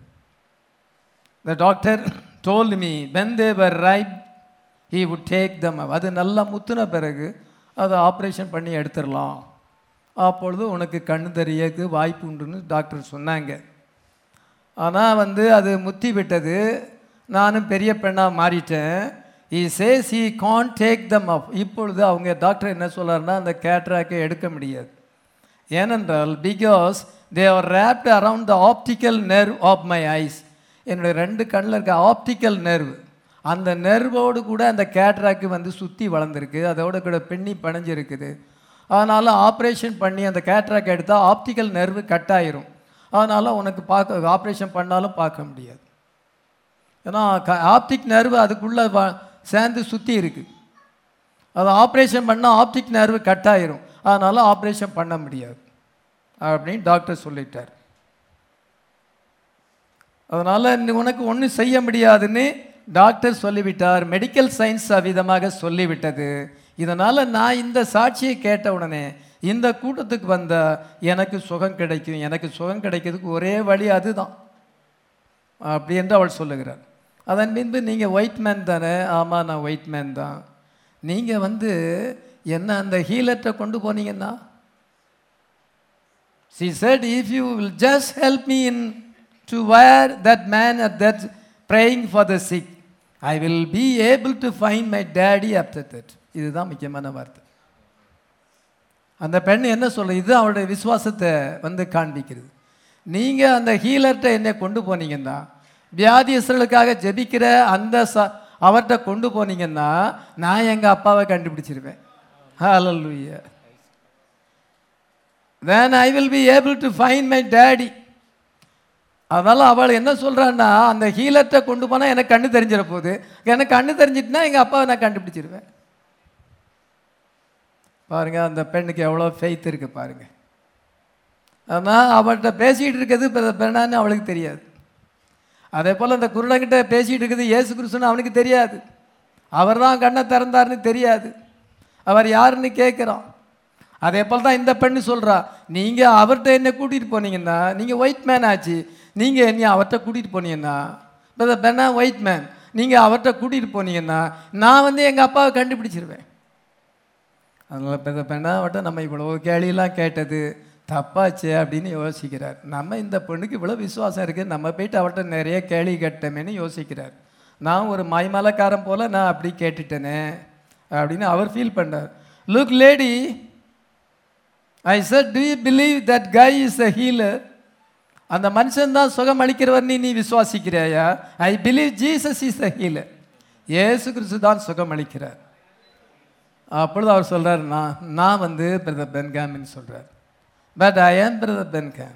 the doctor told me when they were right he would take them அது நல்லா முத்துன பிறகு அதை ஆப்ரேஷன் பண்ணி எடுத்துடலாம் அப்பொழுது உனக்கு கண்ணு தெரியக்கு வாய்ப்பு உண்டுன்னு டாக்டர் சொன்னாங்க ஆனால் வந்து அது முத்தி விட்டது நானும் பெரிய பெண்ணாக மாறிட்டேன் he says he can't take them up இப்பொழுது அவங்க டாக்டர் என்ன சொல்றாருன்னா அந்த கேட்ராக்கை எடுக்க முடியாது ஏனென்றால் because they are wrapped around the optical nerve of my eyes என்னுடைய ரெண்டு கண்ணில் இருக்க ஆப்டிக்கல் நெர்வ் அந்த நெர்வோடு கூட அந்த கேட்ராக்கு வந்து சுற்றி வளர்ந்துருக்கு அதோட கூட பின்னி பிணைஞ்சிருக்குது அதனால் ஆப்ரேஷன் பண்ணி அந்த கேட்ராக் எடுத்தால் ஆப்டிக்கல் நெர்வு கட் ஆயிரும் அதனால் உனக்கு பார்க்க ஆப்ரேஷன் பண்ணாலும் பார்க்க முடியாது ஏன்னா ஆப்டிக் நர்வு அதுக்குள்ளே சேர்ந்து சுற்றி இருக்கு அதை ஆப்ரேஷன் பண்ணால் ஆப்டிக் நர்வு கட் ஆயிரும் அதனால் ஆப்ரேஷன் பண்ண முடியாது அப்படின்னு டாக்டர் சொல்லிட்டார் அதனால் உனக்கு ஒன்றும் செய்ய முடியாதுன்னு டாக்டர் சொல்லிவிட்டார் மெடிக்கல் சயின்ஸ் அவ்விதமாக சொல்லிவிட்டது இதனால் நான் இந்த சாட்சியை கேட்ட உடனே இந்த கூட்டத்துக்கு வந்த எனக்கு சுகம் கிடைக்கும் எனக்கு சுகம் கிடைக்கிறதுக்கு ஒரே வழி அதுதான் அப்படி என்று அவள் சொல்லுகிறார் அதன் பின்பு நீங்கள் ஒயிட் மேன் தானே ஆமாம் நான் ஒயிட் மேன் தான் நீங்கள் வந்து என்ன அந்த ஹீலர்கிட்ட கொண்டு போனீங்கன்னா she said if you will just help me in to where that man at that praying for the sick I will be able to find my daddy after that இதுதான் முக்கியமான வார்த்தை அந்த பெண் என்ன சொல்ற இது அவருடைய விசுவாசத்தை வந்து காண்பிக்கிறது நீங்கள் அந்த ஹீலர்கிட்ட என்னை கொண்டு போனீங்கன்னா வியாதியஸ்தர்களுக்காக ஜெபிக்கிற அந்த ச அவர்கிட்ட கொண்டு போனீங்கன்னா நான் எங்கள் அப்பாவை கண்டுபிடிச்சிருவேன் ஹalleluya then I will be able to find my daddy அதனால் அவள் என்ன சொல்கிறான்னா அந்த ஹீலர்கிட்ட கொண்டு போனால் எனக்கு கண்ணு தெரிஞ்சிட போகுது எனக்கு கண்ணு தெரிஞ்சிட்டுனா எங்கள் அப்பாவை நான் கண்டுபிடிச்சிருவேன் பாருங்க அந்த பெண்ணுக்கு எவ்வளோ ஃபெய்த் இருக்கு பாருங்க ஆனால் அவள்கிட்ட பேசிகிட்டு இருக்கிறது பெ- பெண்ணான்னு அவளுக்கு தெரியாது அதே போல் அந்த குருடங்கிட்ட பேசிகிட்டு இருக்குது இயேசு கிறிஸ்துன்னு அவனுக்கு தெரியாது அவர் தான் கண்ணை திறந்தாருன்னு தெரியாது அவர் யாருன்னு கேட்குறான் அதே போல் தான் இந்த பெண்ணு சொல்கிறா நீங்கள் அவர்கிட்ட என்ன கூட்டிகிட்டு போனீங்கன்னா நீங்கள் ஒயிட் மேன் ஆச்சு நீங்கள் என்னைய அவர்கிட்ட கூட்டிகிட்டு போனீங்கன்னா இப்போ பெண்ணா ஒயிட் மேன் நீங்கள் அவர்கிட்ட கூட்டிகிட்டு போனீங்கன்னா நான் வந்து எங்கள் அப்பாவை கண்டுபிடிச்சிருவேன் அதனால் பெரிய பெண்ணா அவட்ட நம்ம இவ்வளோ கேள்வியெல்லாம் கேட்டது தப்பாச்சே அப்படின்னு யோசிக்கிறார் நம்ம இந்த பொண்ணுக்கு இவ்வளோ விசுவாசம் இருக்குது நம்ம போயிட்டு அவர்கிட்ட நிறைய கேள்வி கேட்டோமேன்னு யோசிக்கிறார் நான் ஒரு மாய்மலக்காரன் போல் நான் அப்படி கேட்டுட்டேனே அப்படின்னு அவர் ஃபீல் பண்ணார் look lady I said do you believe that guy is a healer அந்த மனுஷன் தான் சுகம் அளிக்கிறவர் நீ நீ விசுவாசிக்கிறாயா I believe Jesus is a healer இயேசு கிறிஸ்து தான் சுகம் அளிக்கிறார் அப்பொழுது அவர் சொல்றார் நான் நான் வந்து பிரதர் பென்காமின்னு சொல்றார் but I am brother Branham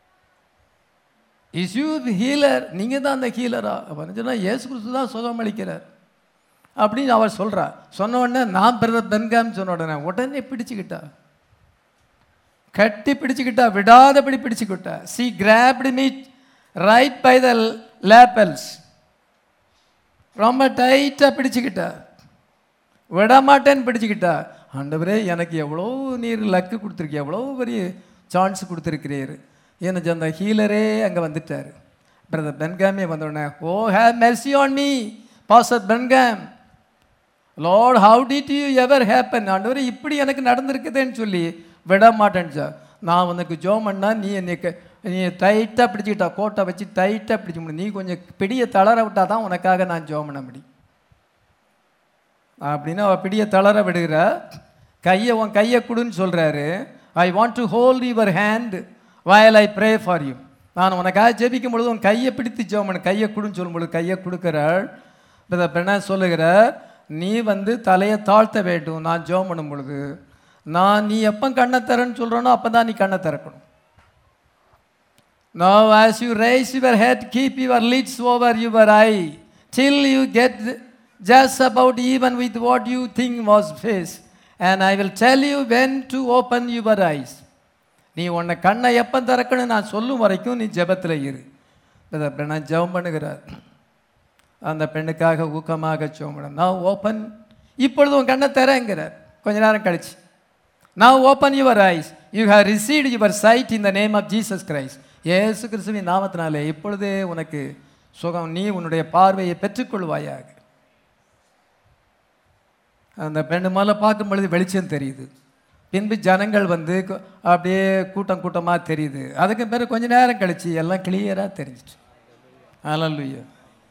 is you healer நீங்கள் தான் அந்த ஹீலரா அப்படின்னு சொன்னால் இயேசு கிறிஸ்து தான் சுகம் அளிக்கிறார் அப்படின்னு அவர் சொல்றா சொன்ன உடனே நான் பிரதர் பென்காம் சொன்ன உடனே உடனே பிடிச்சுக்கிட்டா கட்டி பிடிச்சுக்கிட்டா விடாதபடி பிடிச்சுக்கிட்டா she grabbed me right by the lapels ரொம்ப டைட்டாக பிடிச்சுக்கிட்டா விட மாட்டேன்னு பிடிச்சுக்கிட்டா ஆண்டவரே எனக்கு எவ்வளோ நீர் லக்கு கொடுத்துருக்கு எவ்வளோ பெரிய சான்ஸ் கொடுத்துருக்கிறீர் எனக்கு அந்த ஹீலரே அங்கே வந்துட்டார் பிரதர் பென்காமே வந்தோடனே oh have mercy on me pastor Branham Lord how did you ever happen ஆண்டவரே இப்படி எனக்கு நடந்திருக்குதேன்னு சொல்லி விட மாட்டேன்னு சார் நான் உனக்கு ஜோம் பண்ணா நீ என்னை க- நீ டைட்டாக பிடிச்சிக்கிட்டா கோட்டை வச்சு டைட்டாக பிடிச்ச முடியும் நீ கொஞ்சம் பிடியை தளர விட்டா தான் உனக்காக நான் ஜோம் பண்ண முடியும் அப்படின்னு அவ பிடியை தளர விடுகிற கையை உன் கையை கொடுன்னு சொல்கிறாரு I want to hold your hand while I pray for you நான் உனக்காக ஜெபிக்கும் பொழுது உன் கையை பிடித்து ஜெபம் கையை கொடுன்னு சொல்லும் பொழுது கையை கொடுக்குறாள் இப்போ என்ன சொல்லுகிறார் நீ வந்து தலையை தாழ்த்த வேண்டும் நான் ஜெபம் பண்ணும் பொழுது நான் நீ எப்போ கண்ணை தரேன்னு சொல்கிறேனோ அப்போ தான் நீ கண்ணை திறக்கணும் Now, as you raise your head, keep your lids over your eye till you get just about even with what you think was face. And I will tell you when to open your eyes. நீ உன்னை கண்ணை எப்போ திறக்கணும் நான் சொல்லும் வரைக்கும் நீ ஜெபத்தில் இரு இதை நான் ஜெபம் பண்ணுகிறார் அந்த பெண்ணுக்காக ஊக்கமாக ஜெபம் பண்ண நான் ஓப்பன் இப்பொழுது உன் கண்ணை திறங்கிறார் கொஞ்ச நேரம் கழிச்சு நான் open your eyes you have received your sight in the name of Jesus Christ இயேசு கிறிஸ்துவின் நாமத்தினாலே இப்பொழுதே உனக்கு சுகம் நீ உன்னுடைய பார்வையை பெற்றுக்கொள்வாயாக அந்த பெண்ணு மேலே பார்க்கும் பொழுது வெளிச்சம் தெரியுது பின்பு ஜனங்கள் வந்து கு- அப்படியே கூட்டம் கூட்டமாக தெரியுது அதுக்கு பிறகு கொஞ்ச நேரம் கழிச்சு எல்லாம் கிளியராக தெரிஞ்சிட்டு அல்லல்லுயா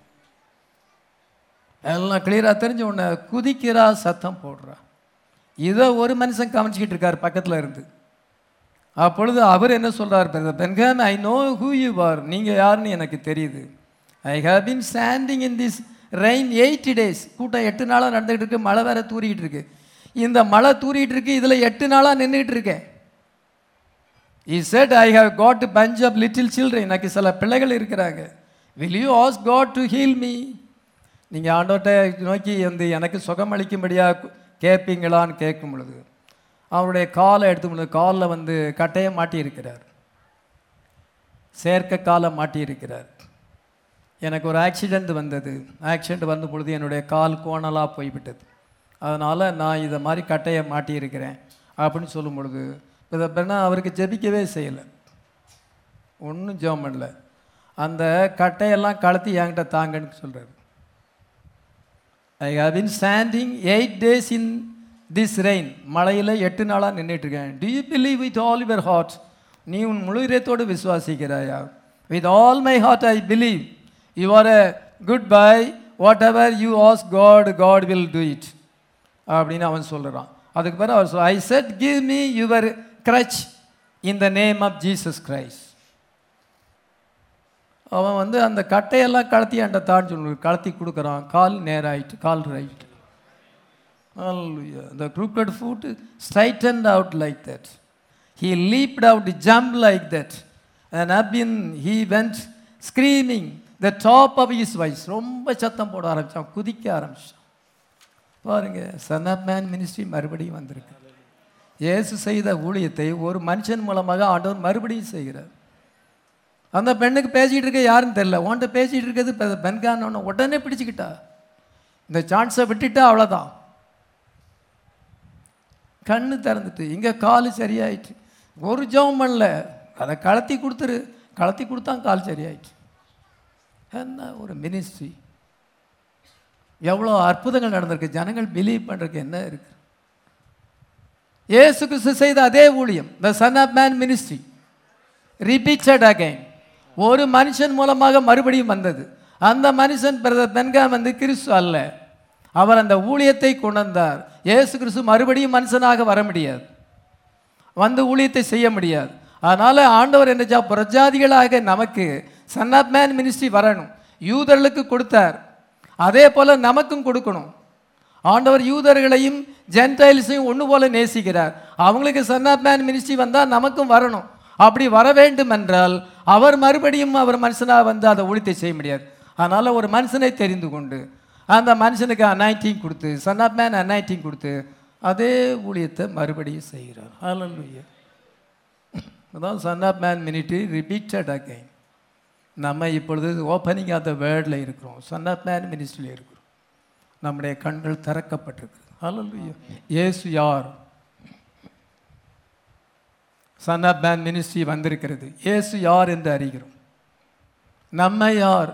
எல்லாம் கிளியராக தெரிஞ்ச உடனே குதிக்கிறா சத்தம் போடுறா இதை ஒரு மனுஷன் கவனிச்சிக்கிட்டு இருக்கார் பக்கத்தில் இருந்து அப்பொழுது அவர் என்ன சொல்றார் Branham I know who you are நீங்கள் யாருன்னு எனக்கு தெரியுது I have been standing in this rain eighty days கூட்டம் எட்டு நாளாக நடந்துகிட்டு இருக்கு மழை வேற தூறிக்கிட்டு இருக்கு இந்த மழை தூறிட்டு இருக்கு இதில் எட்டு நாளாக நின்றுட்டு இருக்கேன் He said, I have got a bunch of little children. எனக்கு சில பிள்ளைகள் இருக்கிறாங்க will you ask God to heal me நீங்கள் ஆண்டோட்ட நோக்கி வந்து எனக்கு சுகமளிக்கும்படியாக கேட்பீங்களான்னு கேட்கும் பொழுது அவருடைய காலை எடுத்து பொழுது காலில் வந்து கட்டையை மாட்டி இருக்கிறார் சேர்க்க காலை மாட்டி இருக்கிறார் எனக்கு ஒரு ஆக்சிடெண்ட் வந்தது ஆக்சிடெண்ட் வந்த பொழுது என்னுடைய கால் கோணலாக போய்விட்டது அதனால் நான் இதை மாதிரி கட்டையை மாட்டியிருக்கிறேன் அப்படின்னு சொல்லும் பொழுது இதை பெண்ணா அவருக்கு ஜெபிக்கவே செய்யலை ஒன்றும் ஜெபம் பண்ணல அந்த கட்டையெல்லாம் கலத்தி என்கிட்ட தாங்கன்னு சொல்கிறாரு I have been standing eight days in this rain மழையில் எட்டு நாளாக நின்றுட்டு இருக்கேன் do you believe with all your heart நீ உன் முழு இதயத்தோடு விசுவாசிக்கிறாயா with all my heart I believe you are a good boy whatever you ask God God will do it அப்படின்னு அவன் சொல்கிறான் அதுக்கு பிறகு அவர் சொல் I said give me your crutch in the name of Jesus Christ அவன் வந்து அந்த கட்டையெல்லாம் கழட்டி என்கிட்ட தான் சொல்லு கழட்டி கொடுக்குறான் கால் நேராயிட்டு கால் right The crooked foot straightened out like that. He leaped out, jumped like that. And up in, he went screaming, the top of his voice. ரொம்ப சத்தம் போட ஆரம்பிச்சான் குதிக்க ஆரம்பிச்சான் பாருங்க சன் ஆஃப் மேன் மினிஸ்ட்ரி மறுபடியும் வந்திருக்கு இயேசு செய்த ஊழியத்தை ஒரு மனுஷன் மூலமாக ஆண்டவர் மறுபடியும் செய்கிறார் அந்த பெண்ணுக்கு பேசிக்கிட்டு இருக்க யாருன்னு தெரியல உன்கிட்ட பேசிகிட்டு இருக்கிறது பெண்கான உடனே பிடிச்சிக்கிட்டா இந்த சான்ஸை விட்டுட்டா அவ்வளோதான் கண்ணு திறந்துட்டு இங்கே கால் சரியாயிட்டு ஒரு ஜெபம் பண்ணல அதை கலத்தி கொடுத்துரு கலத்தி கொடுத்தான் கால் சரியாயிட்டு என்ன ஒரு மினிஸ்ட்ரி எவ்வளோ அற்புதங்கள் நடந்திருக்கு ஜனங்கள் பிலீவ் பண்ணுறதுக்கு என்ன இருக்கு இயேசு கிறிஸ்து செய்த அதே ஊழியம் the son of man ministry repeated again ஒரு மனுஷன் மூலமாக மறுபடியும் வந்தது அந்த மனுஷன் பிரதர் பென்காம் வந்து கிறிஸ்து அல்ல அவர் அந்த ஊழியத்தை கொண்டு வந்தார் இயேசு கிறிஸ்து மறுபடியும் மனுஷனாக வர முடியாது வந்து ஊழியத்தை செய்ய முடியாது அதனால் ஆண்டவர் என்ன பிரஜாதிகளாக நமக்கு சன் ஆஃப் மேன் மினிஸ்ட்ரி வரணும் யூதர்களுக்கு கொடுத்தார் அதே போல் நமக்கும் கொடுக்கணும் ஆண்டவர் யூதர்களையும் ஜென்டைல்ஸையும் ஒன்று போல நேசிக்கிறார் அவங்களுக்கு சன் ஆஃப் மேன் மினிஸ்ட்ரி வந்தால் நமக்கும் வரணும் அப்படி வர வேண்டும் என்றால் அவர் மறுபடியும் அவர் மனுஷனாக வந்து அதை ஊழியத்தை செய்ய முடியாது அதனால் ஒரு மனுஷனை தெரிந்து கொண்டு அந்த மனுஷனுக்கு அனாயிட்டிங் கொடுத்து சன் ஆஃப் மேன் அனாயிட்டிங் கொடுத்து அதே ஊழியத்தை மறுபடியும் செய்கிறார் ஹalleluya அதான் son of man ministry repeated again நம்ம இப்பொழுது ஓப்பனிங் ஆஃப் த வேர்ல்டில் இருக்கிறோம் சன் ஆஃப் மேன் மினிஸ்ட்ரியில் இருக்கிறோம் நம்முடைய கண்கள் திறக்கப்பட்டிருக்கு ஹalleluya இயேசு யார் சன் ஆஃப் மேன் மினிஸ்ட்ரி வந்திருக்கிறது இயேசு யார் என்று அறிகிறோம் நம்ம யார்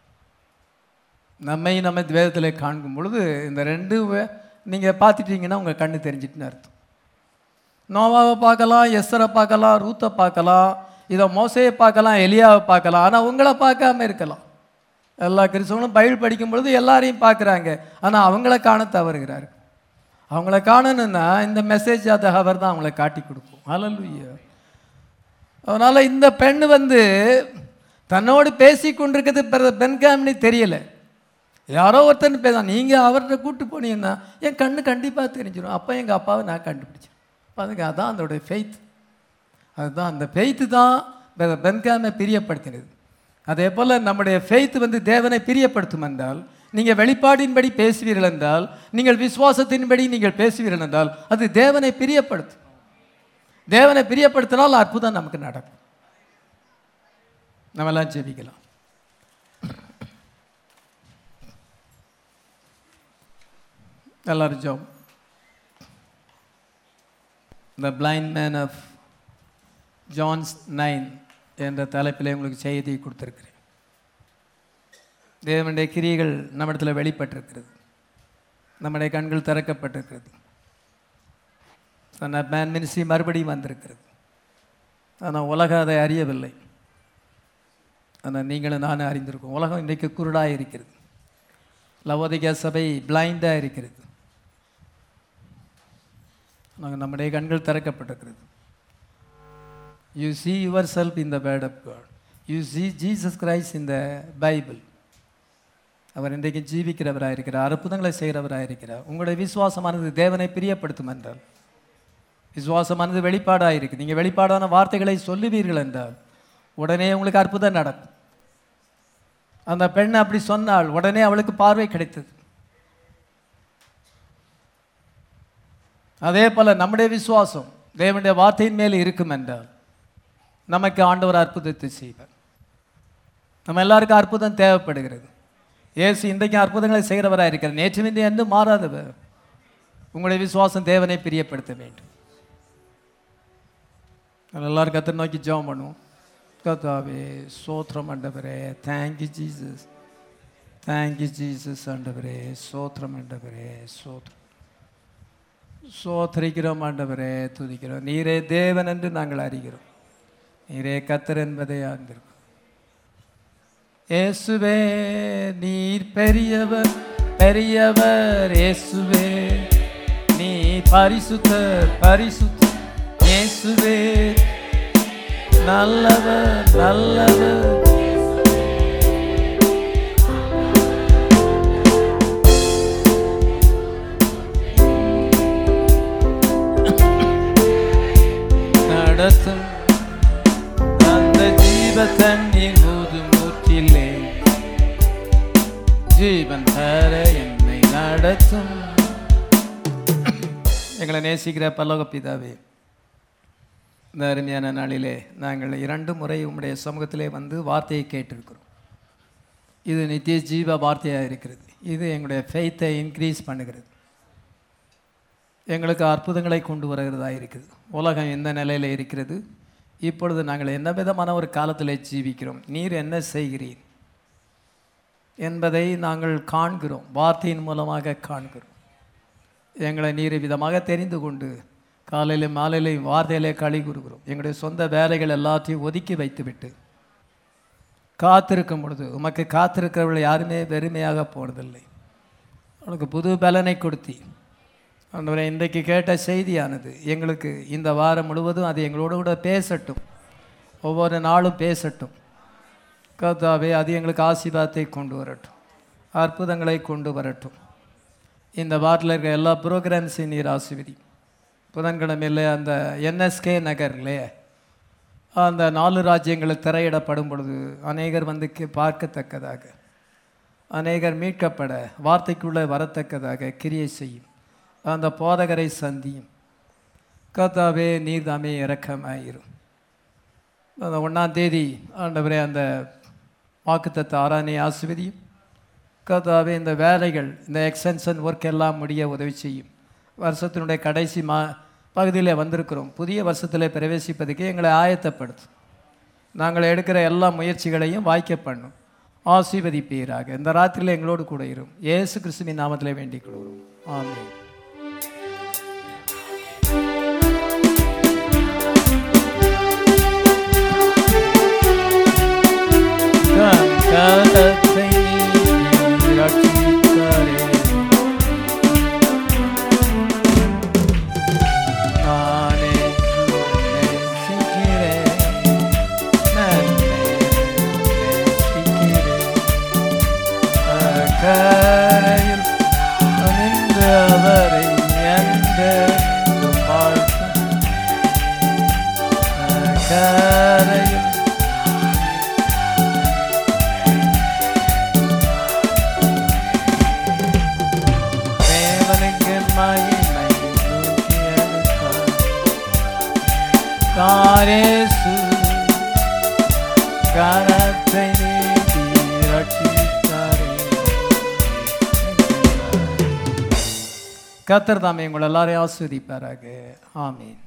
நம்மை நம்ம வேதத்தில் காண்கும் பொழுது இந்த ரெண்டு நீங்கள் பார்த்துட்டீங்கன்னா உங்கள் கண்ணு தெரிஞ்சிட்டுன்னு அர்த்தம் நோவாவை பார்க்கலாம் எஸ்ஸரை பார்க்கலாம் ரூத்தை பார்க்கலாம் இதை மோசையை பார்க்கலாம் எலியாவை பார்க்கலாம் ஆனால் உங்களை பார்க்காம இருக்கலாம் எல்லா கிறிஸ்தவங்களும் பைபிள் படிக்கும் பொழுது எல்லாரையும் பார்க்குறாங்க ஆனால் அவங்கள காண தவறுகிறார் அவங்கள காணணும்னா இந்த மெசேஜ் அந்த ஹவர் தான் அவங்கள காட்டி கொடுக்கும் ஹalleluya அதனால் இந்த பெண் வந்து தன்னோடு பேசி கொண்டிருக்கிறது பெண்காமினி தெரியலை யாரோ ஒருத்தன் பேச நீங்கள் அவர்கிட்ட கூட்டு போனீங்கன்னா என் கண்ணு கண்டிப்பாக தெரிஞ்சிடும் அப்போ எங்கள் அப்பாவை நான் கண்டுபிடிச்சேன் அதுக்கு அதான் அதோடைய ஃபெய்த் அதுதான் அந்த ஃபெய்த்து தான் பெண்காமை பிரியப்படுத்தினது அதே போல் நம்முடைய ஃபெய்த் வந்து தேவனை பிரியப்படுத்தும் என்றால் நீங்கள் வெளிப்பாடின்படி பேசுவீர்கள் என்றால் நீங்கள் விசுவாசத்தின்படி நீங்கள் பேசுவீர்கள் என்றால் அது தேவனை பிரியப்படுத்தும் தேவனை பிரியப்படுத்தினால் அற்புதம் நமக்கு நடக்கும் நம்மெல்லாம் ஜெபிக்கலாம் எல்லாரும் ஜோம் the blind man of John's nine என்ற தலைப்பில் உங்களுக்கு செய்தியை கொடுத்துருக்கிறேன் தேவனுடைய கிரியைகள் நம்மிடத்தில் வெளிப்பட்டிருக்கிறது நம்முடைய கண்கள் திறக்கப்பட்டிருக்கிறது அந்த மேன் மினிஸ்ட்ரி மறுபடியும் வந்திருக்கிறது ஆனால் உலகம் அதை அறியவில்லை ஆனால் நீங்களும் நானும் அறிந்திருக்கோம் உலகம் இன்றைக்கு குருடாக இருக்கிறது லவோதிகா சபை பிளைண்டாக இருக்கிறது நாங்கள் நம்முடைய கண்கள் திறக்கப்பட்டிருக்கிறது you see yourself in the word of God you see Jesus Christ in the Bible அவர் இன்றைக்கு ஜீவிக்கிறவராக இருக்கிறார் அற்புதங்களை செய்கிறவராக இருக்கிறார் உங்களுடைய விசுவாசமானது தேவனை பிரியப்படுத்தும் என்றால் விசுவாசமானது வெளிப்பாடாக இருக்குது நீங்கள் வெளிப்பாடான வார்த்தைகளை சொல்லுவீர்கள் என்றால் உடனே உங்களுக்கு அற்புதம் நடக்கும் அந்த பெண் அப்படி சொன்னால் உடனே அவளுக்கு பார்வை கிடைத்தது அதே போல் நம்முடைய விசுவாசம் தேவனுடைய வார்த்தையின் மேல் இருக்கும் என்றால் நமக்கு ஆண்டவர் அற்புதத்தை செய்வார் நம்ம எல்லாருக்கும் அற்புதம் தேவைப்படுகிறது இயேசு இன்றைக்கும் அற்புதங்களை செய்கிறவராக இருக்கிறார் நேற்று இன்று என்று மாறாதவர் உங்களுடைய விசுவாசம் தேவனை பிரியப்படுத்த வேண்டும் நம்ம எல்லாரும் கத்தை நோக்கி ஜெபம் பண்ணுவோம் கத்தாவே சோத்திரம் ஆண்டவரே தேங்க்யூ ஜீசஸ் தேங்க்யூ ஜீசஸ் ஆண்டவரே சோத்திரம் ஆண்டவரே சோத்திரம் சோத்திரிக்கிறோம் ஆண்டவரே துதிக்கிறோம் நீரே தேவன் என்று நாங்கள் அறிகிறோம் நீரே கத்தர் என்பதை அறிந்திருக்கோம் இயேசுவே நீர் பெரியவர் பெரியவர் இயேசுவே நீ பரிசுத்தர் பரிசுத்தர் இயேசுவே நல்லவர் நல்லவர் நடத்தும் அந்த ஜீவ தண்ணீர் ஊதும் ஊற்றிலே ஜீவன் தர என்னை நடத்தும் எங்களை நேசிக்கிற பல்லோக பிதாவே இந்த அருமையான நாளிலே நாங்கள் இரண்டு முறை உம்முடைய சமூகத்திலே வந்து வார்த்தையை கேட்டிருக்கிறோம் இது நித்திய ஜீவ வார்த்தையாக இருக்கிறது இது எங்களுடைய ஃபெய்த்தை இன்க்ரீஸ் பண்ணுகிறது எங்களுக்கு அற்புதங்களை கொண்டு வருகிறதா இருக்குது உலகம் எந்த நிலையில் இருக்கிறது இப்பொழுது நாங்கள் என்ன விதமான ஒரு காலத்தில் ஜீவிக்கிறோம் நீர் என்ன செய்கிறீர் என்பதை நாங்கள் காண்கிறோம் வார்த்தையின் மூலமாக காண்கிறோம் எங்களை நீர் விதமாக தெரிந்து கொண்டு காலையிலும் மாலையிலையும் வார்த்தையிலே களி கூறுகிறோம் எங்களுடைய சொந்த வேலைகள் எல்லாத்தையும் ஒதுக்கி வைத்துவிட்டு காத்திருக்கும் பொழுது உமக்கு காத்திருக்கிறவர்கள் யாருமே வெறுமையாக போனதில்லை உனக்கு புது பலனை கொடுத்தி ஆண்டவரே இன்றைக்கு கேட்ட செய்தியானது எங்களுக்கு இந்த வாரம் முழுவதும் அது எங்களோடு கூட பேசட்டும் ஒவ்வொரு நாளும் பேசட்டும் கர்த்தாவே அது எங்களுக்கு ஆசீர்வாதத்தை கொண்டு வரட்டும் அற்புதங்களை கொண்டு வரட்டும் இந்த வாரத்தில் இருக்க எல்லா ப்ரோக்ராம்ஸையும் நீர் ஆசீர்வதி புதன்கிழமையில் அந்த என்எஸ்கே நகர்லே அந்த நாலு ராஜ்யங்கள் திரையிடப்படும் பொழுது அநேகர் வந்து கே- பார்க்கத்தக்கதாக அநேகர் மீட்கப்பட வார்த்தைக்குள்ளே வரத்தக்கதாக கிரியை செய்யும் அந்த போதகரை சந்தியும் கர்த்தாவே நீர் தாமே இறக்கமாயிரும் அந்த ஒன்றாம் தேதி ஆண்டவரே அந்த வாக்குத்தத்த ஆராணி ஆசிர்வதியும் கர்த்தாவே இந்த வேலைகள் இந்த எக்ஸ்டென்ஷன் ஒர்க் எல்லாம் முடிய உதவி செய்யும் வருஷத்தினுடைய கடைசி மா பகுதியில் வந்திருக்கிறோம் புதிய வருஷத்தில் பிரவேசிப்பதுக்கு எங்களை ஆயத்தப்படுத்தும் நாங்கள் எடுக்கிற எல்லா முயற்சிகளையும் வாய்க்க பண்ணும் ஆசீர்வதிப்பீராக இந்த ராத்திரியில் எங்களோடு கூட இரும் இயேசு கிறிஸ்துவின் நாமத்தில் வேண்டிக் கொள்கிறோம் ஆமென் கங்கலத்தை நீ ரட்சித்தாரே. நானே நேசிக்கிறேன். நானே நேசிக்கிறேன். அக்கரையில் அணிந்த அவரை என்றென்றும் வாழ்த்தும். அக்கரையில் தேவனுக்கு மகிமை தூக்கி எடுத்தார். தாரேசு கரத்தை நீட்டி ரட்சித்தாரே. கர்த்தர் தாமே உங்கள் எல்லாரையும் ஆஸ்வதிப்பாராக ஆமீன்